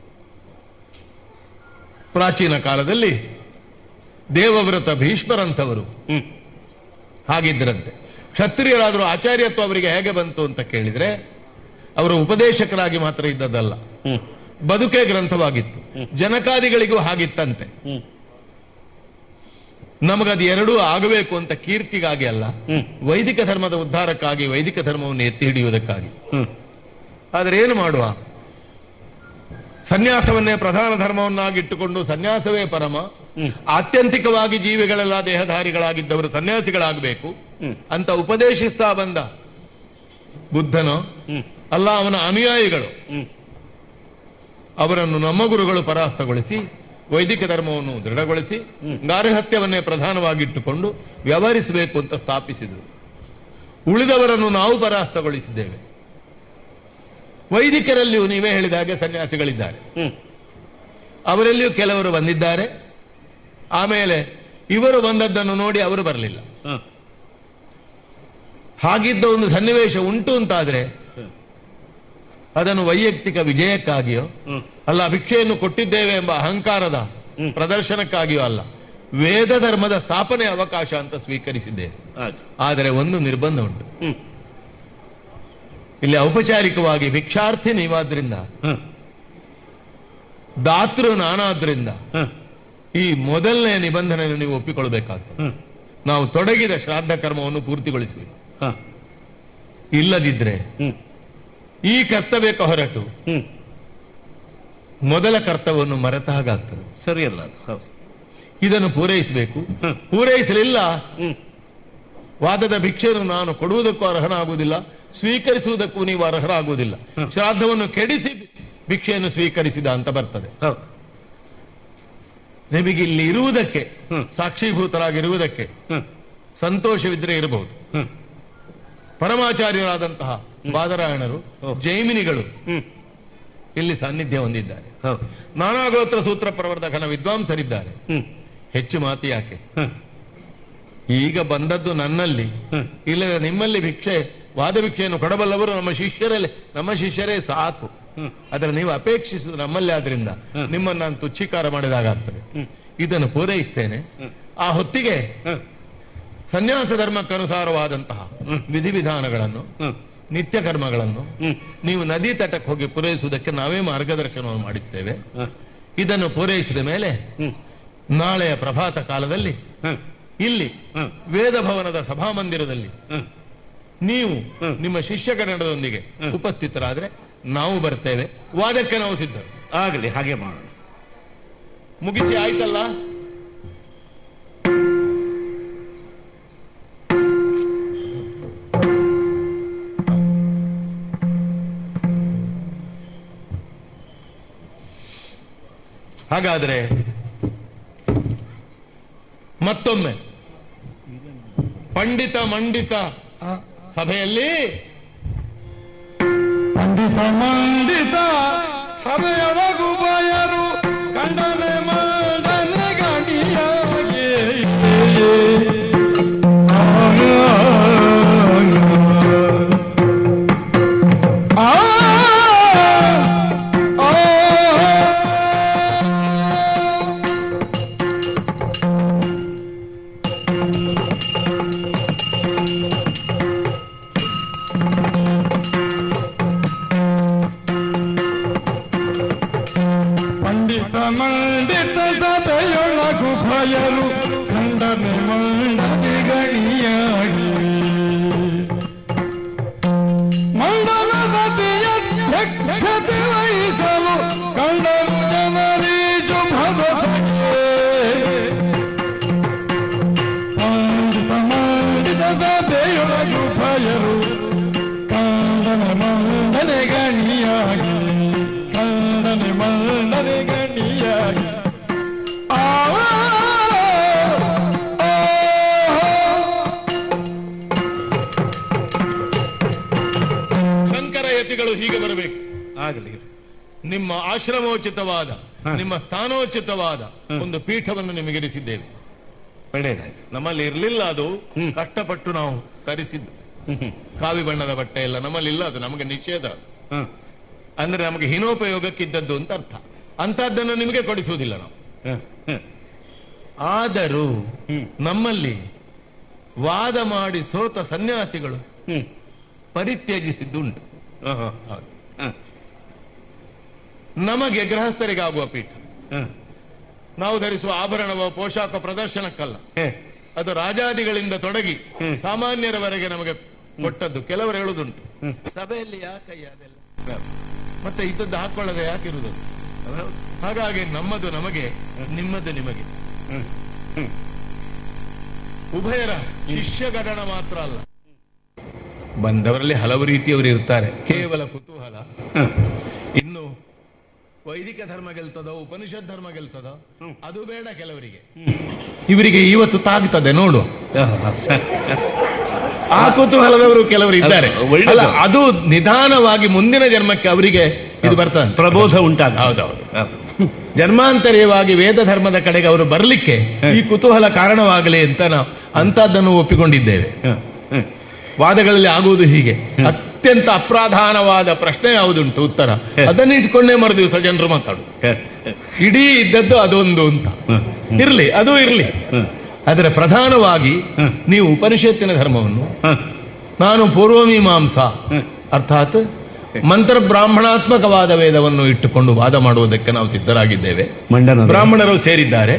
ಪ್ರಾಚೀನ ಕಾಲದಲ್ಲಿ ದೇವವ್ರತ ಭೀಷ್ಮರಂಥವರು ಹ್ಮ್. ಹಾಗಿದ್ದರಂತೆ ಕ್ಷತ್ರಿಯರಾದರೂ ಆಚಾರ್ಯತ್ವ ಅವರಿಗೆ ಹೇಗೆ ಬಂತು ಅಂತ ಕೇಳಿದ್ರೆ ಅವರು ಉಪದೇಶಕರಾಗಿ ಮಾತ್ರ ಇದ್ದದ್ದಲ್ಲ ಹ್ಮ್. ಬದುಕೆ ಗ್ರಂಥವಾಗಿತ್ತು ಜನಕಾದಿಗಳಿಗೂ ಹಾಗಿತ್ತಂತೆ ಹ್ಮ್. ನಮಗದು ಎರಡೂ ಆಗಬೇಕು ಅಂತ ಕೀರ್ತಿಗಾಗಿ ಅಲ್ಲ ಹ್ಮ್. ವೈದಿಕ ಧರ್ಮದ ಉದ್ಧಾರಕ್ಕಾಗಿ ವೈದಿಕ ಧರ್ಮವನ್ನು ಎತ್ತಿ ಹಿಡಿಯುವುದಕ್ಕಾಗಿ ಹ್ಮ್ ಆದರೆ ಏನು ಮಾಡುವ ಸನ್ಯಾಸವನ್ನೇ ಪ್ರಧಾನ ಧರ್ಮವನ್ನಾಗಿಟ್ಟುಕೊಂಡು ಸನ್ಯಾಸವೇ ಪರಮ ಹ್ಮ್. ಆತ್ಯಂತಿಕವಾಗಿ ಜೀವಿಗಳೆಲ್ಲ ದೇಹಧಾರಿಗಳಾಗಿದ್ದವರು ಸನ್ಯಾಸಿಗಳಾಗಬೇಕು ಹ್ಮ್. ಅಂತ ಉಪದೇಶಿಸ್ತಾ ಬಂದ ಬುದ್ಧನೋ ಹ್ಮ್ ಅಲ್ಲ ಅವನ ಅನುಯಾಯಿಗಳು ಹ್ಮ್ ಅವರನ್ನು ನಮ್ಮ ಗುರುಗಳು ಪರಾಸ್ತಗೊಳಿಸಿ ವೈದಿಕ ಧರ್ಮವನ್ನು ದೃಢಗೊಳಿಸಿ ಗಾರ್ಹತ್ಯವನ್ನೇ ಪ್ರಧಾನವಾಗಿಟ್ಟುಕೊಂಡು ವ್ಯವಹರಿಸಬೇಕು ಅಂತ ಸ್ಥಾಪಿಸಿದರು ಉಳಿದವರನ್ನು ನಾವು ಪರಾಸ್ತಗೊಳಿಸಿದ್ದೇವೆ ವೈದಿಕರಲ್ಲಿಯೂ ನೀವೇ ಹೇಳಿದ ಹಾಗೆ ಸನ್ಯಾಸಿಗಳಿದ್ದಾರೆ ಹ್ಮ್ ಅವರಲ್ಲಿಯೂ ಕೆಲವರು ಬಂದಿದ್ದಾರೆ ಆಮೇಲೆ ಇವರು ಬಂದದ್ದನ್ನು ನೋಡಿ ಅವರು ಬರಲಿಲ್ಲ ಹ್ಮ್ ಹಾಗಿದ್ದ ಒಂದು ಸನ್ನಿವೇಶ ಉಂಟು ಅಂತಾದ್ರೆ ಹ್ಮ್. ಅದನ್ನು ವೈಯಕ್ತಿಕ ವಿಜಯಕ್ಕಾಗಿಯೋ ಹ್ಮ್ ಅಲ್ಲ ಭಿಕ್ಷೆಯನ್ನು ಕೊಟ್ಟಿದ್ದೇವೆ ಎಂಬ ಅಹಂಕಾರದ ಹ್ಮ್. ಪ್ರದರ್ಶನಕ್ಕಾಗಿಯೋ ಅಲ್ಲ ವೇದ ಧರ್ಮದ ಸ್ಥಾಪನೆ ಅವಕಾಶ ಅಂತ ಸ್ವೀಕರಿಸಿದ್ದೇವೆ ಆಯ್ತು ಆದರೆ ಒಂದು ನಿರ್ಬಂಧ ಉಂಟು ಹ್ಮ್ ಇಲ್ಲಿ ಔಪಚಾರಿಕವಾಗಿ ಭಿಕ್ಷಾರ್ಥಿ ನೀವಾದ್ರಿಂದ ಹ್ಮ್ ದಾತೃ ನಾನಾದ್ರಿಂದ ಹ್ಮ್ ಈ ಮೊದಲನೇ ನಿಬಂಧನೆಯನ್ನು ನೀವು ಒಪ್ಪಿಕೊಳ್ಬೇಕಾಗ್ತದೆ ಹ್ಮ್ ನಾವು ತೊಡಗಿದ ಶ್ರಾದ್ದ ಕರ್ಮವನ್ನು ಪೂರ್ತಿಗೊಳಿಸಬೇಕು ಹ್ಮ್ ಇಲ್ಲದಿದ್ರೆ ಹ್ಮ್ ಈ ಕರ್ತವ್ಯಕ್ಕೆ ಹೊರಟು ಹ್ಮ್ ಮೊದಲ ಕರ್ತವ್ಯವನ್ನು ಮರೆತ ಹಾಗಾಗ್ತದೆ ಸರಿಯಲ್ಲ ಅದು ಹೌದು ಇದನ್ನು ಪೂರೈಸಬೇಕು ಹ್ಮ್. ಪೂರೈಸಲಿಲ್ಲ ಹ್ಮ್ ವಾದದ ಭಿಕ್ಷೆಯನ್ನು ನಾನು ಕೊಡುವುದಕ್ಕೂ ಅರ್ಹನಾಗುವುದಿಲ್ಲ ಸ್ವೀಕರಿಸುವುದಕ್ಕೂ ನೀವು ಅರ್ಹರಾಗುವುದಿಲ್ಲ ಹ್ಮ್. ಶ್ರಾದ್ದವನ್ನು ಕೆಡಿಸಿ ಭಿಕ್ಷೆಯನ್ನು ಸ್ವೀಕರಿಸಿದ ಅಂತ ಬರ್ತದೆ ಹೌದು ನಿಮಗೆ ಇಲ್ಲಿ ಇರುವುದಕ್ಕೆ ಹ್ಮ್. ಸಾಕ್ಷೀಭೂತರಾಗಿರುವುದಕ್ಕೆ ಹ್ಮ್ ಸಂತೋಷವಿದ್ರೆ ಇರಬಹುದು ಹ್ಮ್ ಪರಮಾಚಾರ್ಯರಾದಂತಹ ಬಾದರಾಯಣರು ಓ. ಜೈಮಿನಿಗಳು ಹ್ಮ್ ಇಲ್ಲಿ ಸಾನ್ನಿಧ್ಯ ಹೊಂದಿದ್ದಾರೆ ಹೌದು ನಾನಾಗೋತ್ರ ಸೂತ್ರ ಪ್ರವರ್ಧಕನ ವಿದ್ವಾಂಸರಿದ್ದಾರೆ ಹ್ಮ್ ಹೆಚ್ಚು ಮಾತು ಯಾಕೆ ಹ್ಮ್ ಈಗ ಬಂದದ್ದು ನನ್ನಲ್ಲಿ ಹ್ಮ್ ಇಲ್ಲದೆ ನಿಮ್ಮಲ್ಲಿ ಭಿಕ್ಷೆ ವಾದ ಭಿಕ್ಷೆಯನ್ನು ಕೊಡಬಲ್ಲವರು ನಮ್ಮ ಶಿಷ್ಯರಲ್ಲೇ ನಮ್ಮ ಶಿಷ್ಯರೇ ಸಾಕು ಹ್ಮ್ ಆದರೆ ನೀವು ಅಪೇಕ್ಷಿಸುವುದು ನಮ್ಮಲ್ಲಿ ಆದ್ರಿಂದ ಹ್ಮ್. ನಿಮ್ಮನ್ನು ನಾನು ತುಚ್ಛೀಕಾರ ಮಾಡಿದಾಗಾಗ್ತದೆ ಹ್ಮ್ ಇದನ್ನು ಪೂರೈಸ್ತೇನೆ ಹ್ಮ್. ಆ ಹೊತ್ತಿಗೆ ಹ್ಮ್ ಸನ್ಯಾಸ ಧರ್ಮಕ್ಕನುಸಾರವಾದಂತಹ ಹ್ಮ್. ವಿಧಿವಿಧಾನಗಳನ್ನು ಹ್ಮ್ ನಿತ್ಯ ಕರ್ಮಗಳನ್ನು ಹ್ಮ್ ನೀವು ನದಿ ತಟಕ್ಕೆ ಹೋಗಿ ಪೂರೈಸುವುದಕ್ಕೆ ನಾವೇ ಮಾರ್ಗದರ್ಶನವನ್ನು ಮಾಡಿದ್ದೇವೆ ಹ್ಮ್ ಇದನ್ನು ಪೂರೈಸಿದ ಮೇಲೆ ಹ್ಮ್ ನಾಳೆಯ ಪ್ರಭಾತ ಕಾಲದಲ್ಲಿ ಹ್ಮ್ ಇಲ್ಲಿ ಹ್ಮ್ ವೇದ ಭವನದ ಸಭಾಮಂದಿರದಲ್ಲಿ ಹ್ಮ್ ನೀವು ಹ್ಮ್. ನಿಮ್ಮ ಶಿಷ್ಯಗಣದೊಂದಿಗೆ ಹ್ಮ್. ಉಪಸ್ಥಿತರಾದ್ರೆ ನಾವು ಬರ್ತೇವೆ ವಾದಕ್ಕೆ ನಾವು ಸಿದ್ಧ ಆಗಲಿ ಹಾಗೆ ಮಾಡೋಣ ಮುಗಿಸಿ ಆಯ್ತಲ್ಲ ಹಾಗಾದ್ರೆ ಮತ್ತೊಮ್ಮೆ ಪಂಡಿತ ಮಂಡಿತ ಸಭೆಯಲ್ಲಿ ಪಂಡಿತ ಮಂಡಿತ ಸಭೆಯೊಳಗು ಬಯರು ಗಂಡನೆ ಮಾಡನೆ ಗಣಿಯಾಗಿ ಆ ಆ ಪಂಡಿತ ಮಂಡಿತ ಸಭೆಯೊಳಗು ಭಯರು ಖಂಡನೆ ಮಂಡನೆ ಗಣಿಯಾಗಿ ಮಂಡಲ ಸತಿಯ ದಕ್ಷತೆ ವಹಿಸಲು ಕಂಡರು ಜನರೀಜು ಭಗವತಿಗೆ ಪಂಡಿತ ಮಂಡಿತ ಸಭೆಯೊಳಗು ಭಯರು ಕಂಡನೆ ಮಂಡನೆ ಗಣಿಯಾಗಿ ಕಂಡನೆ ಮಂಡನೆ ಗಣಿಯಾಗಿ ಆ ಆ, ಶಂಕರ ಯತಿಗಳು ಹೀಗೆ ಬರಬೇಕು ಆಗಲಿ ನಿಮ್ಮ ಆಶ್ರಮೋಚಿತವಾದ ಹ. ನಿಮ್ಮ ಸ್ಥಾನೋಚಿತವಾದ ಹ. ಒಂದು ಪೀಠವನ್ನು ನಿಮಗಿರಿಸಿದ್ದೇವೆ ಒಳ್ಳೆಯದಾಯ್ತು ನಮ್ಮಲ್ಲಿ ಇರಲಿಲ್ಲ ಅದು ಹ್ಮ್. ಕಷ್ಟಪಟ್ಟು ನಾವು ತರಿಸಿದ್ದು ಹ್ಮ್ ಹ್ಮ್ ಕಾವಿ ಬಣ್ಣದ ಬಟ್ಟೆ ಎಲ್ಲ ನಮ್ಮಲ್ಲಿ ಇಲ್ಲ ಅದು ನಮಗೆ ನಿಷೇಧ ಹ್ಮ್ ಅಂದ್ರೆ ನಮಗೆ ಹೀನೋಪಯೋಗಕ್ಕಿದ್ದದ್ದು ಅಂತ ಅರ್ಥ ಅಂತಹದ್ದನ್ನು ನಿಮಗೆ ಕೊಡಿಸುವುದಿಲ್ಲ ನಾವು ಹ್ಮ್ ಹ್ಮ್ ಆದರೂ ಹ್ಮ್ ನಮ್ಮಲ್ಲಿ ವಾದ ಮಾಡಿ ಸೋತ ಸನ್ಯಾಸಿಗಳು ಹ್ಮ್ ಪರಿತ್ಯಜಿಸಿದ್ದುಂಟು ಓಹೋ ಹೌದು. ಹ್ಮ್ ನಮಗೆ ಗೃಹಸ್ಥರಿಗಾಗುವ ಪೀಠ ಹ್ಮ್ ನಾವು ಧರಿಸುವ ಆಭರಣವ ಪೋಷಾಕ ಪ್ರದರ್ಶನಕ್ಕಲ್ಲ ಅದು ರಾಜಾದಿಗಳಿಂದ ತೊಡಗಿ ಸಾಮಾನ್ಯರವರೆಗೆ ನಮಗೆ ಕೊಟ್ಟದ್ದು ಕೆಲವರು ಹೇಳುದುಂಟು ಸಭೆಯಲ್ಲಿ ಯಾಕಯ್ಯ ಅದೆಲ್ಲ ಮತ್ತೆ ಇದ್ದದ್ದು ಹಾಕೊಳ್ಳದೆ ಯಾಕಿರುವುದು ಹಾಗಾಗಿ ನಮ್ಮದು ನಮಗೆ ನಿಮ್ಮದು ನಿಮಗೆ ಉಭಯರ ಶಿಷ್ಯಗಣನ ಮಾತ್ರ ಅಲ್ಲ ಬಂದವರಲ್ಲಿ ಹಲವು ರೀತಿಯವರು ಇರ್ತಾರೆ ಕೇವಲ ಕುತೂಹಲ ಇನ್ನು ವೈದಿಕ ಧರ್ಮ ಗೆಲ್ತದೋ ಉಪನಿಷತ್ ಧರ್ಮ ಗೆಲ್ತದೋ ಅದು ಬೇಡ ಕೆಲವರಿಗೆ ಇವರಿಗೆ ಇವತ್ತು ತಾಗ್ತದೆ ನೋಡು ಆ ಕುತೂಹಲದವರು ಕೆಲವರು ಇದ್ದಾರೆ ಒಳ್ಳೆದು. ಅಲ್ಲ, ಅದು ನಿಧಾನವಾಗಿ ಮುಂದಿನ ಜನ್ಮಕ್ಕೆ ಅವರಿಗೆ ಇದು ಬರ್ತದೆ ಪ್ರಬೋಧ ಉಂಟಾಗ ಹೌದೌದು ಜನ್ಮಾಂತರ್ಯವಾಗಿ ವೇದ ಧರ್ಮದ ಕಡೆಗೆ ಅವರು ಬರಲಿಕ್ಕೆ ಈ ಕುತೂಹಲ ಕಾರಣವಾಗಲಿ ಅಂತ ನಾವು ಅಂತದ್ದನ್ನು ಒಪ್ಪಿಕೊಂಡಿದ್ದೇವೆ ವಾದಗಳಲ್ಲಿ ಆಗುವುದು ಹೀಗೆ ಅತ್ಯಂತ ಅಪ್ರಾಧಾನವಾದ ಪ್ರಶ್ನೆ ಯಾವುದುಂಟು ಉತ್ತರ ಅದನ್ನು ಇಟ್ಕೊಂಡೇ ಮರು ದಿವಸ ಜನರು ಮಾತಾಡುದು ಇಡೀ ಇದ್ದದ್ದು ಅದೊಂದು ಅಂತ ಇರ್ಲಿ ಅದು ಇರ್ಲಿ ಆದರೆ ಪ್ರಧಾನವಾಗಿ ನೀವು ಉಪನಿಷತ್ತಿನ ಧರ್ಮವನ್ನು ನಾನು ಪೂರ್ವಮೀಮಾಂಸಾ ಅರ್ಥಾತ್ ಮಂತ್ರ ಬ್ರಾಹ್ಮಣಾತ್ಮಕವಾದ ವೇದವನ್ನು ಇಟ್ಟುಕೊಂಡು ವಾದ ಮಾಡುವುದಕ್ಕೆ ನಾವು ಸಿದ್ಧರಾಗಿದ್ದೇವೆ ಮಂಡನ ಬ್ರಾಹ್ಮಣರು ಸೇರಿದ್ದಾರೆ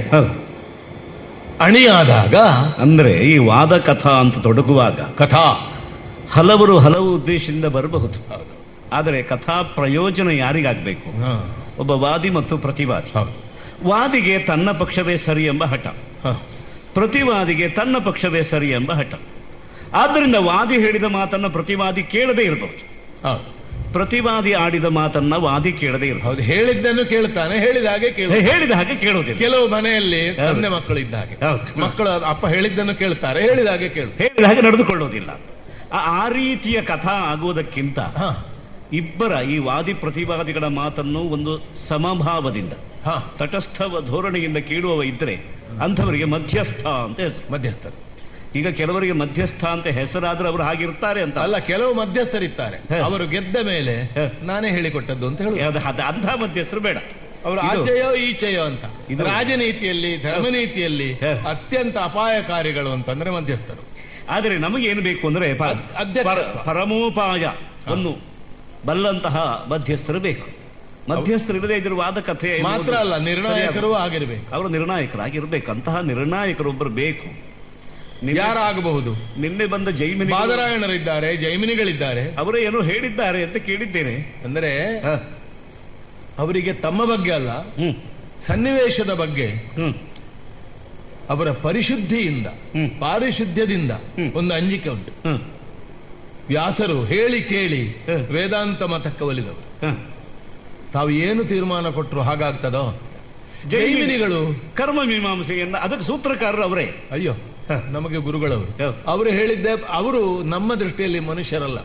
ಅಣಿಯಾದಾಗ ಅಂದ್ರೆ ಈ ವಾದ ಕಥಾ ಅಂತ ತೊಡಗುವಾಗ ಕಥಾ ಹಲವರು ಹಲವು ಉದ್ದೇಶದಿಂದ ಬರಬಹುದು ಆದರೆ ಕಥಾ ಪ್ರಯೋಜನ ಯಾರಿಗಾಗಬೇಕು ಹ, ಒಬ್ಬ ವಾದಿ ಮತ್ತು ಪ್ರತಿವಾದಿ ಹೌದು. ವಾದಿಗೆ ತನ್ನ ಪಕ್ಷವೇ ಸರಿ ಎಂಬ ಹಠ ಹ, ಪ್ರತಿವಾದಿಗೆ ತನ್ನ ಪಕ್ಷವೇ ಸರಿ ಎಂಬ ಹಠ ಆದ್ದರಿಂದ ವಾದಿ ಹೇಳಿದ ಮಾತನ್ನ ಪ್ರತಿವಾದಿ ಕೇಳದೇ ಇರಬಹುದು ಹೌದು. ಪ್ರತಿವಾದಿ ಆಡಿದ ಮಾತನ್ನ ವಾದಿ ಕೇಳದೇ ಇರಬಹುದು ಹೌದು ಹೇಳಿದ್ದನ್ನು ಕೇಳ್ತಾನೆ ಹೇಳಿದ ಹಾಗೆ ಕೇಳ ಹೇಳಿದ ಹಾಗೆ ಕೇಳುವುದಿಲ್ಲ ಕೆಲವು ಮನೆಯಲ್ಲಿ ಹೌದು. ತಂದೆ ಮಕ್ಕಳು ಇದ್ದ ಹಾಗೆ ಹೌದು. ಮಕ್ಕಳು ಅಪ್ಪ ಹೇಳಿದ್ದನ್ನು ಕೇಳ್ತಾರೆ ಹೇಳಿದ ಹಾಗೆ ಕೇಳು ಹೇಳಿದ ಹಾಗೆ ನಡೆದುಕೊಳ್ಳುವುದಿಲ್ಲ ಆ- ಆ ರೀತಿಯ ಕಥಾ ಆಗುವುದಕ್ಕಿಂತ ಹ, ಇಬ್ಬರ ಈ ವಾದಿ ಪ್ರತಿವಾದಿಗಳ ಮಾತನ್ನು ಒಂದು ಸಮಭಾವದಿಂದ ಹ, ತಟಸ್ಥ ಧೋರಣೆಯಿಂದ ಕೇಳುವವ ಇದ್ರೆ ಅಂಥವರಿಗೆ ಮಧ್ಯಸ್ಥ ಅಂತ ಹೆಸರು ಮಧ್ಯಸ್ಥರು ಈಗ ಕೆಲವರಿಗೆ ಮಧ್ಯಸ್ಥ ಅಂತ ಹೆಸರಾದ್ರೆ ಅವರು ಹಾಗಿರ್ತಾರೆ ಅಂತ ಅಲ್ಲ ಕೆಲವು ಮಧ್ಯಸ್ಥರಿದ್ದಾರೆ ಹ. ಅವರು ಗೆದ್ದ ಮೇಲೆ ಹ. ನಾನೇ ಹೇಳಿಕೊಟ್ಟದ್ದು ಅಂತ ಹೇಳುದು ಅದು- ಅದು ಅಂಥ ಮಧ್ಯಸ್ಥರು ಬೇಡ ಅವರು ಇದು- ಆಚೆಯೋ ಈಚೆಯೋ ಅಂತ ಇದು- ರಾಜನೀತಿಯಲ್ಲಿ ಧರ್ಮನೀತಿಯಲ್ಲಿ ಹ. ಅತ್ಯಂತ ಅಪಾಯಕಾರಿಗಳು ಅಂತಂದ್ರೆ ಮಧ್ಯಸ್ಥರು ಆದರೆ ನಮಗೇನು ಬೇಕು ಅಂದ್ರೆ ಪ- ಅದ್- ಅಧ್ಯಕ್ಷ. ಪರ- ಪರಮೋಪಾಯವನ್ನು ಬಲ್ಲಂತಹ ಮಧ್ಯಸ್ಥರು ಬೇಕು ಮಧ್ಯಸ್ಥರು ಇಲ್ಲದೆ ಇದ್ರ ವಾದ ಕಥೆ ಎನ್ನುವುದು ಮಾತ್ರ ಅಲ್ಲ ನಿರ್ಣಾಯಕರು ಆಗಿರ್ಬೇಕು ಅವರು ನಿರ್ಣಾಯಕರಾಗಿರ್ಬೇಕು ಅಂತಹ ನಿರ್ಣಾಯಕರೊಬ್ಬರು ಬೇಕು ನಿನ್ನೆ- ಯಾರಾಗಬಹುದು ನಿನ್ನೆ ಬಂದ ಜೈಮಿನಿ ಬಾದರಾಯಣರಿದ್ದಾರೆ ಜೈಮಿನಿಗಳಿದ್ದಾರೆ ಅವರು ಏನೋ ಹೇಳಿದ್ದಾರೆ ಅಂತ ಕೇಳಿದ್ದೇನೆ ಅಂದ್ರೆ ಹ. ಅವರಿಗೆ ತಮ್ಮ ಬಗ್ಗೆ ಅಲ್ಲ ಹ್ಮ್ ಸನ್ನಿವೇಶದ ಬಗ್ಗೆ ಹ್ಮ್ ಅವರ ಪರಿಶುದ್ಧಿಯಿಂದ ಹ್ಮ್. ಪಾರಿಶುದ್ಧ್ಯದಿಂದ ಹ್ಮ್. ಒಂದು ಅಂಜಿಕೆ ಉಂಟು ಹ್ಮ್ ವ್ಯಾಸರು ಹೇಳಿ ಕೇಳಿ ಹ. ವೇದಾಂತ ಮತಕ್ಕೆ ಒಲಿದವರು ಹ್ಮ್ ತಾವು ಏನು ತೀರ್ಮಾನ ಕೊಟ್ಟರು ಹಾಗಾಗ್ತದೋ ಜೈಮಿನಿ- ಜೈಮಿನಿಗಳು ಕರ್ಮ ಮೀಮಾಂಸೆಯನ್ನ ಅದಕ್ಕೆ ಸೂತ್ರಕಾರರು ಅವರೇ ಅಯ್ಯೋ ಹ. ನಮಗೆ ಗುರುಗಳವರು ಹೌದು. ಅವರು ಹೇಳಿದ್ದೆ ಅವರು ನಮ್ಮ ದೃಷ್ಟಿಯಲ್ಲಿ ಮನುಷ್ಯರಲ್ಲ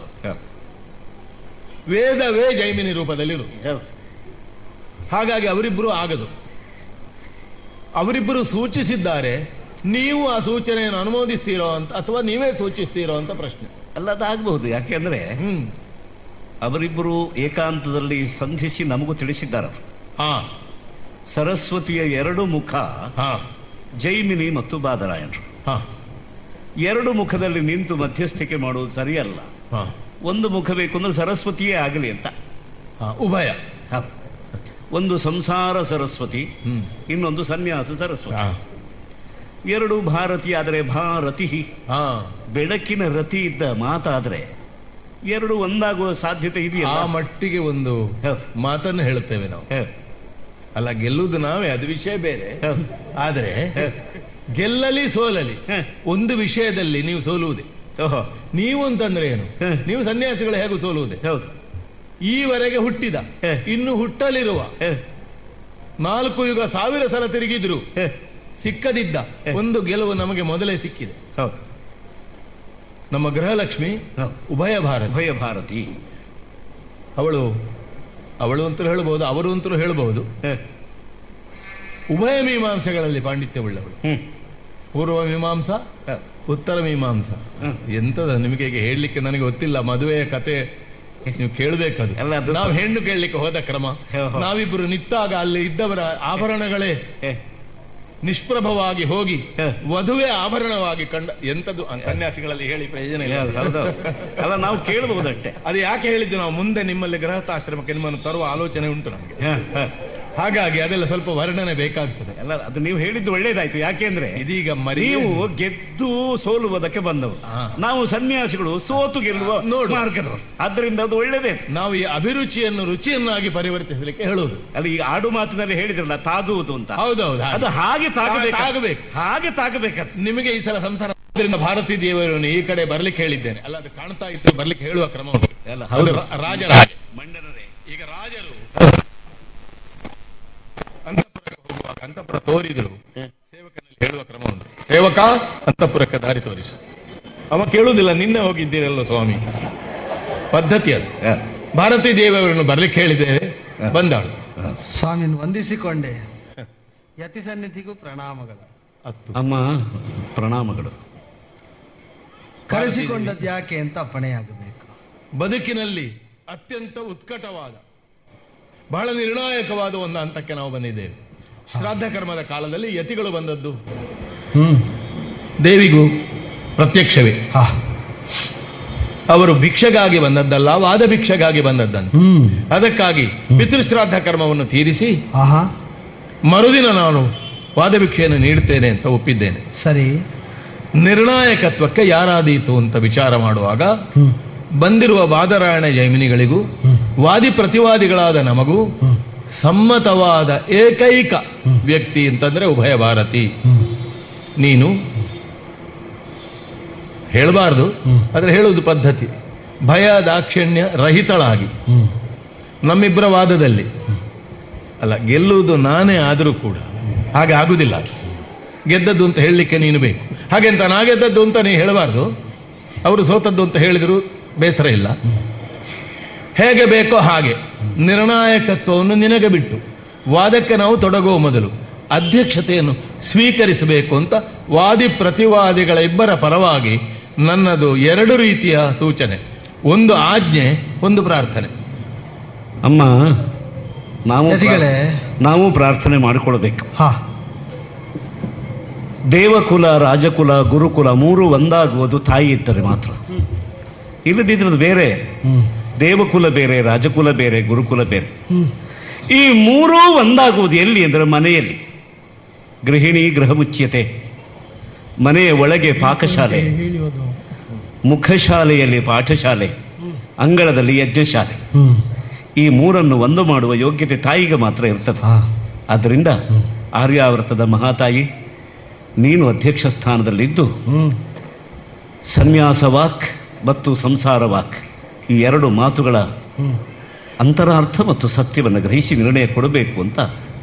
ವೇದವೇ ಜೈಮಿನಿ ರೂಪದಲ್ಲಿರು ಹಾಗಾಗಿ ಅವರಿಬ್ಬರು ಆಗದು ಅವರಿಬ್ಬರು ಸೂಚಿಸಿದ್ದಾರೆ ನೀವು ಆ ಸೂಚನೆಯನ್ನು ಅನುಮೋದಿಸ್ತೀರೋ ಅಂತ ಅಥವಾ ನೀವೇ ಸೂಚಿಸ್ತೀರೋ ಅಂತ ಪ್ರಶ್ನೆ ಅಲ್ಲ ಅದಾಗಬಹುದು ಯಾಕೆಂದ್ರೆ ಹ್ಮ್ ಅವರಿಬ್ಬರು ಏಕಾಂತದಲ್ಲಿ ಸಂಧಿಸಿ ನಮಗೂ ತಿಳಿಸಿದ್ದಾರೆ ಅವರು. ಹಾ ಸರಸ್ವತಿಯ ಎರಡು ಮುಖ ಹಾ ಜೈಮಿನಿ ಮತ್ತು ಬಾದರಾಯಣರು ಹಾ ಎರಡು ಮುಖದಲ್ಲಿ ನಿಂತು ಮಧ್ಯಸ್ಥಿಕೆ ಮಾಡುವುದು ಸರಿಯಲ್ಲ ಹಾ ಒಂದು ಮುಖ ಬೇಕು ಅಂದ್ರೆ ಸರಸ್ವತಿಯೇ ಆಗಲಿ ಅಂತ ಹಾ ಉಭಯ ಒಂದು ಸಂಸಾರ ಸರಸ್ವತಿ ಹ್ಮ್ ಇನ್ನೊಂದು ಸನ್ಯಾಸ ಸರಸ್ವತಿ ಹಾ ಎರಡು ಭಾರತಿ ಆದರೆ ಭಾರತಿ ಹಾ ಬೆಳಕಿನ ರತಿ ಇದ್ದ ಮಾತಾದ್ರೆ ಎರಡು ಒಂದಾಗುವ ಸಾಧ್ಯತೆ ಆ ಇದೆಯಲ್ಲ ಮಟ್ಟಿಗೆ ಒಂದು ಹೌದು. ಮಾತನ್ನು ಹೇಳುತ್ತೇವೆ ನಾವು ಹ, ಅಲ್ಲ ಗೆಲ್ಲುವುದು ನಾವೇ ಅದು ವಿಷಯ ಬೇರೆ ಹೌದು. ಆದರೆ ಗೆಲ್ಲಲಿ ಸೋಲಲಿ ಹ. ಒಂದು ವಿಷಯದಲ್ಲಿ ನೀವು ಸೋಲುವುದೇ ಓಹೋ, ನೀವು ಅಂತಂದ್ರೆ ಏನು ಹ. ನೀವು ಸನ್ಯಾಸಿಗಳು ಹೇಗೂ ಸೋಲುವುದೇ ಹೌದು ಈವರೆಗೆ ಹುಟ್ಟಿದ ಹ. ಇನ್ನು ಹುಟ್ಟಲಿರುವ ಹ, ನಾಲ್ಕು ಯುಗ ಸಾವಿರ ಸಲ ತಿರುಗಿದ್ರು ಹ, ಸಿಕ್ಕದಿದ್ದ ಹ. ಒಂದು ಗೆಲುವು ನಮಗೆ ಮೊದಲೇ ಸಿಕ್ಕಿದೆ ಹೌದು ನಮ್ಮ ಗೃಹಲಕ್ಷ್ಮಿ ಹೌದು. ಉಭಯ ಭಾರತ ಉಭಯ ಭಾರತಿ ಅವಳು ಅವಳು ಅಂತಲೂ ಹೇಳಬಹುದು ಅವರು ಅಂತಲೂ ಹೇಳಬಹುದು ಹ, ಉಭಯ ಮೀಮಾಂಸೆಗಳಲ್ಲಿ ಪಾಂಡಿತ್ಯವುಳ್ಳವಳು ಹ್ಮ್, ಪೂರ್ವ ಮೀಮಾಂಸಾ ಹ, ಉತ್ತರ ಮೀಮಾಂಸಾ ಹ್ಮ್. ಎಂತದ ನಿಮಗೆ ಈಗ ಹೇಳಲಿಕ್ಕೆ ನನಗೆ ಗೊತ್ತಿಲ್ಲ ಮದುವೆಯ ಕತೆ ನೀವು ಕೇಳಬೇಕದು ಅಲ್ಲ, ಅದು- ನಾವು ಹೆಣ್ಣು ಕೇಳಲಿಕ್ಕೆ ಹೋದ ಕ್ರಮ ಹೋ, ಹೋ. ನಾವಿಬ್ಬರು ನಿಂತಾಗ ಅಲ್ಲಿ ಇದ್ದವರ ಆಭರಣಗಳೇ ಹ, ನಿಷ್ಪ್ರಭವಾಗಿ ಹೋಗಿ ಹ. ವಧುವೆ ಆಭರಣವಾಗಿ ಕಂಡ ಎಂತದು ಆ ಸನ್ಯಾಸಿಗಳಲ್ಲಿ ಹೇಳಿ ಪ್ರಯೋಜನ ಇಲ್ಲ ಹೌದು, ಹೌದು. ಅಲ್ಲ ನಾವು ಕೇಳಬಹುದಷ್ಟೇ ಅದು ಯಾಕೆ ಹೇಳಿದ್ದು ನಾವು ಮುಂದೆ ನಿಮ್ಮಲ್ಲಿ ಗೃಹಸ್ಥಾಶ್ರಮಕ್ಕೆ ನಿಮ್ಮನ್ನು ತರುವ ಆಲೋಚನೆ ಉಂಟು ನಮಗೆ ಹ, ಹ. ಹಾಗಾಗಿ ಅದೆಲ್ಲ ಸ್ವಲ್ಪ ವರ್ಣನೆ ಬೇಕಾಗ್ತದೆ ಎಲ್ಲ ಅದು ನೀವು ಹೇಳಿದ್ದು ಒಳ್ಳೇದಾಯ್ತು ಯಾಕೆಂದ್ರೆ ಇದೀಗ ಮರಿ ನೀವು ಗೆದ್ದು ಸೋಲುವುದಕ್ಕೆ ಬಂದವು ಹಾ. ನಾವು ಸನ್ಯಾಸಿಗಳು ಸೋತು ಗೆಲ್ಲುವ ನೋಡು. ಮಾರ್ಗದವರು ಆದ್ದರಿಂದ ಅದು ಒಳ್ಳೇದೇ ನಾವು ಈ ಅಭಿರುಚಿಯನ್ನು ರುಚಿಯನ್ನಾಗಿ ಪರಿವರ್ತಿಸಲಿಕ್ಕೆ ಹೇಳುವುದು ಅಲ್ಲಿ ಈಗ ಆಡು ಮಾತಿನಲ್ಲಿ ಹೇಳಿದ್ರಲ್ಲ ತಾಗುವುದು ಅಂತ ಹೌದೌದು ಅದು ಹಾಗೆ ತಾಗಬೇಕು ತಾಗಬೇಕು. ಹಾಗೆ ತಾಗಬೇಕದು ನಿಮಗೆ ಈ ಸಲ ಸಂಸಾರ ಅದರಿಂದ ಭಾರತೀ ದೇವರನ್ನು ಈ ಕಡೆ ಬರ್ಲಿಕ್ಕೆ ಹೇಳಿದ್ದೇನೆ ಅಲ್ಲ ಅದು ಕಾಣ್ತಾ ಇತ್ತು ಬರ್ಲಿಕ್ಕೆ ಹೇಳುವ ಕ್ರಮ ಉಂಟು ಎಲ್ಲ ಅದು ಹೌದು. ರಾ- ರಾಜರ ಹಾಗೆ. ಮಂಡನರೇ ಈಗ ರಾಜರು ಅಂತಃಪುರಕ್ಕೆ ಹೋಗುವಾಗ ಅಂತಃಪುರ ತೋರಿದರು ಸೇವಕನಲ್ಲಿ ಹೇಳುವ ಕ್ರಮ ಉಂಟು ಸೇವಕ ಅಂತಃಪುರಕ್ಕೆ ದಾರಿ ತೋರಿಸು ಅವ ಕೇಳುವುದಿಲ್ಲ ನಿನ್ನೆ ಹೋಗಿದ್ದೀರಲ್ಲ ಸ್ವಾಮಿ ಪದ್ಧತಿ ಅದು ಹ. ಭಾರತೀ ದೇವಿಯವರನ್ನು ಬರ್ಲಿಕ್ಕೆ ಹೇಳಿದ್ದೇವೆ ಬಂದಾಳು ಸ್ವಾಮಿನ ವಂದಿಸಿಕೊಂಡೆ ಯತಿ ಸನ್ನಿಧಿಗೂ ಪ್ರಣಾಮಗಳು ಅಸ್ತು ಅಮ್ಮ ಪ್ರಣಾಮಗಳು ಕರೆಸಿಕೊಂಡದ್ದು ಯಾಕೆ ಅಂತ ಅಪ್ಪಣೆಯಾಗಬೇಕು ಬದುಕಿನಲ್ಲಿ ಅತ್ಯಂತ ಉತ್ಕಟವಾದ ಬಹಳ ನಿರ್ಣಾಯಕವಾದ ಒಂದು ಹಂತಕ್ಕೆ ನಾವು ಬಂದಿದ್ದೇವೆ ಶ್ರಾದ್ದ ಕರ್ಮದ ಕಾಲದಲ್ಲಿ ಯತಿಗಳು ಬಂದದ್ದು ಹ್ಮ್ ದೇವಿಗೂ ಪ್ರತ್ಯಕ್ಷವೇ ಹಾ ಅವರು ಭಿಕ್ಷೆಗಾಗಿ ಬಂದದ್ದಲ್ಲ ವಾದ ಭಿಕ್ಷೆಗಾಗಿ ಬಂದದ್ದಂತ ಹ್ಮ್ ಅದಕ್ಕಾಗಿ ಪಿತೃಶ್ರಾದ್ದ ಕರ್ಮವನ್ನು ತೀರಿಸಿ ಆಹಾ ಮರುದಿನ ನಾನು ವಾದ ಭಿಕ್ಷೆಯನ್ನು ನೀಡುತ್ತೇನೆ ಅಂತ ಒಪ್ಪಿದ್ದೇನೆ ಸರಿ ನಿರ್ಣಾಯಕತ್ವಕ್ಕೆ ಯಾರಾದೀತು ಅಂತ ವಿಚಾರ ಮಾಡುವಾಗ ಹ್ಮ್ ಬಂದಿರುವ ವಾದರಾಯಣ ಜೈಮಿನಿಗಳಿಗೂ ಹ್ಮ್. ವಾದಿ ಪ್ರತಿವಾದಿಗಳಾದ ನಮಗೂ ಹ್ಮ್ ಸಮ್ಮತವಾದ ಏಕೈಕ ವ್ಯಕ್ತಿ ಅಂತಂದ್ರೆ ಉಭಯ ಭಾರತಿ ಹ್ಮ್ ನೀನು ಹೇಳಬಾರ್ದು ಹ್ಮ್. ಆದ್ರೆ ಹೇಳುವುದು ಪದ್ಧತಿ ಭಯ ದಾಕ್ಷಿಣ್ಯ ರಹಿತಳಾಗಿ ಹ್ಮ್ ನಮ್ಮಿಬ್ಬರ ವಾದದಲ್ಲಿ ಅಲ್ಲ ಗೆಲ್ಲುವುದು ನಾನೇ ಆದರೂ ಕೂಡ ಹಾಗೆ ಆಗುದಿಲ್ಲ ಗೆದ್ದದ್ದು ಅಂತ ಹೇಳಲಿಕ್ಕೆ ನೀನು ಬೇಕು ಹಾಗೆಂತ ನಾ ಗೆದ್ದದ್ದು ಅಂತ ನೀ ಹೇಳಬಾರ್ದು ಅವರು ಸೋತದ್ದು ಅಂತ ಹೇಳಿದ್ರು ಬೇಸರ ಇಲ್ಲ ಹೇಗೆ ಬೇಕೋ ಹಾಗೆ ನಿರ್ಣಾಯಕತ್ವವನ್ನು ನಿನಗೆ ಬಿಟ್ಟು ವಾದಕ್ಕೆ ನಾವು ತೊಡಗುವ ಮೊದಲು ಅಧ್ಯಕ್ಷತೆಯನ್ನು ಸ್ವೀಕರಿಸಬೇಕು ಅಂತ ವಾದಿ ಪ್ರತಿವಾದಿಗಳ ಇಬ್ಬರ ಪರವಾಗಿ ನನ್ನದು ಎರಡು ರೀತಿಯ ಸೂಚನೆ ಒಂದು ಆಜ್ಞೆ ಒಂದು ಪ್ರಾರ್ಥನೆ ಅಮ್ಮ ನಾವು ಯತಿಗಳೇ ನಾವು ಪ್ರಾರ್ಥನೆ ಮಾಡಿಕೊಳ್ಬೇಕು ಹಾ ದೇವಕುಲ ರಾಜಕುಲ ಗುರುಕುಲ ಮೂರು ಒಂದಾಗುವುದು ತಾಯಿ ಇದ್ದರೆ ಮಾತ್ರ ಇಲ್ಲದಿದ್ರೆ ಅದು ಬೇರೆ ಹ್ಮ್ ದೇವಕುಲ ಬೇರೆ ರಾಜಕುಲ ಬೇರೆ ಗುರುಕುಲ ಬೇರೆ ಹ್ಮ್ ಈ ಮೂರೂ ಒಂದಾಗುವುದು ಎಲ್ಲಿ ಅಂದರೆ ಮನೆಯಲ್ಲಿ ಗೃಹಿಣಿ ಗೃಹ ಮುಚ್ಯತೆ ಮನೆಯ ಒಳಗೆ ಪಾಕಶಾಲೆ ಮುಖಶಾಲೆಯಲ್ಲಿ ಪಾಠಶಾಲೆ ಅಂಗಳದಲ್ಲಿ ಯಜ್ಞಶಾಲೆ ಹ್ಮ್ ಈ ಮೂರನ್ನು ಒಂದು ಮಾಡುವ ಯೋಗ್ಯತೆ ತಾಯಿಗೆ ಮಾತ್ರ ಇರ್ತದೆ ಹಾ ಆದ್ದರಿಂದ ಆರ್ಯಾವೃತದ ಮಹಾತಾಯಿ ನೀನು ಅಧ್ಯಕ್ಷ ಸ್ಥಾನದಲ್ಲಿದ್ದು ಹ್ಮ್ ಸನ್ಯಾಸ ವಾಕ್ ಮತ್ತು ಸಂಸಾರ ವಾಕ್ ಈ ಎರಡು ಮಾತುಗಳ ಹ್ಮ್ ಅಂತರಾರ್ಥ ಮತ್ತು ಸತ್ಯವನ್ನು ಗ್ರಹಿಸಿ ನಿರ್ಣಯ ಕೊಡಬೇಕು ಅಂತ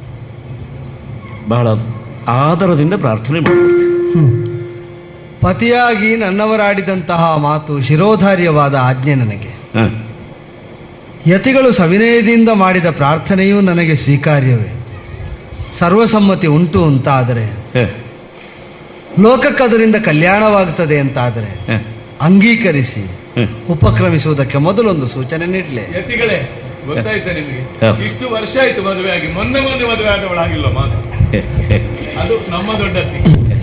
ಬಹಳ ಆದರದಿಂದ ಪ್ರಾರ್ಥನೆ ಮಾಡ್ಕೊಳ್ತೇವೆ ಹ್ಮ್. ಪತಿಯಾಗಿ ನನ್ನವರಾಡಿದಂತಹ ಮಾತು ಶಿರೋಧಾರ್ಯವಾದ ಆಜ್ಞೆ ನನಗೆ ಹ. ಯತಿಗಳು ಸವಿನಯದಿಂದ ಮಾಡಿದ ಪ್ರಾರ್ಥನೆಯೂ ನನಗೆ ಸ್ವೀಕಾರ್ಯವೇ ಸರ್ವಸಮ್ಮತಿ ಉಂಟು ಅಂತಾದರೆ ಹ. ಲೋಕಕ್ಕೆ ಅದರಿಂದ ಕಲ್ಯಾಣವಾಗುತ್ತದೆ ಅಂತಾದರೆ ಹ. ಅಂಗೀಕರಿಸಿ ಹ. ಉಪಕ್ರಮಿಸುವುದಕ್ಕೆ ಮೊದಲೊಂದು ಸೂಚನೆ ನೀಡಲೇ ಯತಿಗಳೇ ಗೊತ್ತಾಯ್ತಾ ನಿಮಗೆ ಹ. ಇಷ್ಟು ವರ್ಷ ಆಯ್ತು ಮದುವೆ ಆಗಿ ಮೊನ್ನೆ ಮೊನ್ನೆ ಮದುವೆ ಆದವಳಾಗಿಲ್ಲ ಮಾತು ಹ. ಹ. ಅದು ನಮ್ಮ ದೊಡ್ಡತಿ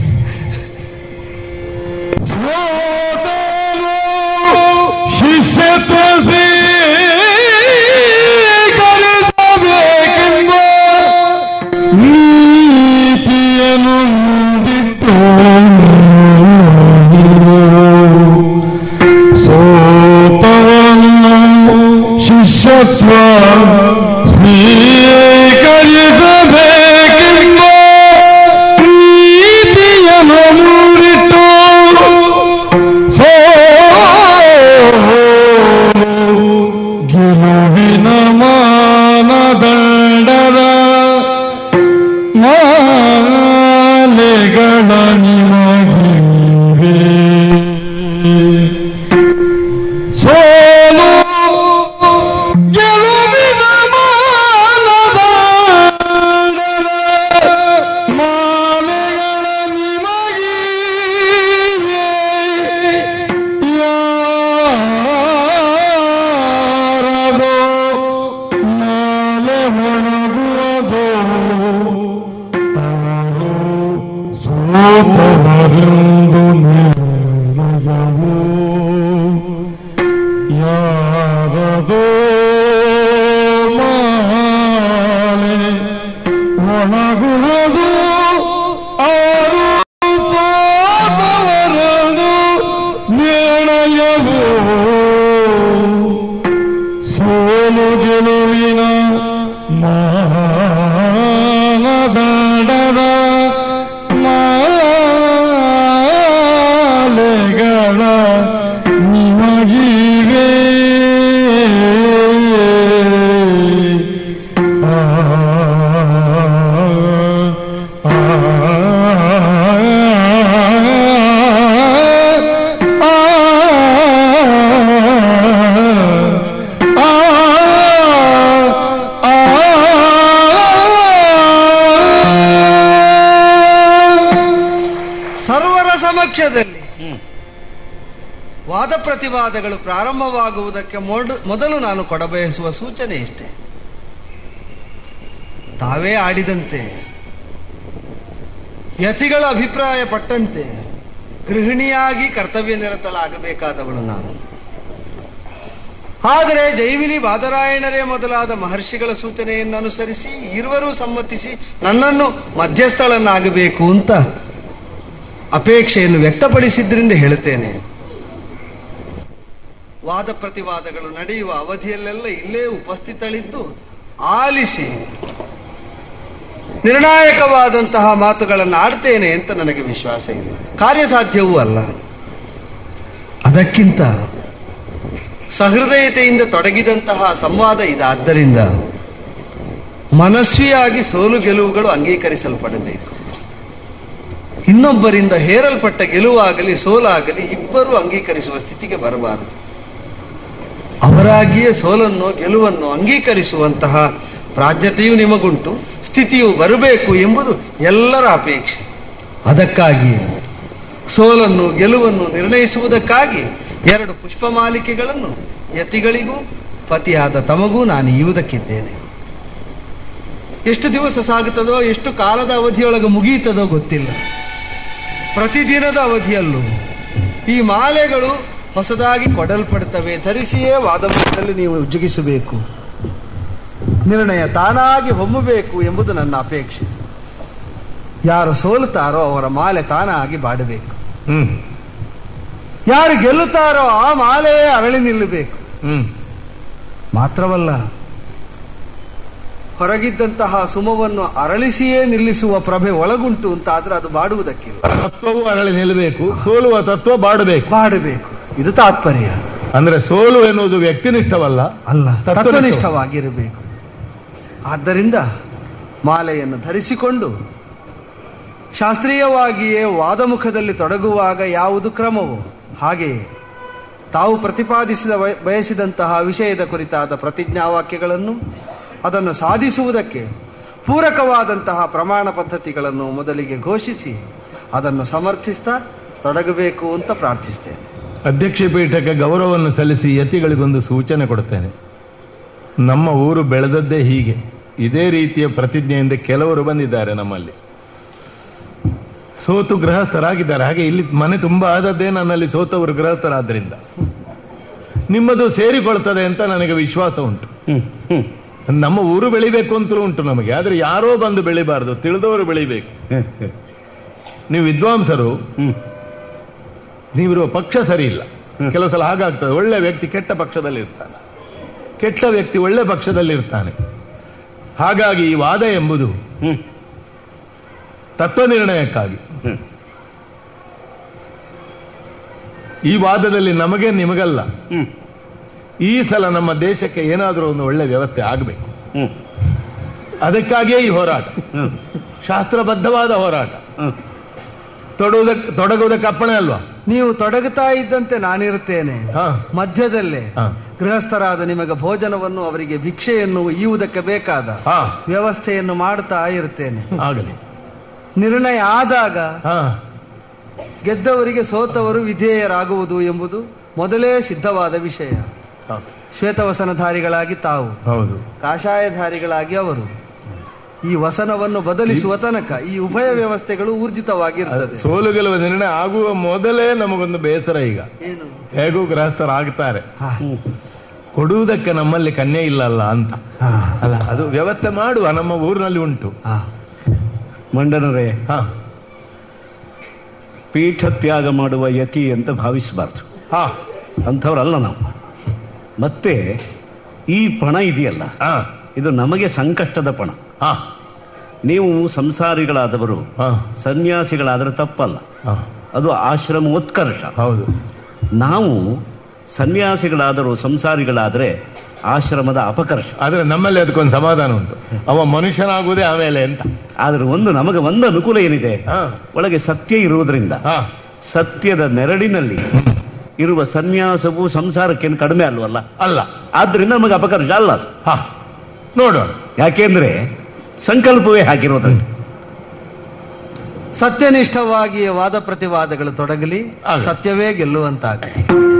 ಶಿಷ್ಯತ್ವ ಸ್ವೀಕರಿಸಬೇಕೆಂಬ ನೀತಿಯನ್ನು ಬಿಟ್ಟು ಸೋತವನು ಶಿಷ್ಯತ್ವ ಸ್ವೀಕರಿಸಬೇಕೆಂಬ ನೀತಿಯನ್ನು ಮೂಡಿಟ್ಟು ಗೆಲುವಿನ ಮಾನದಂಡದ ಮಾಲೆಗಳ ನಿಮಗಿವೆ ಸೋಲು ಗೆಲುವಿನ ಮಾನದಂಡದ ಮಾಲೆಗಳ ನಿಮಗಿವೆ ಯಾರದೋ ಒಣಗುವುದು ಅವರು ಸೋತವರದು ನಿರ್ಣಯವು ಸೋಲು ಗೆಲುವಿನ ಮಾನದಂಡದ ಮಾಲೆಗಳ ನಿಮಗಿವೆ ಆ ಆ ಸರ್ವರ ಸಮಕ್ಷದಲ್ಲಿ ವಾದ ಪ್ರತಿವಾದಗಳು ಪ್ರಾರಂಭವಾಗುವುದಕ್ಕೆ ಮೊಡ- ಮೊದಲು ನಾನು ಕೊಡಬಯಸುವ ಸೂಚನೆ ಇಷ್ಟೇ ತಾವೇ ಆಡಿದಂತೆ ಯತಿಗಳ ಅಭಿಪ್ರಾಯ ಪಟ್ಟಂತೆ ಗೃಹಿಣಿಯಾಗಿ ಕರ್ತವ್ಯ ನಿರತಲಾಗಬೇಕಾದವಳು ನಾನು ಆದರೆ ಜೈವಿನಿ ಬಾದರಾಯಣರೇ ಮೊದಲಾದ ಮಹರ್ಷಿಗಳ ಸೂಚನೆಯನ್ನು ಅನುಸರಿಸಿ ಇರುವರೂ ಸಮ್ಮತಿಸಿ ನನ್ನನ್ನು ಮಧ್ಯಸ್ಥಳನ್ನಾಗಬೇಕು ಅಂತ ಅಪೇಕ್ಷೆಯನ್ನು ವ್ಯಕ್ತಪಡಿಸಿದ್ರಿಂದ ಹೇಳುತ್ತೇನೆ ವಾದ ಪ್ರತಿವಾದಗಳು ನಡೆಯುವ ಅವಧಿಯಲ್ಲೆಲ್ಲ ಇಲ್ಲೇ ಉಪಸ್ಥಿತಳಿದ್ದು ಆಲಿಸಿ ನಿರ್ಣಾಯಕವಾದಂತಹ ಮಾತುಗಳನ್ನು ಆಡ್ತೇನೆ ಅಂತ ನನಗೆ ವಿಶ್ವಾಸ ಇದೆ ಕಾರ್ಯಸಾಧ್ಯವೂ ಅಲ್ಲ ಅದಕ್ಕಿಂತ ಸಹೃದಯತೆಯಿಂದ ತೊಡಗಿದಂತಹ ಸಂವಾದ ಇದಾದ್ದರಿಂದ ಮನಸ್ವಿಯಾಗಿ ಸೋಲು ಗೆಲುವುಗಳು ಅಂಗೀಕರಿಸಲ್ಪಡಬೇಕು ಇನ್ನೊಬ್ಬರಿಂದ ಹೇರಲ್ಪಟ್ಟ ಗೆಲುವಾಗಲಿ ಸೋಲಾಗಲಿ ಇಬ್ಬರು ಅಂಗೀಕರಿಸುವ ಸ್ಥಿತಿಗೆ ಬರಬಾರದು ಅವರಾಗಿಯೇ ಸೋಲನ್ನು ಗೆಲುವನ್ನು ಅಂಗೀಕರಿಸುವಂತಹ ಪ್ರಾಜ್ಞತೆಯೂ ನಿಮಗುಂಟು ಸ್ಥಿತಿಯು ಬರಬೇಕು ಎಂಬುದು ಎಲ್ಲರ ಅಪೇಕ್ಷೆ ಅದಕ್ಕಾಗಿ ಸೋಲನ್ನು ಗೆಲುವನ್ನು ನಿರ್ಣಯಿಸುವುದಕ್ಕಾಗಿ ಎರಡು ಪುಷ್ಪಮಾಲಿಕೆಗಳನ್ನು ಯತಿಗಳಿಗೂ ಪತಿಯಾದ ತಮಗೂ ನಾನು ಈಯುವುದಕ್ಕಿದ್ದೇನೆ ಎಷ್ಟು ದಿವಸ ಸಾಗುತ್ತದೋ ಎಷ್ಟು ಕಾಲದ ಅವಧಿಯೊಳಗೆ ಮುಗಿಯುತ್ತದೋ ಗೊತ್ತಿಲ್ಲ ಪ್ರತಿದಿನದ ಅವಧಿಯಲ್ಲೂ ಈ ಮಾಲೆಗಳು ಹೊಸದಾಗಿ ಕೊಡಲ್ಪಡುತ್ತವೆ ಧರಿಸಿಯೇ ವಾದಮಂಡದಲ್ಲಿ ನೀವು ಉಜ್ಜುಗಿಸಬೇಕು ನಿರ್ಣಯ ತಾನಾಗಿ ಹೊಮ್ಮಬೇಕು ಎಂಬುದು ನನ್ನ ಅಪೇಕ್ಷೆ ಯಾರು ಸೋಲುತ್ತಾರೋ ಅವರ ಮಾಲೆ ತಾನಾಗಿ ಬಾಡಬೇಕು ಹ್ಮ್ ಯಾರು ಗೆಲ್ಲುತ್ತಾರೋ ಆ ಮಾಲೆಯೇ ಅರಳಿ ನಿಲ್ಲಬೇಕು ಹ್ಮ್ ಮಾತ್ರವಲ್ಲ ಹೊರಗಿದ್ದಂತಹ ಸುಮವನ್ನು ಅರಳಿಸಿಯೇ ನಿಲ್ಲಿಸುವ ಪ್ರಭೆ ಒಳಗುಂಟು ಅಂತಾದ್ರೆ ಅದು ಬಾಡುವುದಕ್ಕಿಲ್ಲ ತತ್ವವು ಅರಳಿ ನಿಲ್ಲಬೇಕು ಸೋಲುವ ತತ್ವ ಬಾಡಬೇಕು ಬಾಡಬೇಕು ಇದು ತಾತ್ಪರ್ಯ ಅಂದ್ರೆ ಸೋಲು ಎನ್ನುವುದು ವ್ಯಕ್ತಿನಿಷ್ಠವಲ್ಲ ಅಲ್ಲ ತತ್ವನಿಷ್ಠ. ತತ್ವನಿಷ್ಠವಾಗಿರಬೇಕು ಆದ್ದರಿಂದ ಮಾಲೆಯನ್ನು ಧರಿಸಿಕೊಂಡು ಶಾಸ್ತ್ರೀಯವಾಗಿಯೇ ವಾದಮುಖದಲ್ಲಿ ತೊಡಗುವಾಗ ಯಾವುದು ಕ್ರಮವೋ ಹಾಗೆಯೇ ತಾವು ಪ್ರತಿಪಾದಿಸಿದ ಬಯ- ಬಯಸಿದಂತಹ ವಿಷಯದ ಕುರಿತಾದ ಪ್ರತಿಜ್ಞಾವಾಕ್ಯಗಳನ್ನು ಅದನ್ನು ಸಾಧಿಸುವುದಕ್ಕೆ ಪೂರಕವಾದಂತಹ ಪ್ರಮಾಣ ಪದ್ಧತಿಗಳನ್ನು ಮೊದಲಿಗೆ ಘೋಷಿಸಿ ಅದನ್ನು ಸಮರ್ಥಿಸ್ತಾ ತೊಡಗಬೇಕು ಅಂತ ಪ್ರಾರ್ಥಿಸ್ತೇನೆ ಅಧ್ಯಕ್ಷ ಪೀಠಕ್ಕೆ ಗೌರವವನ್ನು ಸಲ್ಲಿಸಿ ಯತಿಗಳಿಗೊಂದು ಸೂಚನೆ ಕೊಡ್ತೇನೆ ನಮ್ಮ ಊರು ಬೆಳೆದದ್ದೇ ಹೀಗೆ ಇದೇ ರೀತಿಯ ಪ್ರತಿಜ್ಞೆಯಿಂದ ಕೆಲವರು ಬಂದಿದ್ದಾರೆ ನಮ್ಮಲ್ಲಿ ಸೋತು ಗೃಹಸ್ಥರಾಗಿದ್ದಾರೆ ಹಾಗೆ ಇಲ್ಲಿ ಮನೆ ತುಂಬಾ ಆದದ್ದೇ ನನ್ನಲ್ಲಿ ಸೋತವರು ಗೃಹಸ್ಥರಾದ್ರಿಂದ ನಿಮ್ಮದು ಸೇರಿಕೊಳ್ತದೆ ಅಂತ ನನಗೆ ವಿಶ್ವಾಸ ಉಂಟು ನಮ್ಮ ಊರು ಬೆಳಿಬೇಕು ಅಂತಲೂ ಉಂಟು ನಮಗೆ ಆದ್ರೆ ಯಾರೋ ಬಂದು ಬೆಳಿಬಾರದು ತಿಳಿದವರು ಬೆಳಿಬೇಕು ನೀವು ವಿದ್ವಾಂಸರು ನೀವಿರುವ ಪಕ್ಷ ಸರಿ ಇಲ್ಲ ಕೆಲವು ಸಲ ಹಾಗಾಗ್ತದೆ ಒಳ್ಳೆ ವ್ಯಕ್ತಿ ಕೆಟ್ಟ ಪಕ್ಷದಲ್ಲಿ ಇರ್ತಾನೆ ಕೆಟ್ಟ ವ್ಯಕ್ತಿ ಒಳ್ಳೆ ಪಕ್ಷದಲ್ಲಿ ಇರ್ತಾನೆ ಹಾಗಾಗಿ ಈ ವಾದ ಎಂಬುದು ತತ್ವ ನಿರ್ಣಯಕ್ಕಾಗಿ ಈ ವಾದದಲ್ಲಿ ನಮಗೆ ನಿಮಗಲ್ಲ ಈ ಸಲ ನಮ್ಮ ದೇಶಕ್ಕೆ ಏನಾದರೂ ಒಂದು ಒಳ್ಳೆ ವ್ಯವಸ್ಥೆ ಆಗಬೇಕು ಅದಕ್ಕಾಗಿಯೇ ಈ ಹೋರಾಟ ಶಾಸ್ತ್ರಬದ್ಧವಾದ ಹೋರಾಟ ತೊಡುವುದಕ್ಕೆ ತೊಡಗುವುದಕ್ಕೆ ಅಪ್ಪಣೆ ಅಲ್ವಾ ನೀವು ತೊಡಗುತ್ತಾ ಇದ್ದಂತೆ ನಾನಿರುತ್ತೇನೆ ಹಾ ಮಧ್ಯದಲ್ಲೇ ಹಾ. ಗೃಹಸ್ಥರಾದ ನಿಮಗೆ ಭೋಜನವನ್ನು ಅವರಿಗೆ ಭಿಕ್ಷೆಯನ್ನು ಈಯುವುದಕ್ಕೆ ಬೇಕಾದ ಹಾ ವ್ಯವಸ್ಥೆಯನ್ನು ಮಾಡುತ್ತಾ ಇರುತ್ತೇನೆ ಆಗಲಿ ನಿರ್ಣಯ ಆದಾಗ ಹಾ ಗೆದ್ದವರಿಗೆ ಸೋತವರು ವಿಧೇಯರಾಗುವುದು ಎಂಬುದು ಮೊದಲೇ ಸಿದ್ಧವಾದ ವಿಷಯ ಹೌದು. ಶ್ವೇತವಸನಧಾರಿಗಳಾಗಿ ತಾವು ಹೌದು ಕಾಷಾಯಧಾರಿಗಳಾಗಿ ಅವರು ಈ ವಸನವನ್ನು ಬದಲಿಸುವ ತನಕ ಈ ಉಭಯ ವ್ಯವಸ್ಥೆಗಳು ಊರ್ಜಿತವಾಗಿರ್ತದೆ ಸೋಲು ಗೆಲುವ ನಿರ್ಣಯ ಆಗುವ ಮೊದಲೇ ನಮಗೊಂದು ಬೇಸರ ಈಗ ಏನು ಹೇಗೂ ಗೃಹಸ್ಥರಾಗ್ತಾರೆ ಹಾ. ಕೊಡುವುದಕ್ಕೆ ನಮ್ಮಲ್ಲಿ ಕನ್ಯೆ ಇಲ್ಲಲ್ಲ ಅಂತ ಹಾ. ಅಲ್ಲ ಅದು ವ್ಯವಸ್ಥೆ ಮಾಡುವ ನಮ್ಮ ಊರಿನಲ್ಲಿ ಉಂಟು ಹಾ. ಮಂಡನರೇ ಹಾ ಪೀಠ ತ್ಯಾಗ ಮಾಡುವ ಯತಿ ಅಂತ ಭಾವಿಸಬಾರ್ದು ಹಾ ಅಂಥವ್ರಲ್ಲ ನಾವು ಮತ್ತೆ ಈ ಪಣ ಇದೆಯಲ್ಲ ಹಾ ಇದು ನಮಗೆ ಸಂಕಷ್ಟದ ಪಣ ಹಾ ನೀವು ಸಂಸಾರಿಗಳಾದವರು ಹಾ ಸನ್ಯಾಸಿಗಳಾದರೆ ತಪ್ಪಲ್ಲ ಹಾ ಅದು ಆಶ್ರಮ ಉತ್ಕರ್ಷ ಹೌದು ನಾವು ಸನ್ಯಾಸಿಗಳಾದರೂ ಸಂಸಾರಿಗಳಾದರೆ ಆಶ್ರಮದ ಅಪಕರ್ಷ ಆದ್ರೆ ನಮ್ಮಲ್ಲಿ ಅದಕ್ಕೊಂದು ಸಮಾಧಾನ ಉಂಟು ಅವ ಮನುಷ್ಯನಾಗುವುದೇ ಆಮೇಲೆ ಅಂತ ಆದರೆ ಒಂದು ನಮಗೆ ಒಂದು ಅನುಕೂಲ ಏನಿದೆ ಹಾ ಒಳಗೆ ಸತ್ಯ ಇರುವುದರಿಂದ ಹಾ ಸತ್ಯದ ನೆರಳಿನಲ್ಲಿ ಇರುವ ಸನ್ಯಾಸವು ಸಂಸಾರಕ್ಕೇನು ಕಡಿಮೆ ಅಲ್ವಲ್ಲ ಅಲ್ಲ ಆದ್ರಿಂದ ನಮಗೆ ಅಪಕರ್ಷ ಅಲ್ಲ ಅದು ಹಾ ನೋಡೋಣ ಯಾಕೆಂದ್ರೆ ಸಂಕಲ್ಪವೇ ಹಾಕಿರೋದ್ರಿಂದ ಸತ್ಯನಿಷ್ಠವಾಗಿ ವಾದ ಪ್ರತಿವಾದಗಳು ತೊಡಗಲಿ ಆಗಲಿ. ಸತ್ಯವೇ ಗೆಲ್ಲುವಂತಾಗಲಿ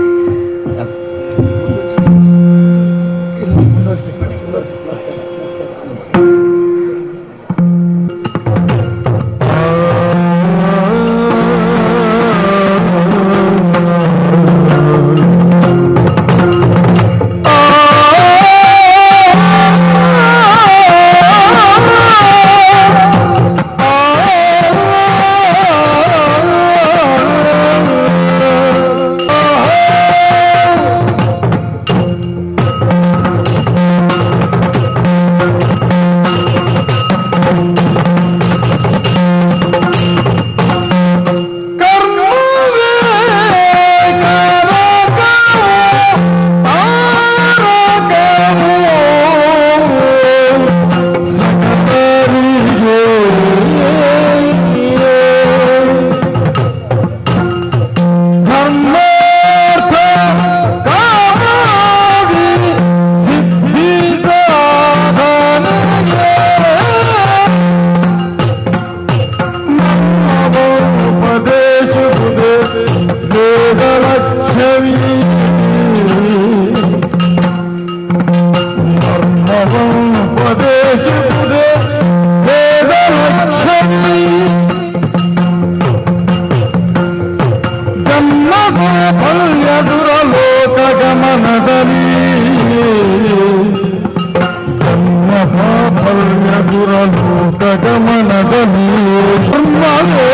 ಗಮನದಲ್ಲಿ ಬ್ರಹ್ಮವೇ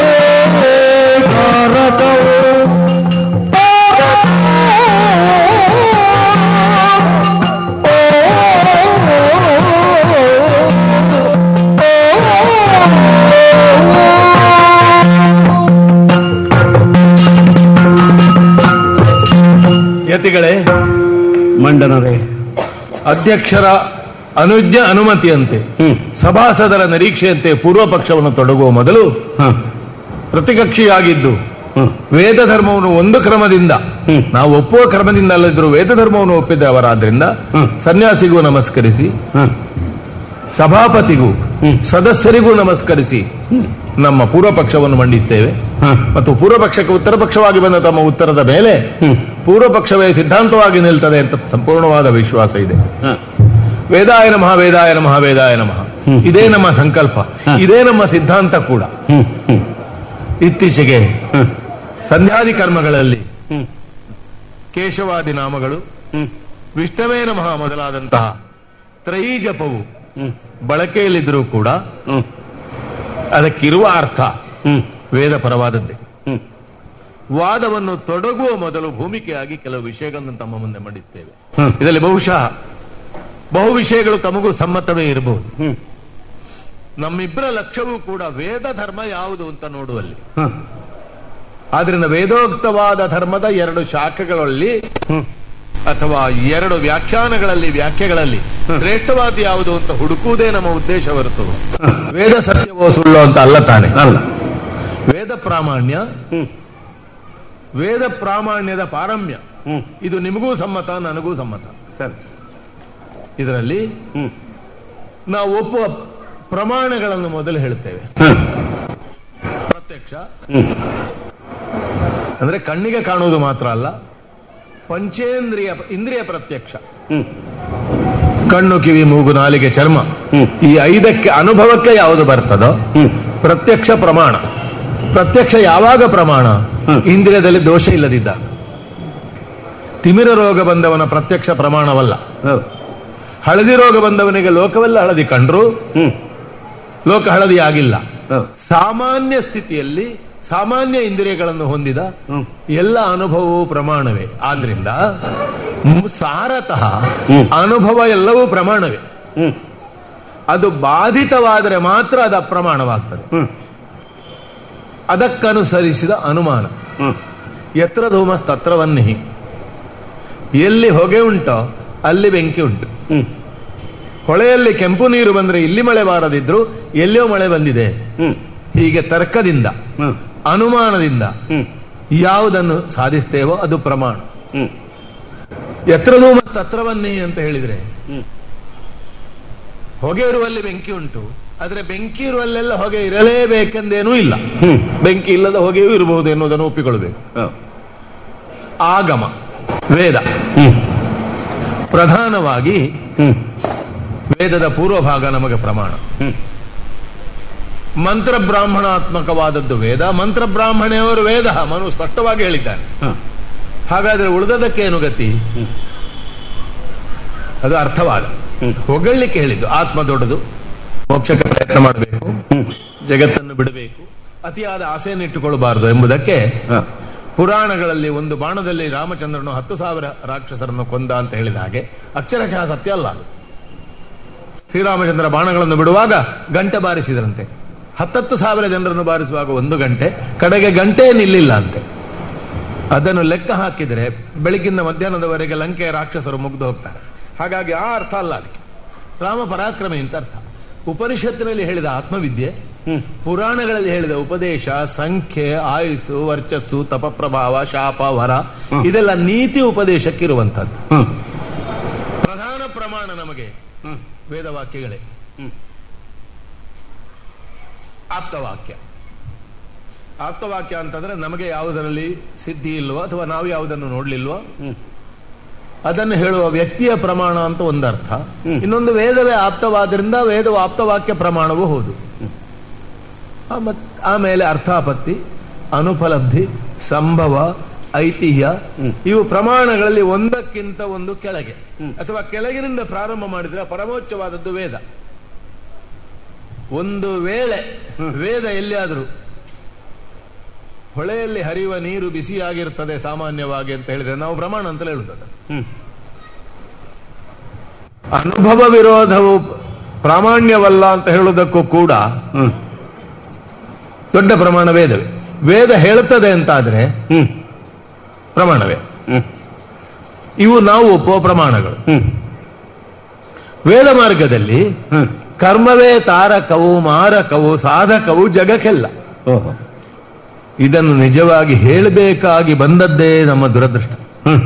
ಕಾರಕವು ಯತಿಗಳೇ ಮಂಡನರೇ ಅಧ್ಯಕ್ಷರ ಅನುಜ್ಞ ಅನುಮತಿಯಂತೆ ಹ್ಮ್ ಸಭಾಸದರ ನಿರೀಕ್ಷೆಯಂತೆ ಪೂರ್ವ ಪಕ್ಷವನ್ನು ತೊಡಗುವ ಮೊದಲು ಹ ಪ್ರತಿಕಕ್ಷಿಯಾಗಿದ್ದು ಹ್ಮ್ ವೇದ ಧರ್ಮವನ್ನು ಒಂದು ಕ್ರಮದಿಂದ ಹ್ಮ್. ನಾವು ಒಪ್ಪುವ ಕ್ರಮದಿಂದ ಅಲ್ಲದಿದ್ರು ವೇದ ಧರ್ಮವನ್ನು ಒಪ್ಪಿದವರಾದ್ರಿಂದ ಹ್ಮ್. ಸನ್ಯಾಸಿಗೂ ನಮಸ್ಕರಿಸಿ ಹ ಸಭಾಪತಿಗೂ ಹ್ಮ್. ಸದಸ್ಯರಿಗೂ ನಮಸ್ಕರಿಸಿ ನಮ್ಮ ಪೂರ್ವ ಪಕ್ಷವನ್ನು ಮಂಡಿಸ್ತೇವೆ ಹ ಮತ್ತು ಪೂರ್ವ ಪಕ್ಷಕ್ಕೆ ಉತ್ತರ ಪಕ್ಷವಾಗಿ ಬಂದ ತಮ್ಮ ಉತ್ತರದ ಮೇಲೆ ಹ್ಮ್. ಪೂರ್ವ ಪಕ್ಷವೇ ಸಿದ್ಧಾಂತವಾಗಿ ನಿಲ್ತದೆ ಅಂತ ಸಂಪೂರ್ಣವಾದ ವಿಶ್ವಾಸ ಇದೆ ಹ ವೇದಾಯ ನಮಃ ವೇದಾಯ ನಮಃ ವೇದಾಯ ನಮಃ ಹ್ಮ್. ಇದೇ ನಮ್ಮ ಸಂಕಲ್ಪ ಹ. ಇದೇ ನಮ್ಮ ಸಿದ್ಧಾಂತ ಕೂಡ ಹ್ಮ್ ಹ್ಮ್ ಇತ್ತೀಚೆಗೆ ಹ್ಮ್ ಸಂಧ್ಯಾದಿ ಕರ್ಮಗಳಲ್ಲಿ ಹ್ಮ್ ಕೇಶವಾದಿ ನಾಮಗಳು ಹ್ಮ್ ವಿಷ್ಣವೇ ನಮಃ ಮೊದಲಾದಂತಹ ತ್ರಯೀ ಜಪವು ಹ್ಮ್ ಬಳಕೆಯಲ್ಲಿದ್ದರೂ ಕೂಡ ಹ್ಮ್ ಅದಕ್ಕಿರುವ ಅರ್ಥ ಹ್ಮ್ ವೇದ ಪರವಾದದ್ದೇ ಹ್ಮ್ ವಾದವನ್ನು ತೊಡಗುವ ಮೊದಲು ಭೂಮಿಕೆಯಾಗಿ ಕೆಲವು ವಿಷಯಗಳನ್ನು ತಮ್ಮ ಮುಂದೆ ಮಂಡಿಸ್ತೇವೆ ಹ್ಮ್. ಇದರಲ್ಲಿ ಬಹುಶಃ ಬಹು ವಿಷಯಗಳು ತಮಗೂ ಸಮ್ಮತವೇ ಇರಬಹುದು ಹ್ಮ್ ನಮ್ಮಿಬ್ಬರ ಲಕ್ಷ್ಯವೂ ಕೂಡ ವೇದ ಧರ್ಮ ಯಾವುದು ಅಂತ ನೋಡುವಲ್ಲಿ ಹ ಆದ್ರಿಂದ ವೇದೋಕ್ತವಾದ ಧರ್ಮದ ಎರಡು ಶಾಖೆಗಳಲ್ಲಿ ಹ್ಮ್ ಅಥವಾ ಎರಡು ವ್ಯಾಖ್ಯಾನಗಳಲ್ಲಿ ವ್ಯಾಖ್ಯೆಗಳಲ್ಲಿ ಶ್ರೇಷ್ಠವಾದ ಯಾವುದು ಅಂತ ಹುಡುಕುವುದೇ ನಮ್ಮ ಉದ್ದೇಶ ಹೊರತು ವೇದ ಸತ್ಯವೋ ಸುಳ್ಳು ಅಂತ ಅಲ್ಲ ತಾನೆ ಅಲ್ಲ ವೇದ ಪ್ರಾಮಾಣ್ಯ ಹ್ಮ್ ವೇದ ಪ್ರಾಮಾಣ್ಯದ ಪಾರಮ್ಯ ಹ್ಮ್ ಇದು ನಿಮಗೂ ಸಮ್ಮತ ನನಗೂ ಸಮ್ಮತ ಸರಿ ಇದರಲ್ಲಿ ಹ್ಮ್ ನಾವು ಒಪ್ಪುವ ಪ್ರಮಾಣಗಳನ್ನು ಮೊದಲು ಹೇಳ್ತೇವೆ ಹ ಪ್ರತ್ಯಕ್ಷ ಹ್ಮ್ ಅಂದ್ರೆ ಕಣ್ಣಿಗೆ ಕಾಣುವುದು ಮಾತ್ರ ಅಲ್ಲ ಪಂಚೇಂದ್ರಿಯ ಇಂದ್ರಿಯ ಪ್ರತ್ಯಕ್ಷ ಹ್ಮ್ ಕಣ್ಣು ಕಿವಿ ಮೂಗು ನಾಲಿಗೆ ಚರ್ಮ ಹ್ಮ್. ಈ ಐದಕ್ಕೆ ಅನುಭವಕ್ಕೆ ಯಾವುದು ಬರ್ತದೋ ಹ್ಮ್ ಪ್ರತ್ಯಕ್ಷ ಪ್ರಮಾಣ ಪ್ರತ್ಯಕ್ಷ ಯಾವಾಗ ಪ್ರಮಾಣ ಹ್ಮ್. ಇಂದ್ರಿಯದಲ್ಲಿ ದೋಷ ಇಲ್ಲದಿದ್ದಾಗ ತಿಮಿರ ರೋಗ ಬಂದವನ ಪ್ರತ್ಯಕ್ಷ ಪ್ರಮಾಣವಲ್ಲ ಹೌದು ಹಳದಿ ರೋಗ ಬಂದವನಿಗೆ ಲೋಕವೆಲ್ಲ ಹಳದಿ ಕಂಡ್ರು ಹ್ಮ್ ಲೋಕ ಹಳದಿ ಆಗಿಲ್ಲ ಹೌದು. ಸಾಮಾನ್ಯ ಸ್ಥಿತಿಯಲ್ಲಿ ಸಾಮಾನ್ಯ ಇಂದ್ರಿಯಗಳನ್ನು ಹೊಂದಿದ ಹ್ಮ್. ಎಲ್ಲ ಅನುಭವವು ಪ್ರಮಾಣವೇ ಆದ್ರಿಂದ ಮ್- ಸಾರತಃ ಹ್ಮ್. ಅನುಭವ ಎಲ್ಲವೂ ಪ್ರಮಾಣವೇ ಹ್ಮ್ ಅದು ಬಾಧಿತವಾದರೆ ಮಾತ್ರ ಅದು ಅಪ್ರಮಾಣವಾಗ್ತದೆ ಹ್ಮ್ ಅದಕ್ಕನುಸರಿಸಿದ ಅನುಮಾನ ಹ್ಮ್ ಎತ್ರ ಧೂಮಸ್ ತತ್ರ ವನ್ನಿ ಎಲ್ಲಿ ಹೊಗೆ ಉಂಟೋ ಅಲ್ಲಿ ಬೆಂಕಿ ಉಂಟು ಹ್ಮ್ ಹೊಳೆಯಲ್ಲಿ ಕೆಂಪು ನೀರು ಬಂದ್ರೆ ಇಲ್ಲಿ ಮಳೆ ಬಾರದಿದ್ರು ಎಲ್ಲಿಯೋ ಮಳೆ ಬಂದಿದೆ ಹ್ಮ್ ಹೀಗೆ ತರ್ಕದಿಂದ ಹ್ಮ್ ಅನುಮಾನದಿಂದ ಹ್ಮ್ ಯಾವುದನ್ನು ಸಾಧಿಸ್ತೇವೋ ಅದು ಪ್ರಮಾಣ ಹ್ಮ್ ಎತ್ರ ಧೂಮಸ್ ತತ್ರವನ್ನಿ ಅಂತ ಹೇಳಿದ್ರೆ ಹ್ಮ್ ಹೊಗೆ ಇರುವಲ್ಲಿ ಬೆಂಕಿ ಉಂಟು ಆದ್ರೆ ಬೆಂಕಿ ಇರುವಲ್ಲೆಲ್ಲ ಹೊಗೆ ಇರಲೇಬೇಕೆಂದೇನೂ ಇಲ್ಲ ಹ್ಮ್. ಬೆಂಕಿ ಇಲ್ಲದ ಹೊಗೆಯೂ ಇರಬಹುದು ಎನ್ನುವುದನ್ನು ಒಪ್ಪಿಕೊಳ್ಬೇಕು ಹೌದು. ಆಗಮ ವೇದ ಹ್ಮ್ ಪ್ರಧಾನವಾಗಿ ಹ್ಮ್ ವೇದದ ಪೂರ್ವಭಾಗ ನಮಗೆ ಪ್ರಮಾಣ ಹ್ಮ್ ಮಂತ್ರ ಬ್ರಾಹ್ಮಣಾತ್ಮಕವಾದದ್ದು ವೇದ ಮಂತ್ರ ಬ್ರಾಹ್ಮಣೆಯವರು ವೇದ ಮನು ಸ್ಪಷ್ಟವಾಗಿ ಹೇಳಿದ್ದಾನೆ ಹ್ಮ್ ಹಾಗಾದ್ರೆ ಉಳಿದದಕ್ಕೇನು ಗತಿ ಅದು ಅರ್ಥವಾದ ಹ್ಮ್. ಹೊಗಳಿಕ್ಕೆ ಹೇಳಿದ್ದು ಆತ್ಮ ದೊಡ್ಡದು ಮೋಕ್ಷಕ್ಕೆ ಪ್ರಯತ್ನ ಮಾಡಬೇಕು ಹ್ಮ್ ಜಗತ್ತನ್ನು ಬಿಡಬೇಕು ಅತಿಯಾದ ಆಸೆಯನ್ನು ಇಟ್ಟುಕೊಳ್ಳಬಾರದು ಎಂಬುದಕ್ಕೆ ಹ. ಪುರಾಣಗಳಲ್ಲಿ ಒಂದು ಬಾಣದಲ್ಲಿ ರಾಮಚಂದ್ರನು ಹತ್ತು ಸಾವಿರ ರಾಕ್ಷಸರನ್ನು ಕೊಂದ ಅಂತ ಹೇಳಿದ ಹಾಗೆ ಅಕ್ಷರಶಃ ಸತ್ಯ ಅಲ್ಲ ಅದು ಶ್ರೀರಾಮಚಂದ್ರ ಬಾಣಗಳನ್ನು ಬಿಡುವಾಗ ಗಂಟೆ ಬಾರಿಸಿದ್ರಂತೆ ಹತ್ತತ್ತು ಸಾವಿರ ಜನರನ್ನು ಬಾರಿಸುವಾಗ ಒಂದು ಗಂಟೆ ಕಡೆಗೆ ಗಂಟೆ ನಿಲ್ಲಿಲ್ಲ ಅಂತೆ ಅದನ್ನು ಲೆಕ್ಕ ಹಾಕಿದರೆ ಬೆಳಗಿನ ಮಧ್ಯಾಹ್ನದವರೆಗೆ ಲಂಕೆಯ ರಾಕ್ಷಸರು ಮುಗ್ದು ಹೋಗ್ತಾರೆ ಹಾಗಾಗಿ ಆ ಅರ್ಥ ಅಲ್ಲ ಅದಕ್ಕೆ ರಾಮ ಪರಾಕ್ರಮಿ ಅಂತ ಅರ್ಥ ಉಪನಿಷತ್ತಿನಲ್ಲಿ ಹೇಳಿದ ಆತ್ಮವಿದ್ಯೆ ಪುರಾಣಗಳಲ್ಲಿ ಹೇಳಿದ ಉಪದೇಶ ಸಂಖ್ಯೆ ಆಯುಸ್ಸು ವರ್ಚಸ್ಸು ತಪಪ್ರಭಾವ ಶಾಪ ವರ ಇದೆಲ್ಲ ನೀತಿ ಉಪದೇಶಕ್ಕಿರುವಂತದ್ದು ಹ್ಮ್ ಪ್ರಧಾನ ಪ್ರಮಾಣ ನಮಗೆ ಹ್ಮ್ ವೇದವಾಕ್ಯಗಳೇ ಹ್ಮ್. ಆಪ್ತವಾಕ್ಯ ಆಪ್ತವಾಕ್ಯ ಅಂತಂದ್ರೆ ನಮಗೆ ಯಾವುದರಲ್ಲಿ ಸಿದ್ಧಿ ಇಲ್ವೋ ಅಥವಾ ನಾವು ಯಾವುದನ್ನು ನೋಡ್ಲಿಲ್ವೋ ಹ್ಮ್. ಅದನ್ನು ಹೇಳುವ ವ್ಯಕ್ತಿಯ ಪ್ರಮಾಣ ಅಂತ ಒಂದರ್ಥ ಹ್ಮ್. ಇನ್ನೊಂದು ವೇದವೇ ಆಪ್ತವಾದ್ರಿಂದ ವೇದವು ಆಪ್ತವಾಕ್ಯ ಪ್ರಮಾಣವೂ ಹೌದು ಆ ಮತ್- ಆಮೇಲೆ ಅರ್ಥಾಪತ್ತಿ ಅನುಪಲಬ್ಧಿ ಸಂಭವ ಐತಿಹ್ಯ ಇವು ಪ್ರಮಾಣಗಳಲ್ಲಿ ಒಂದಕ್ಕಿಂತ ಒಂದು ಕೆಳಗೆ ಅಥವಾ ಕೆಳಗಿನಿಂದ ಪ್ರಾರಂಭ ಮಾಡಿದ್ರೆ ಪರಮೋಚ್ಚವಾದದ್ದು ವೇದ ಒಂದು ವೇಳೆ ವೇದ ಎಲ್ಲಿಯಾದರೂ ಹೊಳೆಯಲ್ಲಿ ಹರಿಯುವ ನೀರು ಬಿಸಿಯಾಗಿರ್ತದೆ ಸಾಮಾನ್ಯವಾಗಿ ಅಂತ ಹೇಳಿದ್ರೆ ನಾವು ಪ್ರಮಾಣ ಅಂತ ಹೇಳುತ್ತದೆ ಹ್ಮ್. ಅನುಭವ ವಿರೋಧವು ಪ್ರಾಮಾಣ್ಯವಲ್ಲ ಅಂತ ಹೇಳುವುದಕ್ಕೂ ಕೂಡ ಹ್ಮ್. ದೊಡ್ಡ ಪ್ರಮಾಣ ವೇದವೇ ವೇದ ಹೇಳುತ್ತದೆ ಅಂತಾದ್ರೆ ಹ್ಮ್. ಪ್ರಮಾಣವೇ ಹ್ಮ್. ಇವು ನಾವು ಒಪ್ಪುವ ಪ್ರಮಾಣಗಳು ಹ್ಮ್. ವೇದ ಮಾರ್ಗದಲ್ಲಿ ಹ್ಮ್. ಕರ್ಮವೇ ತಾರಕವು ಮಾರಕವು ಸಾಧಕವು ಜಗಕ್ಕೆಲ್ಲ ಓಹೋ ಇದನ್ನು ನಿಜವಾಗಿ ಹೇಳಬೇಕಾಗಿ ಬಂದದ್ದೇ ನಮ್ಮ ದುರದೃಷ್ಟ ಹ್ಮ್.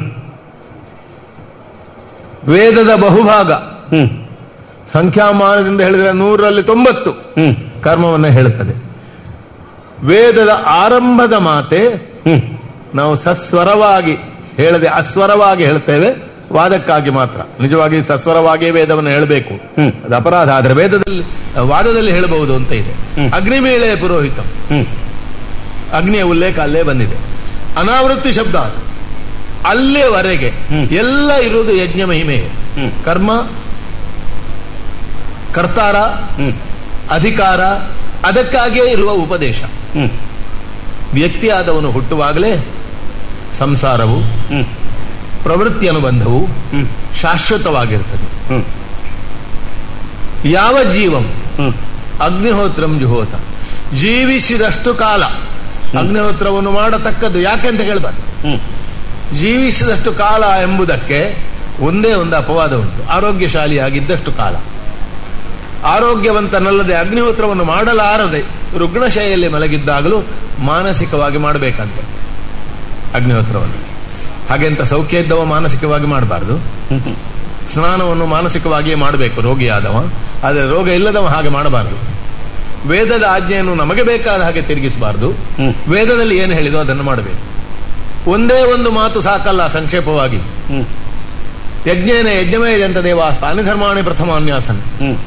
ವೇದದ ಬಹುಭಾಗ ಹ್ಮ್. ಸಂಖ್ಯಾಮಾನದಿಂದ ಹೇಳಿದ್ರೆ ನೂರರಲ್ಲಿ ತೊಂಬತ್ತು ಹ್ಮ್. ಕರ್ಮವನ್ನು ಹೇಳುತ್ತದೆ ವೇದದ ಆರಂಭದ ಮಾತೆ ಹ್ಮ್. ನಾವು ಸಸ್ವರವಾಗಿ ಹೇಳದೆ ಅಸ್ವರವಾಗಿ ಹೇಳ್ತೇವೆ ವಾದಕ್ಕಾಗಿ ಮಾತ್ರ ನಿಜವಾಗಿ ಸಸ್ವರವಾಗಿ ವೇದವನ್ನು ಹೇಳಬೇಕು ಹ್ಮ್. ಅದು ಅಪರಾಧ ಆದರೆ ವೇದದಲ್ಲಿ ವಾದದಲ್ಲಿ ಹೇಳಬಹುದು ಅಂತ ಇದೆ ಹ್ಮ್. ಅಗ್ನಿಮೇಳೆ ಪುರೋಹಿತ ಹ್ಮ್. ಅಗ್ನಿಯ ಉಲ್ಲೇಖ ಅಲ್ಲೇ ಬಂದಿದೆ ಅನಾವೃತ್ತಿ ಶಬ್ದ ಅದು. ಅಲ್ಲಿಯವರೆಗೆ ಹ್ಮ್. ಎಲ್ಲ ಇರುವುದು ಯಜ್ಞ ಮಹಿಮೆ ಹ್ಮ್. ಕರ್ಮ ಕರ್ತಾರ ಹ್ಮ್. ಅಧಿಕಾರ ಅದಕ್ಕಾಗಿಯೇ ಇರುವ ಉಪದೇಶ ಹ್ಮ್. ವ್ಯಕ್ತಿಯಾದವನು ಹುಟ್ಟುವಾಗಲೇ ಸಂಸಾರವು ಹ್ಮ್. ಪ್ರವೃತ್ತಿ ಅನುಬಂಧವು ಹ್ಮ್. ಶಾಶ್ವತವಾಗಿರ್ತದೆ ಹ್ಮ್. ಯಾವ ಜೀವಂ ಹ್ಮ್. ಅಗ್ನಿಹೋತ್ರಂ ಜುಹೋತ ಜೀವಿಸಿದಷ್ಟು ಕಾಲ ಅಗ್ನಿಹೋತ್ರವನ್ನು ಮಾಡತಕ್ಕದ್ದು ಯಾಕೆಂತ ಕೇಳಬಾರ್ದು ಹ್ಮ್. ಜೀವಿಸಿದಷ್ಟು ಕಾಲ ಎಂಬುದಕ್ಕೆ ಒಂದೇ ಒಂದು ಅಪವಾದ ಉಂಟು ಆರೋಗ್ಯಶಾಲಿಯಾಗಿದ್ದಷ್ಟು ಕಾಲ ಆರೋಗ್ಯವಂತನಲ್ಲದೆ ಅಗ್ನಿಹೋತ್ರವನ್ನು ಮಾಡಲಾರದೆ ರುಗ್ಣಶೈಲಿಯಲ್ಲಿ ಮಲಗಿದ್ದಾಗಲೂ ಮಾನಸಿಕವಾಗಿ ಮಾಡಬೇಕಂತೆ ಅಗ್ನಿಹೋತ್ರವನ್ನು ಹಾಗೆಂತ ಸೌಖ್ಯ ಇದ್ದವ ಮಾನಸಿಕವಾಗಿ ಮಾಡಬಾರ್ದು ಸ್ನಾನವನ್ನು ಮಾನಸಿಕವಾಗಿಯೇ ಮಾಡಬೇಕು ರೋಗಿಯಾದವ ಆದರೆ ರೋಗ ಇಲ್ಲದವ ಹಾಗೆ ಮಾಡಬಾರದು ವೇದದ ಆಜ್ಞೆಯನ್ನು ನಮಗೆ ಬೇಕಾದ ಹಾಗೆ ತಿರುಗಿಸಬಾರದು ಹ್ಮ್. ವೇದದಲ್ಲಿ ಏನು ಹೇಳಿದೋ ಅದನ್ನು ಮಾಡಬೇಕು ಒಂದೇ ಒಂದು ಮಾತು ಸಾಕಲ್ಲ ಸಂಕ್ಷೇಪವಾಗಿ ಹ್ಮ್. ಯಜ್ಞೇನ ಯಜ್ಞಮೇ ಜಂತ ದೇವ ಸ್ಥಾನಿ ಧರ್ಮಾಣಿ ಪ್ರಥಮಾನ್ಯಾಸನ್ ಹ್ಮ್.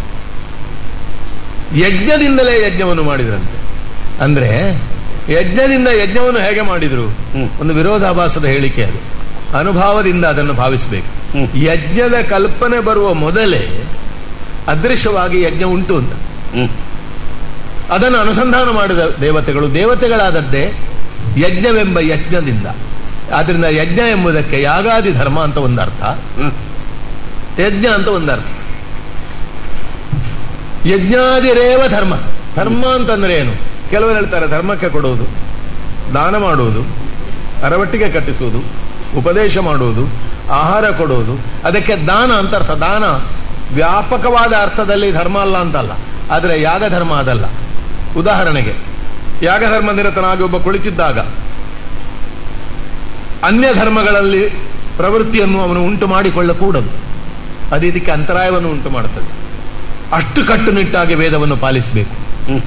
ಯಜ್ಞದಿಂದಲೇ ಯಜ್ಞವನ್ನು ಮಾಡಿದ್ರಂತೆ ಅಂದ್ರೆ ಯಜ್ಞದಿಂದ ಯಜ್ಞವನ್ನು ಹೇಗೆ ಮಾಡಿದ್ರು ಹ್ಮ್. ಒಂದು ವಿರೋಧಾಭಾಸದ ಹೇಳಿಕೆ ಅದು ಅನುಭವದಿಂದ ಅದನ್ನು ಭಾವಿಸಬೇಕು ಹ್ಮ್. ಯಜ್ಞದ ಕಲ್ಪನೆ ಬರುವ ಮೊದಲೇ ಅದೃಶ್ಯವಾಗಿ ಯಜ್ಞ ಉಂಟು ಅಂತ ಹ್ಮ್. ಅದನ್ನು ಅನುಸಂಧಾನ ಮಾಡಿದ ದೇವತೆಗಳು ದೇವತೆಗಳಾದದ್ದೇ ಯಜ್ಞವೆಂಬ ಯಜ್ಞದಿಂದ ಆದ್ರಿಂದ ಯಜ್ಞ ಎಂಬುದಕ್ಕೆ ಯಾಗಾದಿ ಧರ್ಮ ಅಂತ ಒಂದು ಅರ್ಥ ಯಜ್ಞ ಅಂತ ಒಂದು ಅರ್ಥ ಯಜ್ಞಾದಿರೇವ ಧರ್ಮ ಧರ್ಮ ಅಂತಂದ್ರೆ ಏನು ಕೆಲವರು ಹೇಳ್ತಾರೆ ಧರ್ಮಕ್ಕೆ ಕೊಡುವುದು ದಾನ ಮಾಡುವುದು ಅರವಟ್ಟಿಗೆ ಕಟ್ಟಿಸುವುದು ಉಪದೇಶ ಮಾಡುವುದು ಆಹಾರ ಕೊಡುವುದು ಅದಕ್ಕೆ ದಾನ ಅಂತ ಅರ್ಥ ದಾನ ವ್ಯಾಪಕವಾದ ಅರ್ಥದಲ್ಲಿ ಧರ್ಮ ಅಲ್ಲ ಅಂತಲ್ಲ ಆದರೆ ಯಾಗ ಧರ್ಮ ಅದಲ್ಲ ಉದಾಹರಣೆಗೆ ಯಾಗಧರ್ಮ ನಿರತನಾಗಿ ಒಬ್ಬ ಕುಳಿತಿದ್ದಾಗ ಅನ್ಯ ಧರ್ಮಗಳಲ್ಲಿ ಪ್ರವೃತ್ತಿಯನ್ನು ಅವನು ಉಂಟು ಮಾಡಿಕೊಳ್ಳಕೂಡದು ಅದು ಇದಕ್ಕೆ ಅಂತರಾಯವನ್ನು ಉಂಟು ಮಾಡುತ್ತದೆ ಅಷ್ಟು ಕಟ್ಟುನಿಟ್ಟಾಗಿ ವೇದವನ್ನು ಪಾಲಿಸಬೇಕು ಹ್ಮ್.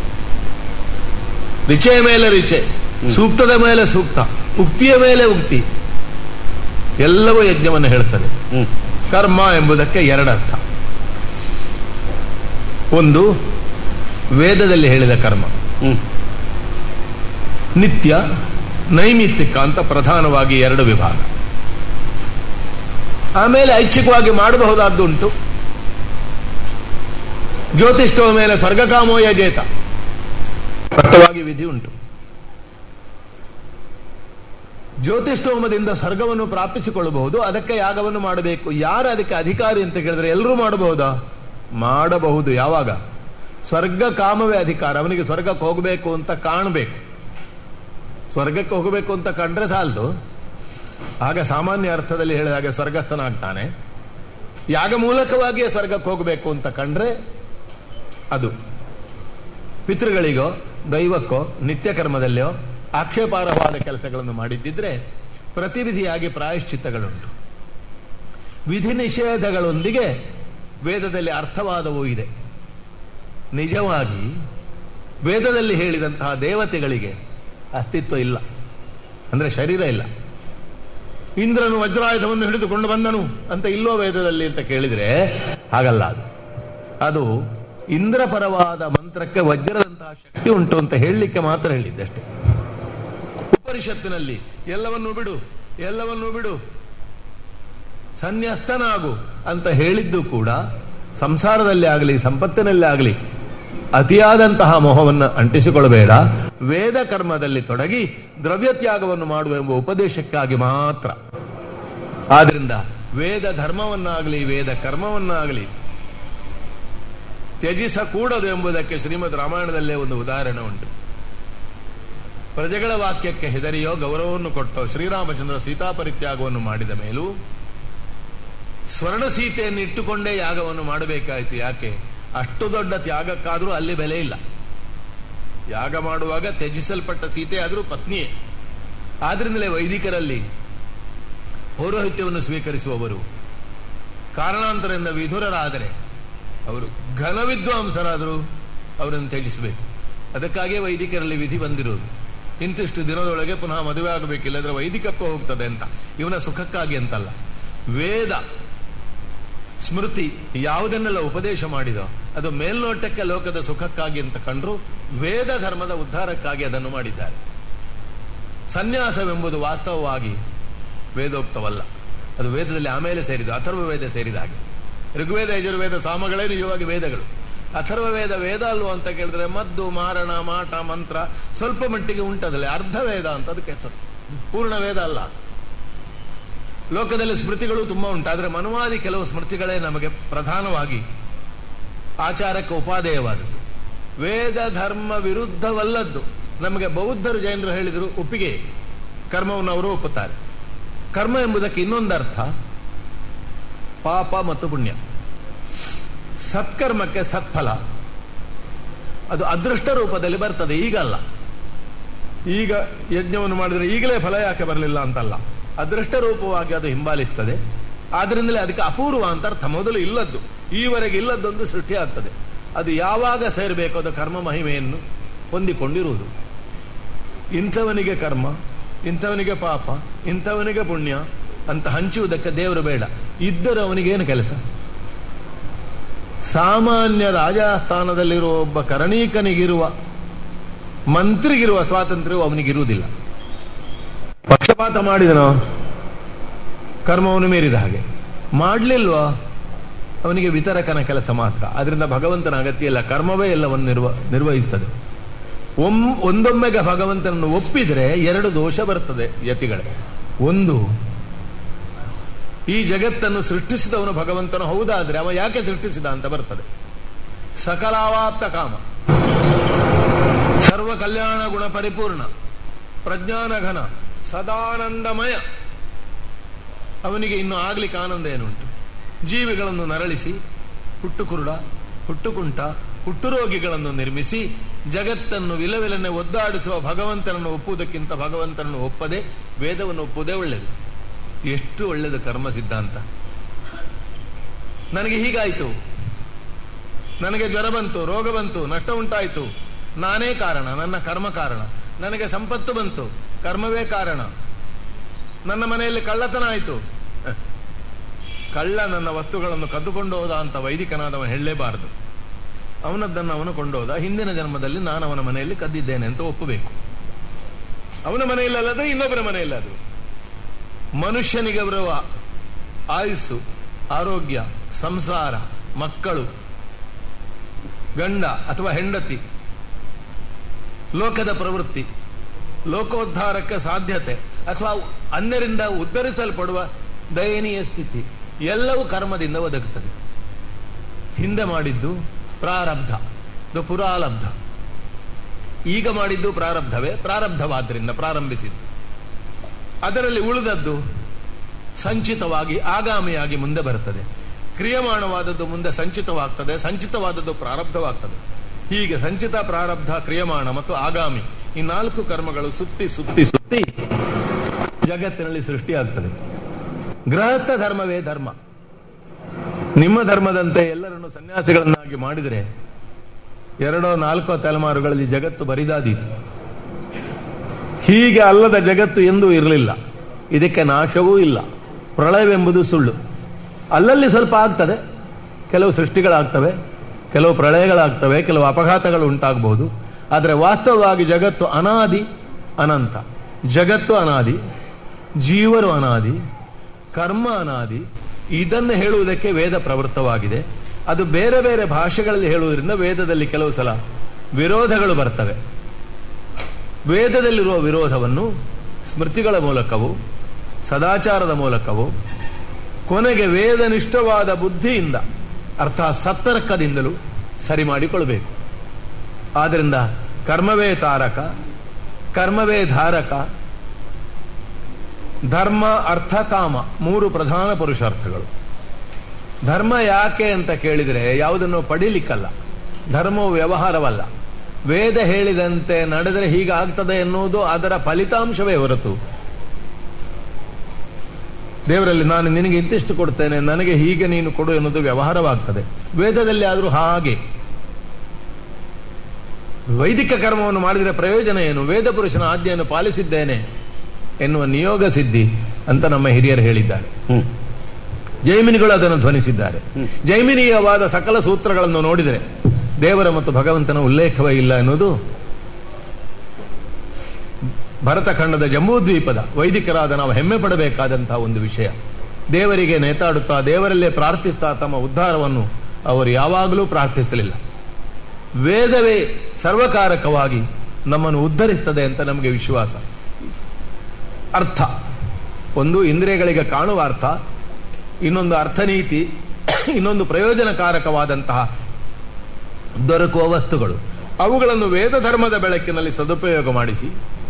ರಿಚೆಯ ಮೇಲೆ ರಿಚೆ ಸೂಕ್ತದ ಮೇಲೆ ಸೂಕ್ತ ಉಕ್ತಿಯ ಮೇಲೆ ಉಕ್ತಿ ಎಲ್ಲವೂ ಯಜ್ಞವನ್ನು ಹೇಳ್ತದೆ ಹ್ಮ್. ಕರ್ಮ ಎಂಬುದಕ್ಕೆ ಎರಡರ್ಥ ಒಂದು ವೇದದಲ್ಲಿ ಹೇಳಿದ ಕರ್ಮ ಹ್ಮ್. ನಿತ್ಯ ನೈಮಿತ್ತಿಕ ಅಂತ ಪ್ರಧಾನವಾಗಿ ಎರಡು ವಿಭಾಗ ಆಮೇಲೆ ಐಚ್ಛಿಕವಾಗಿ ಮಾಡಬಹುದಾದ್ದುಂಟು ಜ್ಯೋತಿಷ್ಠವ ಮೇಲೆ ಸ್ವರ್ಗಕಾಮೋ ಯಜೇತ ಸ್ಪಷ್ಟವಾಗಿ ವಿಧಿ ಉಂಟು ಜ್ಯೋತಿಷ್ಠೋಮದಿಂದ ಸ್ವರ್ಗವನ್ನು ಪ್ರಾಪಿಸಿಕೊಳ್ಳಬಹುದು ಅದಕ್ಕೆ ಯಾಗವನ್ನು ಮಾಡಬೇಕು ಯಾರು ಅದಕ್ಕೆ ಅಧಿಕಾರಿ ಅಂತ ಕೇಳಿದ್ರೆ ಎಲ್ಲರೂ ಮಾಡಬಹುದಾ ಮಾಡಬಹುದು ಯಾವಾಗ ಸ್ವರ್ಗ ಕಾಮವೇ ಅಧಿಕಾರ ಅವನಿಗೆ ಸ್ವರ್ಗಕ್ಕೆ ಹೋಗಬೇಕು ಅಂತ ಕಾಣಬೇಕು ಸ್ವರ್ಗಕ್ಕೆ ಹೋಗಬೇಕು ಅಂತ ಕಂಡ್ರೆ ಸಾಲದು ಆಗ ಸಾಮಾನ್ಯ ಅರ್ಥದಲ್ಲಿ ಹೇಳಿದ ಹಾಗೆ ಸ್ವರ್ಗಸ್ಥನಾಗ್ತಾನೆ ಯಾಗ ಮೂಲಕವಾಗಿಯೇ ಸ್ವರ್ಗಕ್ಕೆ ಹೋಗಬೇಕು ಅಂತ ಕಂಡ್ರೆ ಅದು ಪಿತೃಗಳಿಗೋ ದೈವಕ್ಕೋ ನಿತ್ಯ ಕರ್ಮದಲ್ಲಿಯೋ ಆಕ್ಷೇಪಾರ್ಹವಾದ ಕೆಲಸಗಳನ್ನು ಮಾಡಿದ್ದಿದ್ರೆ ಪ್ರತಿವಿಧಿಯಾಗಿ ಪ್ರಾಯಶ್ಚಿತ್ತಗಳುಂಟು ವಿಧಿ ನಿಷೇಧಗಳೊಂದಿಗೆ ವೇದದಲ್ಲಿ ಅರ್ಥವಾದವೂ ಇದೆ ನಿಜವಾಗಿ ವೇದದಲ್ಲಿ ಹೇಳಿದಂತಹ ದೇವತೆಗಳಿಗೆ ಅಸ್ತಿತ್ವ ಇಲ್ಲ ಅಂದ್ರೆ ಶರೀರ ಇಲ್ಲ ಇಂದ್ರನು ವಜ್ರಾಯುಧವನ್ನು ಹಿಡಿದುಕೊಂಡು ಬಂದನು ಅಂತ ಇಲ್ಲೋ ವೇದದಲ್ಲಿ ಅಂತ ಕೇಳಿದ್ರೆ ಹಾಗಲ್ಲ ಅದು ಅದು ಇಂದ್ರ ಪರವಾದ ಮಂತ್ರಕ್ಕೆ ವಜ್ರದಂತಹ ಶಕ್ತಿ ಉಂಟು ಅಂತ ಹೇಳಲಿಕ್ಕೆ ಮಾತ್ರ ಹೇಳಿದ್ದಷ್ಟೇ ಉಪನಿಷತ್ತಿನಲ್ಲಿ ಎಲ್ಲವನ್ನೂ ಬಿಡು ಎಲ್ಲವನ್ನೂ ಬಿಡು ಸನ್ಯಸ್ತನಾಗು ಅಂತ ಹೇಳಿದ್ದು ಕೂಡ ಸಂಸಾರದಲ್ಲಿ ಆಗಲಿ ಸಂಪತ್ತಿನಲ್ಲಿ ಆಗಲಿ ಅತಿಯಾದಂತಹ ಮೋಹವನ್ನು ಅಂಟಿಸಿಕೊಳ್ಳಬೇಡ ವೇದ ಕರ್ಮದಲ್ಲಿ ತೊಡಗಿ ದ್ರವ್ಯತ್ಯಾಗವನ್ನು ಮಾಡುವ ಎಂಬ ಉಪದೇಶಕ್ಕಾಗಿ ಮಾತ್ರ ಆದ್ರಿಂದ ವೇದ ಧರ್ಮವನ್ನಾಗಲಿ ವೇದ ಕರ್ಮವನ್ನಾಗಲಿ ತ್ಯಜಿಸಕೂಡದು ಎಂಬುದಕ್ಕೆ ಶ್ರೀಮದ್ ರಾಮಾಯಣದಲ್ಲೇ ಒಂದು ಉದಾಹರಣೆ ಉಂಟು ಪ್ರಜೆಗಳ ವಾಕ್ಯಕ್ಕೆ ಹೆದರಿಯೋ ಗೌರವವನ್ನು ಕೊಟ್ಟೋ ಶ್ರೀರಾಮಚಂದ್ರ ಸೀತಾಪರಿತ್ಯಾಗವನ್ನು ಮಾಡಿದ ಮೇಲೂ ಸ್ವರ್ಣ ಸೀತೆಯನ್ನು ಇಟ್ಟುಕೊಂಡೇ ಯಾಗವನ್ನು ಮಾಡಬೇಕಾಯಿತು ಯಾಕೆ ಅಷ್ಟು ದೊಡ್ಡ ತ್ಯಾಗಕ್ಕಾದರೂ ಅಲ್ಲಿ ಬೆಲೆ ಇಲ್ಲ ಯಾಗ ಮಾಡುವಾಗ ತ್ಯಜಿಸಲ್ಪಟ್ಟ ಸೀತೆ ಆದರೂ ಪತ್ನಿಯೇ ಆದ್ರಿಂದಲೇ ವೈದಿಕರಲ್ಲಿ ಪೌರೋಹಿತ್ಯವನ್ನು ಸ್ವೀಕರಿಸುವವರು ಕಾರಣಾಂತರದಿಂದ ವಿಧುರರಾದರೆ ಅವರು ಘನ ವಿದ್ವಾಂಸರಾದರೂ ಅವರನ್ನು ತ್ಯಜಿಸಬೇಕು ಅದಕ್ಕಾಗಿಯೇ ವೈದಿಕರಲ್ಲಿ ವಿಧಿ ಬಂದಿರೋದು ಇಂತಿಷ್ಟು ದಿನದೊಳಗೆ ಪುನಃ ಮದುವೆ ಆಗಬೇಕು ಇಲ್ಲದ್ರೆ ವೈದಿಕತ್ವ ಹೋಗ್ತದೆ ಅಂತ ಇವನ ಸುಖಕ್ಕಾಗಿ ಅಂತಲ್ಲ ವೇದ ಸ್ಮೃತಿ ಯಾವುದನ್ನೆಲ್ಲ ಉಪದೇಶ ಮಾಡಿದೋ ಅದು ಮೇಲ್ನೋಟಕ್ಕೆ ಲೋಕದ ಸುಖಕ್ಕಾಗಿ ಅಂತ ಕಂಡ್ರು ವೇದ ಧರ್ಮದ ಉದ್ಧಾರಕ್ಕಾಗಿ ಅದನ್ನು ಮಾಡಿದ್ದಾರೆ ಸನ್ಯಾಸವೆಂಬುದು ವಾಸ್ತವವಾಗಿ ವೇದೋಕ್ತವಲ್ಲ ಅದು ವೇದದಲ್ಲಿ ಆಮೇಲೆ ಸೇರಿದ ಅಥರ್ವ ವೇದ ಸೇರಿದ ಹಾಗೆ ಋಗ್ವೇದ ಯಜುರ್ವೇದ ಸಾಮಗಳೇ ನಿಜವಾಗಿ ವೇದಗಳು ಅಥರ್ವ ವೇದ ವೇದ ಅಲ್ವೋ ಅಂತ ಕೇಳಿದ್ರೆ ಮದ್ದು ಮಾರಣ ಮಾಟ ಮಂತ್ರ ಸ್ವಲ್ಪ ಮಟ್ಟಿಗೆ ಉಂಟದಲ್ಲಿ ಅರ್ಧ ವೇದ ಅಂತ ಅದಕ್ಕೆ ಹೆಸರು ಪೂರ್ಣ ವೇದ ಅಲ್ಲ ಲೋಕದಲ್ಲಿ ಸ್ಮೃತಿಗಳು ತುಂಬಾ ಉಂಟು ಆದರೆ ಮನುವಾದಿ ಕೆಲವು ಸ್ಮೃತಿಗಳೇ ನಮಗೆ ಪ್ರಧಾನವಾಗಿ ಆಚಾರಕ್ಕೆ ಉಪಾದೇಯವಾದದ್ದು ವೇದ ಧರ್ಮ ವಿರುದ್ಧವಲ್ಲದ್ದು ನಮಗೆ ಬೌದ್ಧರು ಜೈನರು ಹೇಳಿದರು ಒಪ್ಪಿಗೆ ಕರ್ಮವನ್ನು ಅವರು ಒಪ್ಪುತ್ತಾರೆ ಕರ್ಮ ಎಂಬುದಕ್ಕೆ ಇನ್ನೊಂದು ಅರ್ಥ ಪಾಪ ಮತ್ತು ಪುಣ್ಯ ಸತ್ಕರ್ಮಕ್ಕೆ ಸತ್ಫಲ ಅದು ಅದೃಷ್ಟ ರೂಪದಲ್ಲಿ ಬರ್ತದೆ ಈಗಲ್ಲ ಈಗ ಯಜ್ಞವನ್ನು ಮಾಡಿದರೆ ಈಗಲೇ ಫಲ ಯಾಕೆ ಬರಲಿಲ್ಲ ಅಂತಲ್ಲ ಅದೃಷ್ಟ ರೂಪವಾಗಿ ಅದು ಹಿಂಬಾಲಿಸ್ತದೆ ಆದ್ರಿಂದಲೇ ಅದಕ್ಕೆ ಅಪೂರ್ವ ಅಂತ ಅರ್ಥ ಮೊದಲು ಇಲ್ಲದ್ದು ಈವರೆಗೆ ಇಲ್ಲದ್ದೊಂದು ಸೃಷ್ಟಿ ಆಗ್ತದೆ ಅದು ಯಾವಾಗ ಸೇರಬೇಕು ಅದು ಕರ್ಮ ಮಹಿಮೆಯನ್ನು ಹೊಂದಿಕೊಂಡಿರುವುದು ಇಂಥವನಿಗೆ ಕರ್ಮ ಇಂಥವನಿಗೆ ಪಾಪ ಇಂಥವನಿಗೆ ಪುಣ್ಯ ಅಂತ ಹಂಚುವುದಕ್ಕೆ ದೇವರು ಬೇಡ ಇದ್ದರೂ ಅವನಿಗೇನು ಕೆಲಸ ಸಾಮಾನ್ಯ ರಾಜಸ್ಥಾನದಲ್ಲಿರುವ ಒಬ್ಬ ಕರಣೀಕನಿಗಿರುವ ಮಂತ್ರಿಗಿರುವ ಸ್ವಾತಂತ್ರ್ಯವು ಅವನಿಗಿರುವುದಿಲ್ಲ ಪಕ್ಷಪಾತ ಮಾಡಿದನೋ ಕರ್ಮವನ್ನು ಮೀರಿದ ಹಾಗೆ ಮಾಡಲಿಲ್ವಾ ಅವನಿಗೆ ವಿತರಕನ ಕೆಲಸ ಮಾತ್ರ ಅದರಿಂದ ಭಗವಂತನ ಅಗತ್ಯ ಇಲ್ಲ ಕರ್ಮವೇ ಎಲ್ಲವನ್ನು ನಿರ್ವ ನಿರ್ವಹಿಸ್ತದೆ ಒಮ್ ಒಂದೊಮ್ಮೆಗೆ ಭಗವಂತನನ್ನು ಒಪ್ಪಿದರೆ ಎರಡು ದೋಷ ಬರ್ತದೆ ಯತಿಗಳೇ ಒಂದು ಈ ಜಗತ್ತನ್ನು ಸೃಷ್ಟಿಸಿದವನು ಭಗವಂತನು ಹೌದಾದ್ರೆ ಅವ ಯಾಕೆ ಸೃಷ್ಟಿಸಿದ ಅಂತ ಬರ್ತದೆ ಸಕಲಾವಾಪ್ತ ಕಾಮ ಸರ್ವ ಕಲ್ಯಾಣ ಗುಣ ಪರಿಪೂರ್ಣ ಪ್ರಜ್ಞಾನ ಘನ ಸದಾನಂದಮಯ ಅವನಿಗೆ ಇನ್ನು ಆಗ್ಲಿಕ್ಕೆ ಆನಂದ ಏನುಂಟು ಜೀವಿಗಳನ್ನು ನರಳಿಸಿ ಹುಟ್ಟು ಕುರುಡ ಹುಟ್ಟು ಕುಂಟ ಹುಟ್ಟು ರೋಗಿಗಳನ್ನು ನಿರ್ಮಿಸಿ ಜಗತ್ತನ್ನು ವಿಲವಿಲನೆ ಒದ್ದಾಡಿಸುವ ಭಗವಂತನನ್ನು ಒಪ್ಪುವುದಕ್ಕಿಂತ ಭಗವಂತನನ್ನು ಒಪ್ಪದೆ ವೇದವನ್ನು ಒಪ್ಪುವುದೇ ಒಳ್ಳೆಯದು ಎಷ್ಟು ಒಳ್ಳೆಯದು ಕರ್ಮ ಸಿದ್ಧಾಂತ ನನಗೆ ಹೀಗಾಯಿತು ನನಗೆ ಜ್ವರ ಬಂತು ರೋಗ ಬಂತು ನಷ್ಟ ಉಂಟಾಯಿತು ನಾನೇ ಕಾರಣ ನನ್ನ ಕರ್ಮ ಕಾರಣ ನನಗೆ ಸಂಪತ್ತು ಬಂತು ಕರ್ಮವೇ ಕಾರಣ ನನ್ನ ಮನೆಯಲ್ಲಿ ಕಳ್ಳತನ ಆಯಿತು ಹ. ಕಳ್ಳ ನನ್ನ ವಸ್ತುಗಳನ್ನು ಕದ್ದುಕೊಂಡು ಹೋದ ಅಂತ ವೈದಿಕನಾದವ ಹೇಳಲೇಬಾರದು ಅವನದ್ದನ್ನು ಅವನು ಕೊಂಡೋದ ಹಿಂದಿನ ಜನ್ಮದಲ್ಲಿ ನಾನು ಅವನ ಮನೆಯಲ್ಲಿ ಕದ್ದಿದ್ದೇನೆ ಅಂತ ಒಪ್ಪಬೇಕು ಅವನ ಮನೆಯಲ್ಲಲ್ಲದೆ ಇನ್ನೊಬ್ಬರ ಮನೆಯಲ್ಲಾದ್ರು ಮನುಷ್ಯನಿಗೆ ಬರುವ ಆಯುಸ್ಸು ಆರೋಗ್ಯ ಸಂಸಾರ ಮಕ್ಕಳು ಗಂಡ ಅಥವಾ ಹೆಂಡತಿ ಲೋಕದ ಪ್ರವೃತ್ತಿ ಲೋಕೋದ್ಧಾರಕ್ಕೆ ಸಾಧ್ಯತೆ ಅಥವಾ ಅನ್ಯರಿಂದ ಉದ್ಧರಿಸಲ್ಪಡುವ ದಯನೀಯ ಸ್ಥಿತಿ ಎಲ್ಲವೂ ಕರ್ಮದಿಂದ ಒದಗುತ್ತದೆ ಹಿಂದೆ ಮಾಡಿದ್ದು ಪ್ರಾರಬ್ಧ ಇದು ಪುರಾಲಬ್ಧ ಈಗ ಮಾಡಿದ್ದು ಪ್ರಾರಬ್ಧವೇ ಪ್ರಾರಬ್ಧವಾದ್ದರಿಂದ ಪ್ರಾರಂಭಿಸಿದ್ದು ಅದರಲ್ಲಿ ಉಳಿದದ್ದು ಸಂಚಿತವಾಗಿ ಆಗಾಮಿಯಾಗಿ ಮುಂದೆ ಬರುತ್ತದೆ ಕ್ರಿಯಮಾಣವಾದದ್ದು ಮುಂದೆ ಸಂಚಿತವಾಗ್ತದೆ ಸಂಚಿತವಾದದ್ದು ಪ್ರಾರಬ್ಧವಾಗ್ತದೆ ಹೀಗೆ ಸಂಚಿತ ಪ್ರಾರಬ್ಧ ಕ್ರಿಯಮಾಣ ಮತ್ತು ಆಗಾಮಿ ಈ ನಾಲ್ಕು ಕರ್ಮಗಳು ಸುತ್ತಿ ಸುತ್ತಿ ಸುತ್ತಿ ಜಗತ್ತಿನಲ್ಲಿ ಸೃಷ್ಟಿಯಾಗ್ತದೆ ಗೃಹಸ್ಥ ಧರ್ಮವೇ ಧರ್ಮ ನಿಮ್ಮ ಧರ್ಮದಂತೆ ಎಲ್ಲರನ್ನು ಸನ್ಯಾಸಿಗಳನ್ನಾಗಿ ಮಾಡಿದರೆ ಎರಡೋ ನಾಲ್ಕೋ ತಲೆಮಾರುಗಳಲ್ಲಿ ಜಗತ್ತು ಬರಿದಾದೀತು ಹೀಗೆ ಅಲ್ಲದ ಜಗತ್ತು ಎಂದೂ ಇರಲಿಲ್ಲ ಇದಕ್ಕೆ ನಾಶವೂ ಇಲ್ಲ ಪ್ರಳಯವೆಂಬುದು ಸುಳ್ಳು ಅಲ್ಲಲ್ಲಿ ಸ್ವಲ್ಪ ಆಗ್ತದೆ ಕೆಲವು ಸೃಷ್ಟಿಗಳಾಗ್ತವೆ ಕೆಲವು ಪ್ರಳಯಗಳಾಗ್ತವೆ ಕೆಲವು ಅಪಘಾತಗಳು ಉಂಟಾಗಬಹುದು ಆದರೆ ವಾಸ್ತವವಾಗಿ ಜಗತ್ತು ಅನಾದಿ ಅನಂತ ಜಗತ್ತು ಅನಾದಿ ಜೀವರು ಅನಾದಿ ಕರ್ಮ ಅನಾದಿ ಇದನ್ನು ಹೇಳುವುದಕ್ಕೆ ವೇದ ಪ್ರವೃತ್ತವಾಗಿದೆ ಅದು ಬೇರೆ ಬೇರೆ ಭಾಷೆಗಳಲ್ಲಿ ಹೇಳುವುದರಿಂದ ವೇದದಲ್ಲಿ ಕೆಲವು ಸಲ ವಿರೋಧಗಳು ಬರ್ತವೆ ವೇದದಲ್ಲಿರುವ ವಿರೋಧವನ್ನು ಸ್ಮೃತಿಗಳ ಮೂಲಕವೂ ಸದಾಚಾರದ ಮೂಲಕವೂ ಕೊನೆಗೆ ವೇದನಿಷ್ಠವಾದ ಬುದ್ಧಿಯಿಂದ ಅರ್ಥಾತ್ ಸತ್ತರ್ಕದಿಂದಲೂ ಸರಿ ಮಾಡಿಕೊಳ್ಬೇಕು ಆದ್ದರಿಂದ ಕರ್ಮವೇ ತಾರಕ ಕರ್ಮವೇ ಧಾರಕ ಧರ್ಮ ಅರ್ಥ ಕಾಮ ಮೂರು ಪ್ರಧಾನ ಪುರುಷಾರ್ಥಗಳು ಧರ್ಮ ಯಾಕೆ ಅಂತ ಕೇಳಿದರೆ ಯಾವುದನ್ನು ಪಡೀಲಿಕ್ಕಲ್ಲ ಧರ್ಮವು ವ್ಯವಹಾರವಲ್ಲ ವೇದ ಹೇಳಿದಂತೆ ನಡೆದರೆ ಹೀಗಾಗ್ತದೆ ಎನ್ನುವುದು ಅದರ ಫಲಿತಾಂಶವೇ ಹೊರತು ದೇವರಲ್ಲಿ ನಾನು ನಿನಗೆ ಇಂತಿಷ್ಟು ಕೊಡ್ತೇನೆ ನನಗೆ ಹೀಗೆ ನೀನು ಕೊಡು ಎನ್ನುವುದು ವ್ಯವಹಾರವಾಗ್ತದೆ ವೇದದಲ್ಲಿ ಆದರೂ ಹಾಗೆ ವೈದಿಕ ಕರ್ಮವನ್ನು ಮಾಡಿದರೆ ಪ್ರಯೋಜನ ಏನು ವೇದ ಪುರುಷನ ಆಜ್ಞೆಯನ್ನು ಪಾಲಿಸಿದ್ದೇನೆ ಎನ್ನುವ ನಿಯೋಗ ಸಿದ್ಧಿ ಅಂತ ನಮ್ಮ ಹಿರಿಯರು ಹೇಳಿದ್ದಾರೆ ಹ್ಮ್ ಜೈಮಿನಿಗಳು ಅದನ್ನು ಧ್ವನಿಸಿದ್ದಾರೆ ಜೈಮಿನೀಯವಾದ ಸಕಲ ಸೂತ್ರಗಳನ್ನು ನೋಡಿದರೆ ದೇವರ ಮತ್ತು ಭಗವಂತನ ಉಲ್ಲೇಖವೇ ಇಲ್ಲ ಎನ್ನುವುದು ಭರತಖಂಡದ ಜಂಬೂದ್ವೀಪದ ವೈದಿಕರಾದ ನಾವು ಹೆಮ್ಮೆ ಪಡಬೇಕಾದಂತಹ ಒಂದು ವಿಷಯ ದೇವರಿಗೆ ನೇತಾಡುತ್ತಾ ದೇವರಲ್ಲೇ ಪ್ರಾರ್ಥಿಸ್ತಾ ತಮ್ಮ ಉದ್ಧಾರವನ್ನು ಅವರು ಯಾವಾಗಲೂ ಪ್ರಾರ್ಥಿಸಲಿಲ್ಲ ವೇದವೇ ಸರ್ವಕಾರಕವಾಗಿ ನಮ್ಮನ್ನು ಉದ್ಧರಿಸ್ತದೆ ಅಂತ ನಮಗೆ ವಿಶ್ವಾಸ ಅರ್ಥ ಒಂದು ಇಂದ್ರಿಯಗಳಿಗೆ ಕಾಣುವ ಅರ್ಥ ಇನ್ನೊಂದು ಅರ್ಥನೀತಿ ಇನ್ನೊಂದು ಪ್ರಯೋಜನಕಾರಕವಾದಂತಹ ದೊರಕುವ ವಸ್ತುಗಳು ಅವುಗಳನ್ನು ವೇದ ಧರ್ಮದ ಬೆಳಕಿನಲ್ಲಿ ಸದುಪಯೋಗ ಮಾಡಿಸಿ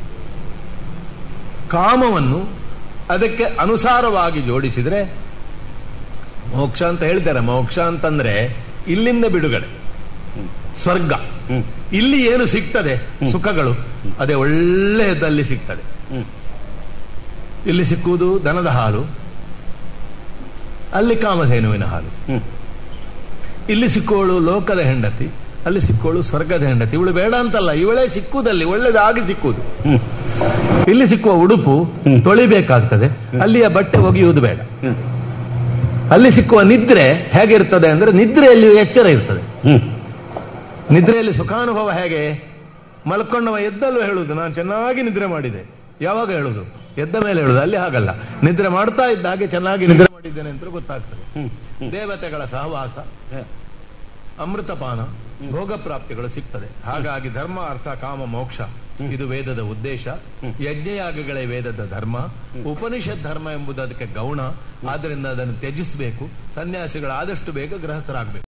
ಕಾಮವನ್ನು ಅದಕ್ಕೆ ಅನುಸಾರವಾಗಿ ಜೋಡಿಸಿದರೆ ಮೋಕ್ಷ ಅಂತ ಹೇಳ್ತಾರೆ ಮೋಕ್ಷ ಅಂತಂದ್ರೆ ಇಲ್ಲಿಂದ ಬಿಡುಗಡೆ ಸ್ವರ್ಗ ಹ್ಮ್. ಇಲ್ಲಿ ಏನು ಸಿಗ್ತದೆ ಸುಖಗಳು ಅದೇ ಒಳ್ಳೆಯದಲ್ಲಿ ಸಿಗ್ತದೆ ಹ್ಮ್. ಇಲ್ಲಿ ಸಿಕ್ಕುವುದು ದನದ ಹಾಲು ಅಲ್ಲಿ ಕಾಮಧೇನುವಿನ ಹಾಲು ಹ್ಮ್. ಇಲ್ಲಿ ಸಿಕ್ಕುವಳು ಲೋಕದ ಹೆಂಡತಿ ಅಲ್ಲಿ ಸಿಕ್ಕುವಳು ಸ್ವರ್ಗದ ಹೆಂಡತಿ ಇವಳು ಬೇಡ ಅಂತಲ್ಲ ಇವಳೇ ಸಿಕ್ಕುವುದಲ್ಲಿ ಒಳ್ಳೆದಾಗಿ ಸಿಕ್ಕುವುದು ಹ್ಮ್. ಇಲ್ಲಿ ಸಿಕ್ಕುವ ಉಡುಪು ತೊಳಿಬೇಕಾಗ್ತದೆ ಅಲ್ಲಿಯ ಬಟ್ಟೆ ಒಗೆಯುವುದು ಬೇಡ ಹ್ಮ್. ಅಲ್ಲಿ ಸಿಕ್ಕುವ ನಿದ್ರೆ ಹೇಗಿರ್ತದೆ ಅಂದ್ರೆ ನಿದ್ರೆಯಲ್ಲಿ ಎಚ್ಚರ ಇರ್ತದೆ ಹ್ಮ್. ನಿದ್ರೆಯಲ್ಲಿ ಸುಖಾನುಭವ ಹೇಗೆ ಮಲ್ಕೊಂಡವ ಎದ್ದಲ್ಲೂ ಹೇಳುದು ನಾನು ಚೆನ್ನಾಗಿ ನಿದ್ರೆ ಮಾಡಿದೆ ಯಾವಾಗ ಹೇಳುದು ಎದ್ದ ಮೇಲೆ ಹೇಳುದು ಅಲ್ಲಿ ಹಾಗಲ್ಲ ನಿದ್ರೆ ಮಾಡ್ತಾ ಇದ್ದ ಹಾಗೆ ಚೆನ್ನಾಗಿ ನಿದ್ರೆ ಮಾಡಿ ಮಾಡಿದ್ದೇನೆ ಅಂತ ಗೊತ್ತಾಗ್ತದೆ ಹ್ಮ್, ಹ್ಮ್. ದೇವತೆಗಳ ಸಹವಾಸ ಹ. ಅಮೃತಪಾನ ಭೋಗ ಪ್ರಾಪ್ತಿಗಳು ಸಿಗ್ತದೆ ಹಾಗಾಗಿ ಧರ್ಮ ಅರ್ಥ ಕಾಮ ಮೋಕ್ಷ ಇದು ವೇದದ ಉದ್ದೇಶ ಯಜ್ಞಯಾಗಗಳೇ ವೇದದ ಧರ್ಮ ಉಪನಿಷತ್ ಧರ್ಮ ಎಂಬುದು ಅದಕ್ಕೆ ಗೌಣ ಆದ್ರಿಂದ ಅದನ್ನು ತ್ಯಜಿಸಬೇಕು ಸನ್ಯಾಸಿಗಳು ಆದಷ್ಟು ಬೇಗ ಗೃಹಸ್ಥರಾಗಬೇಕು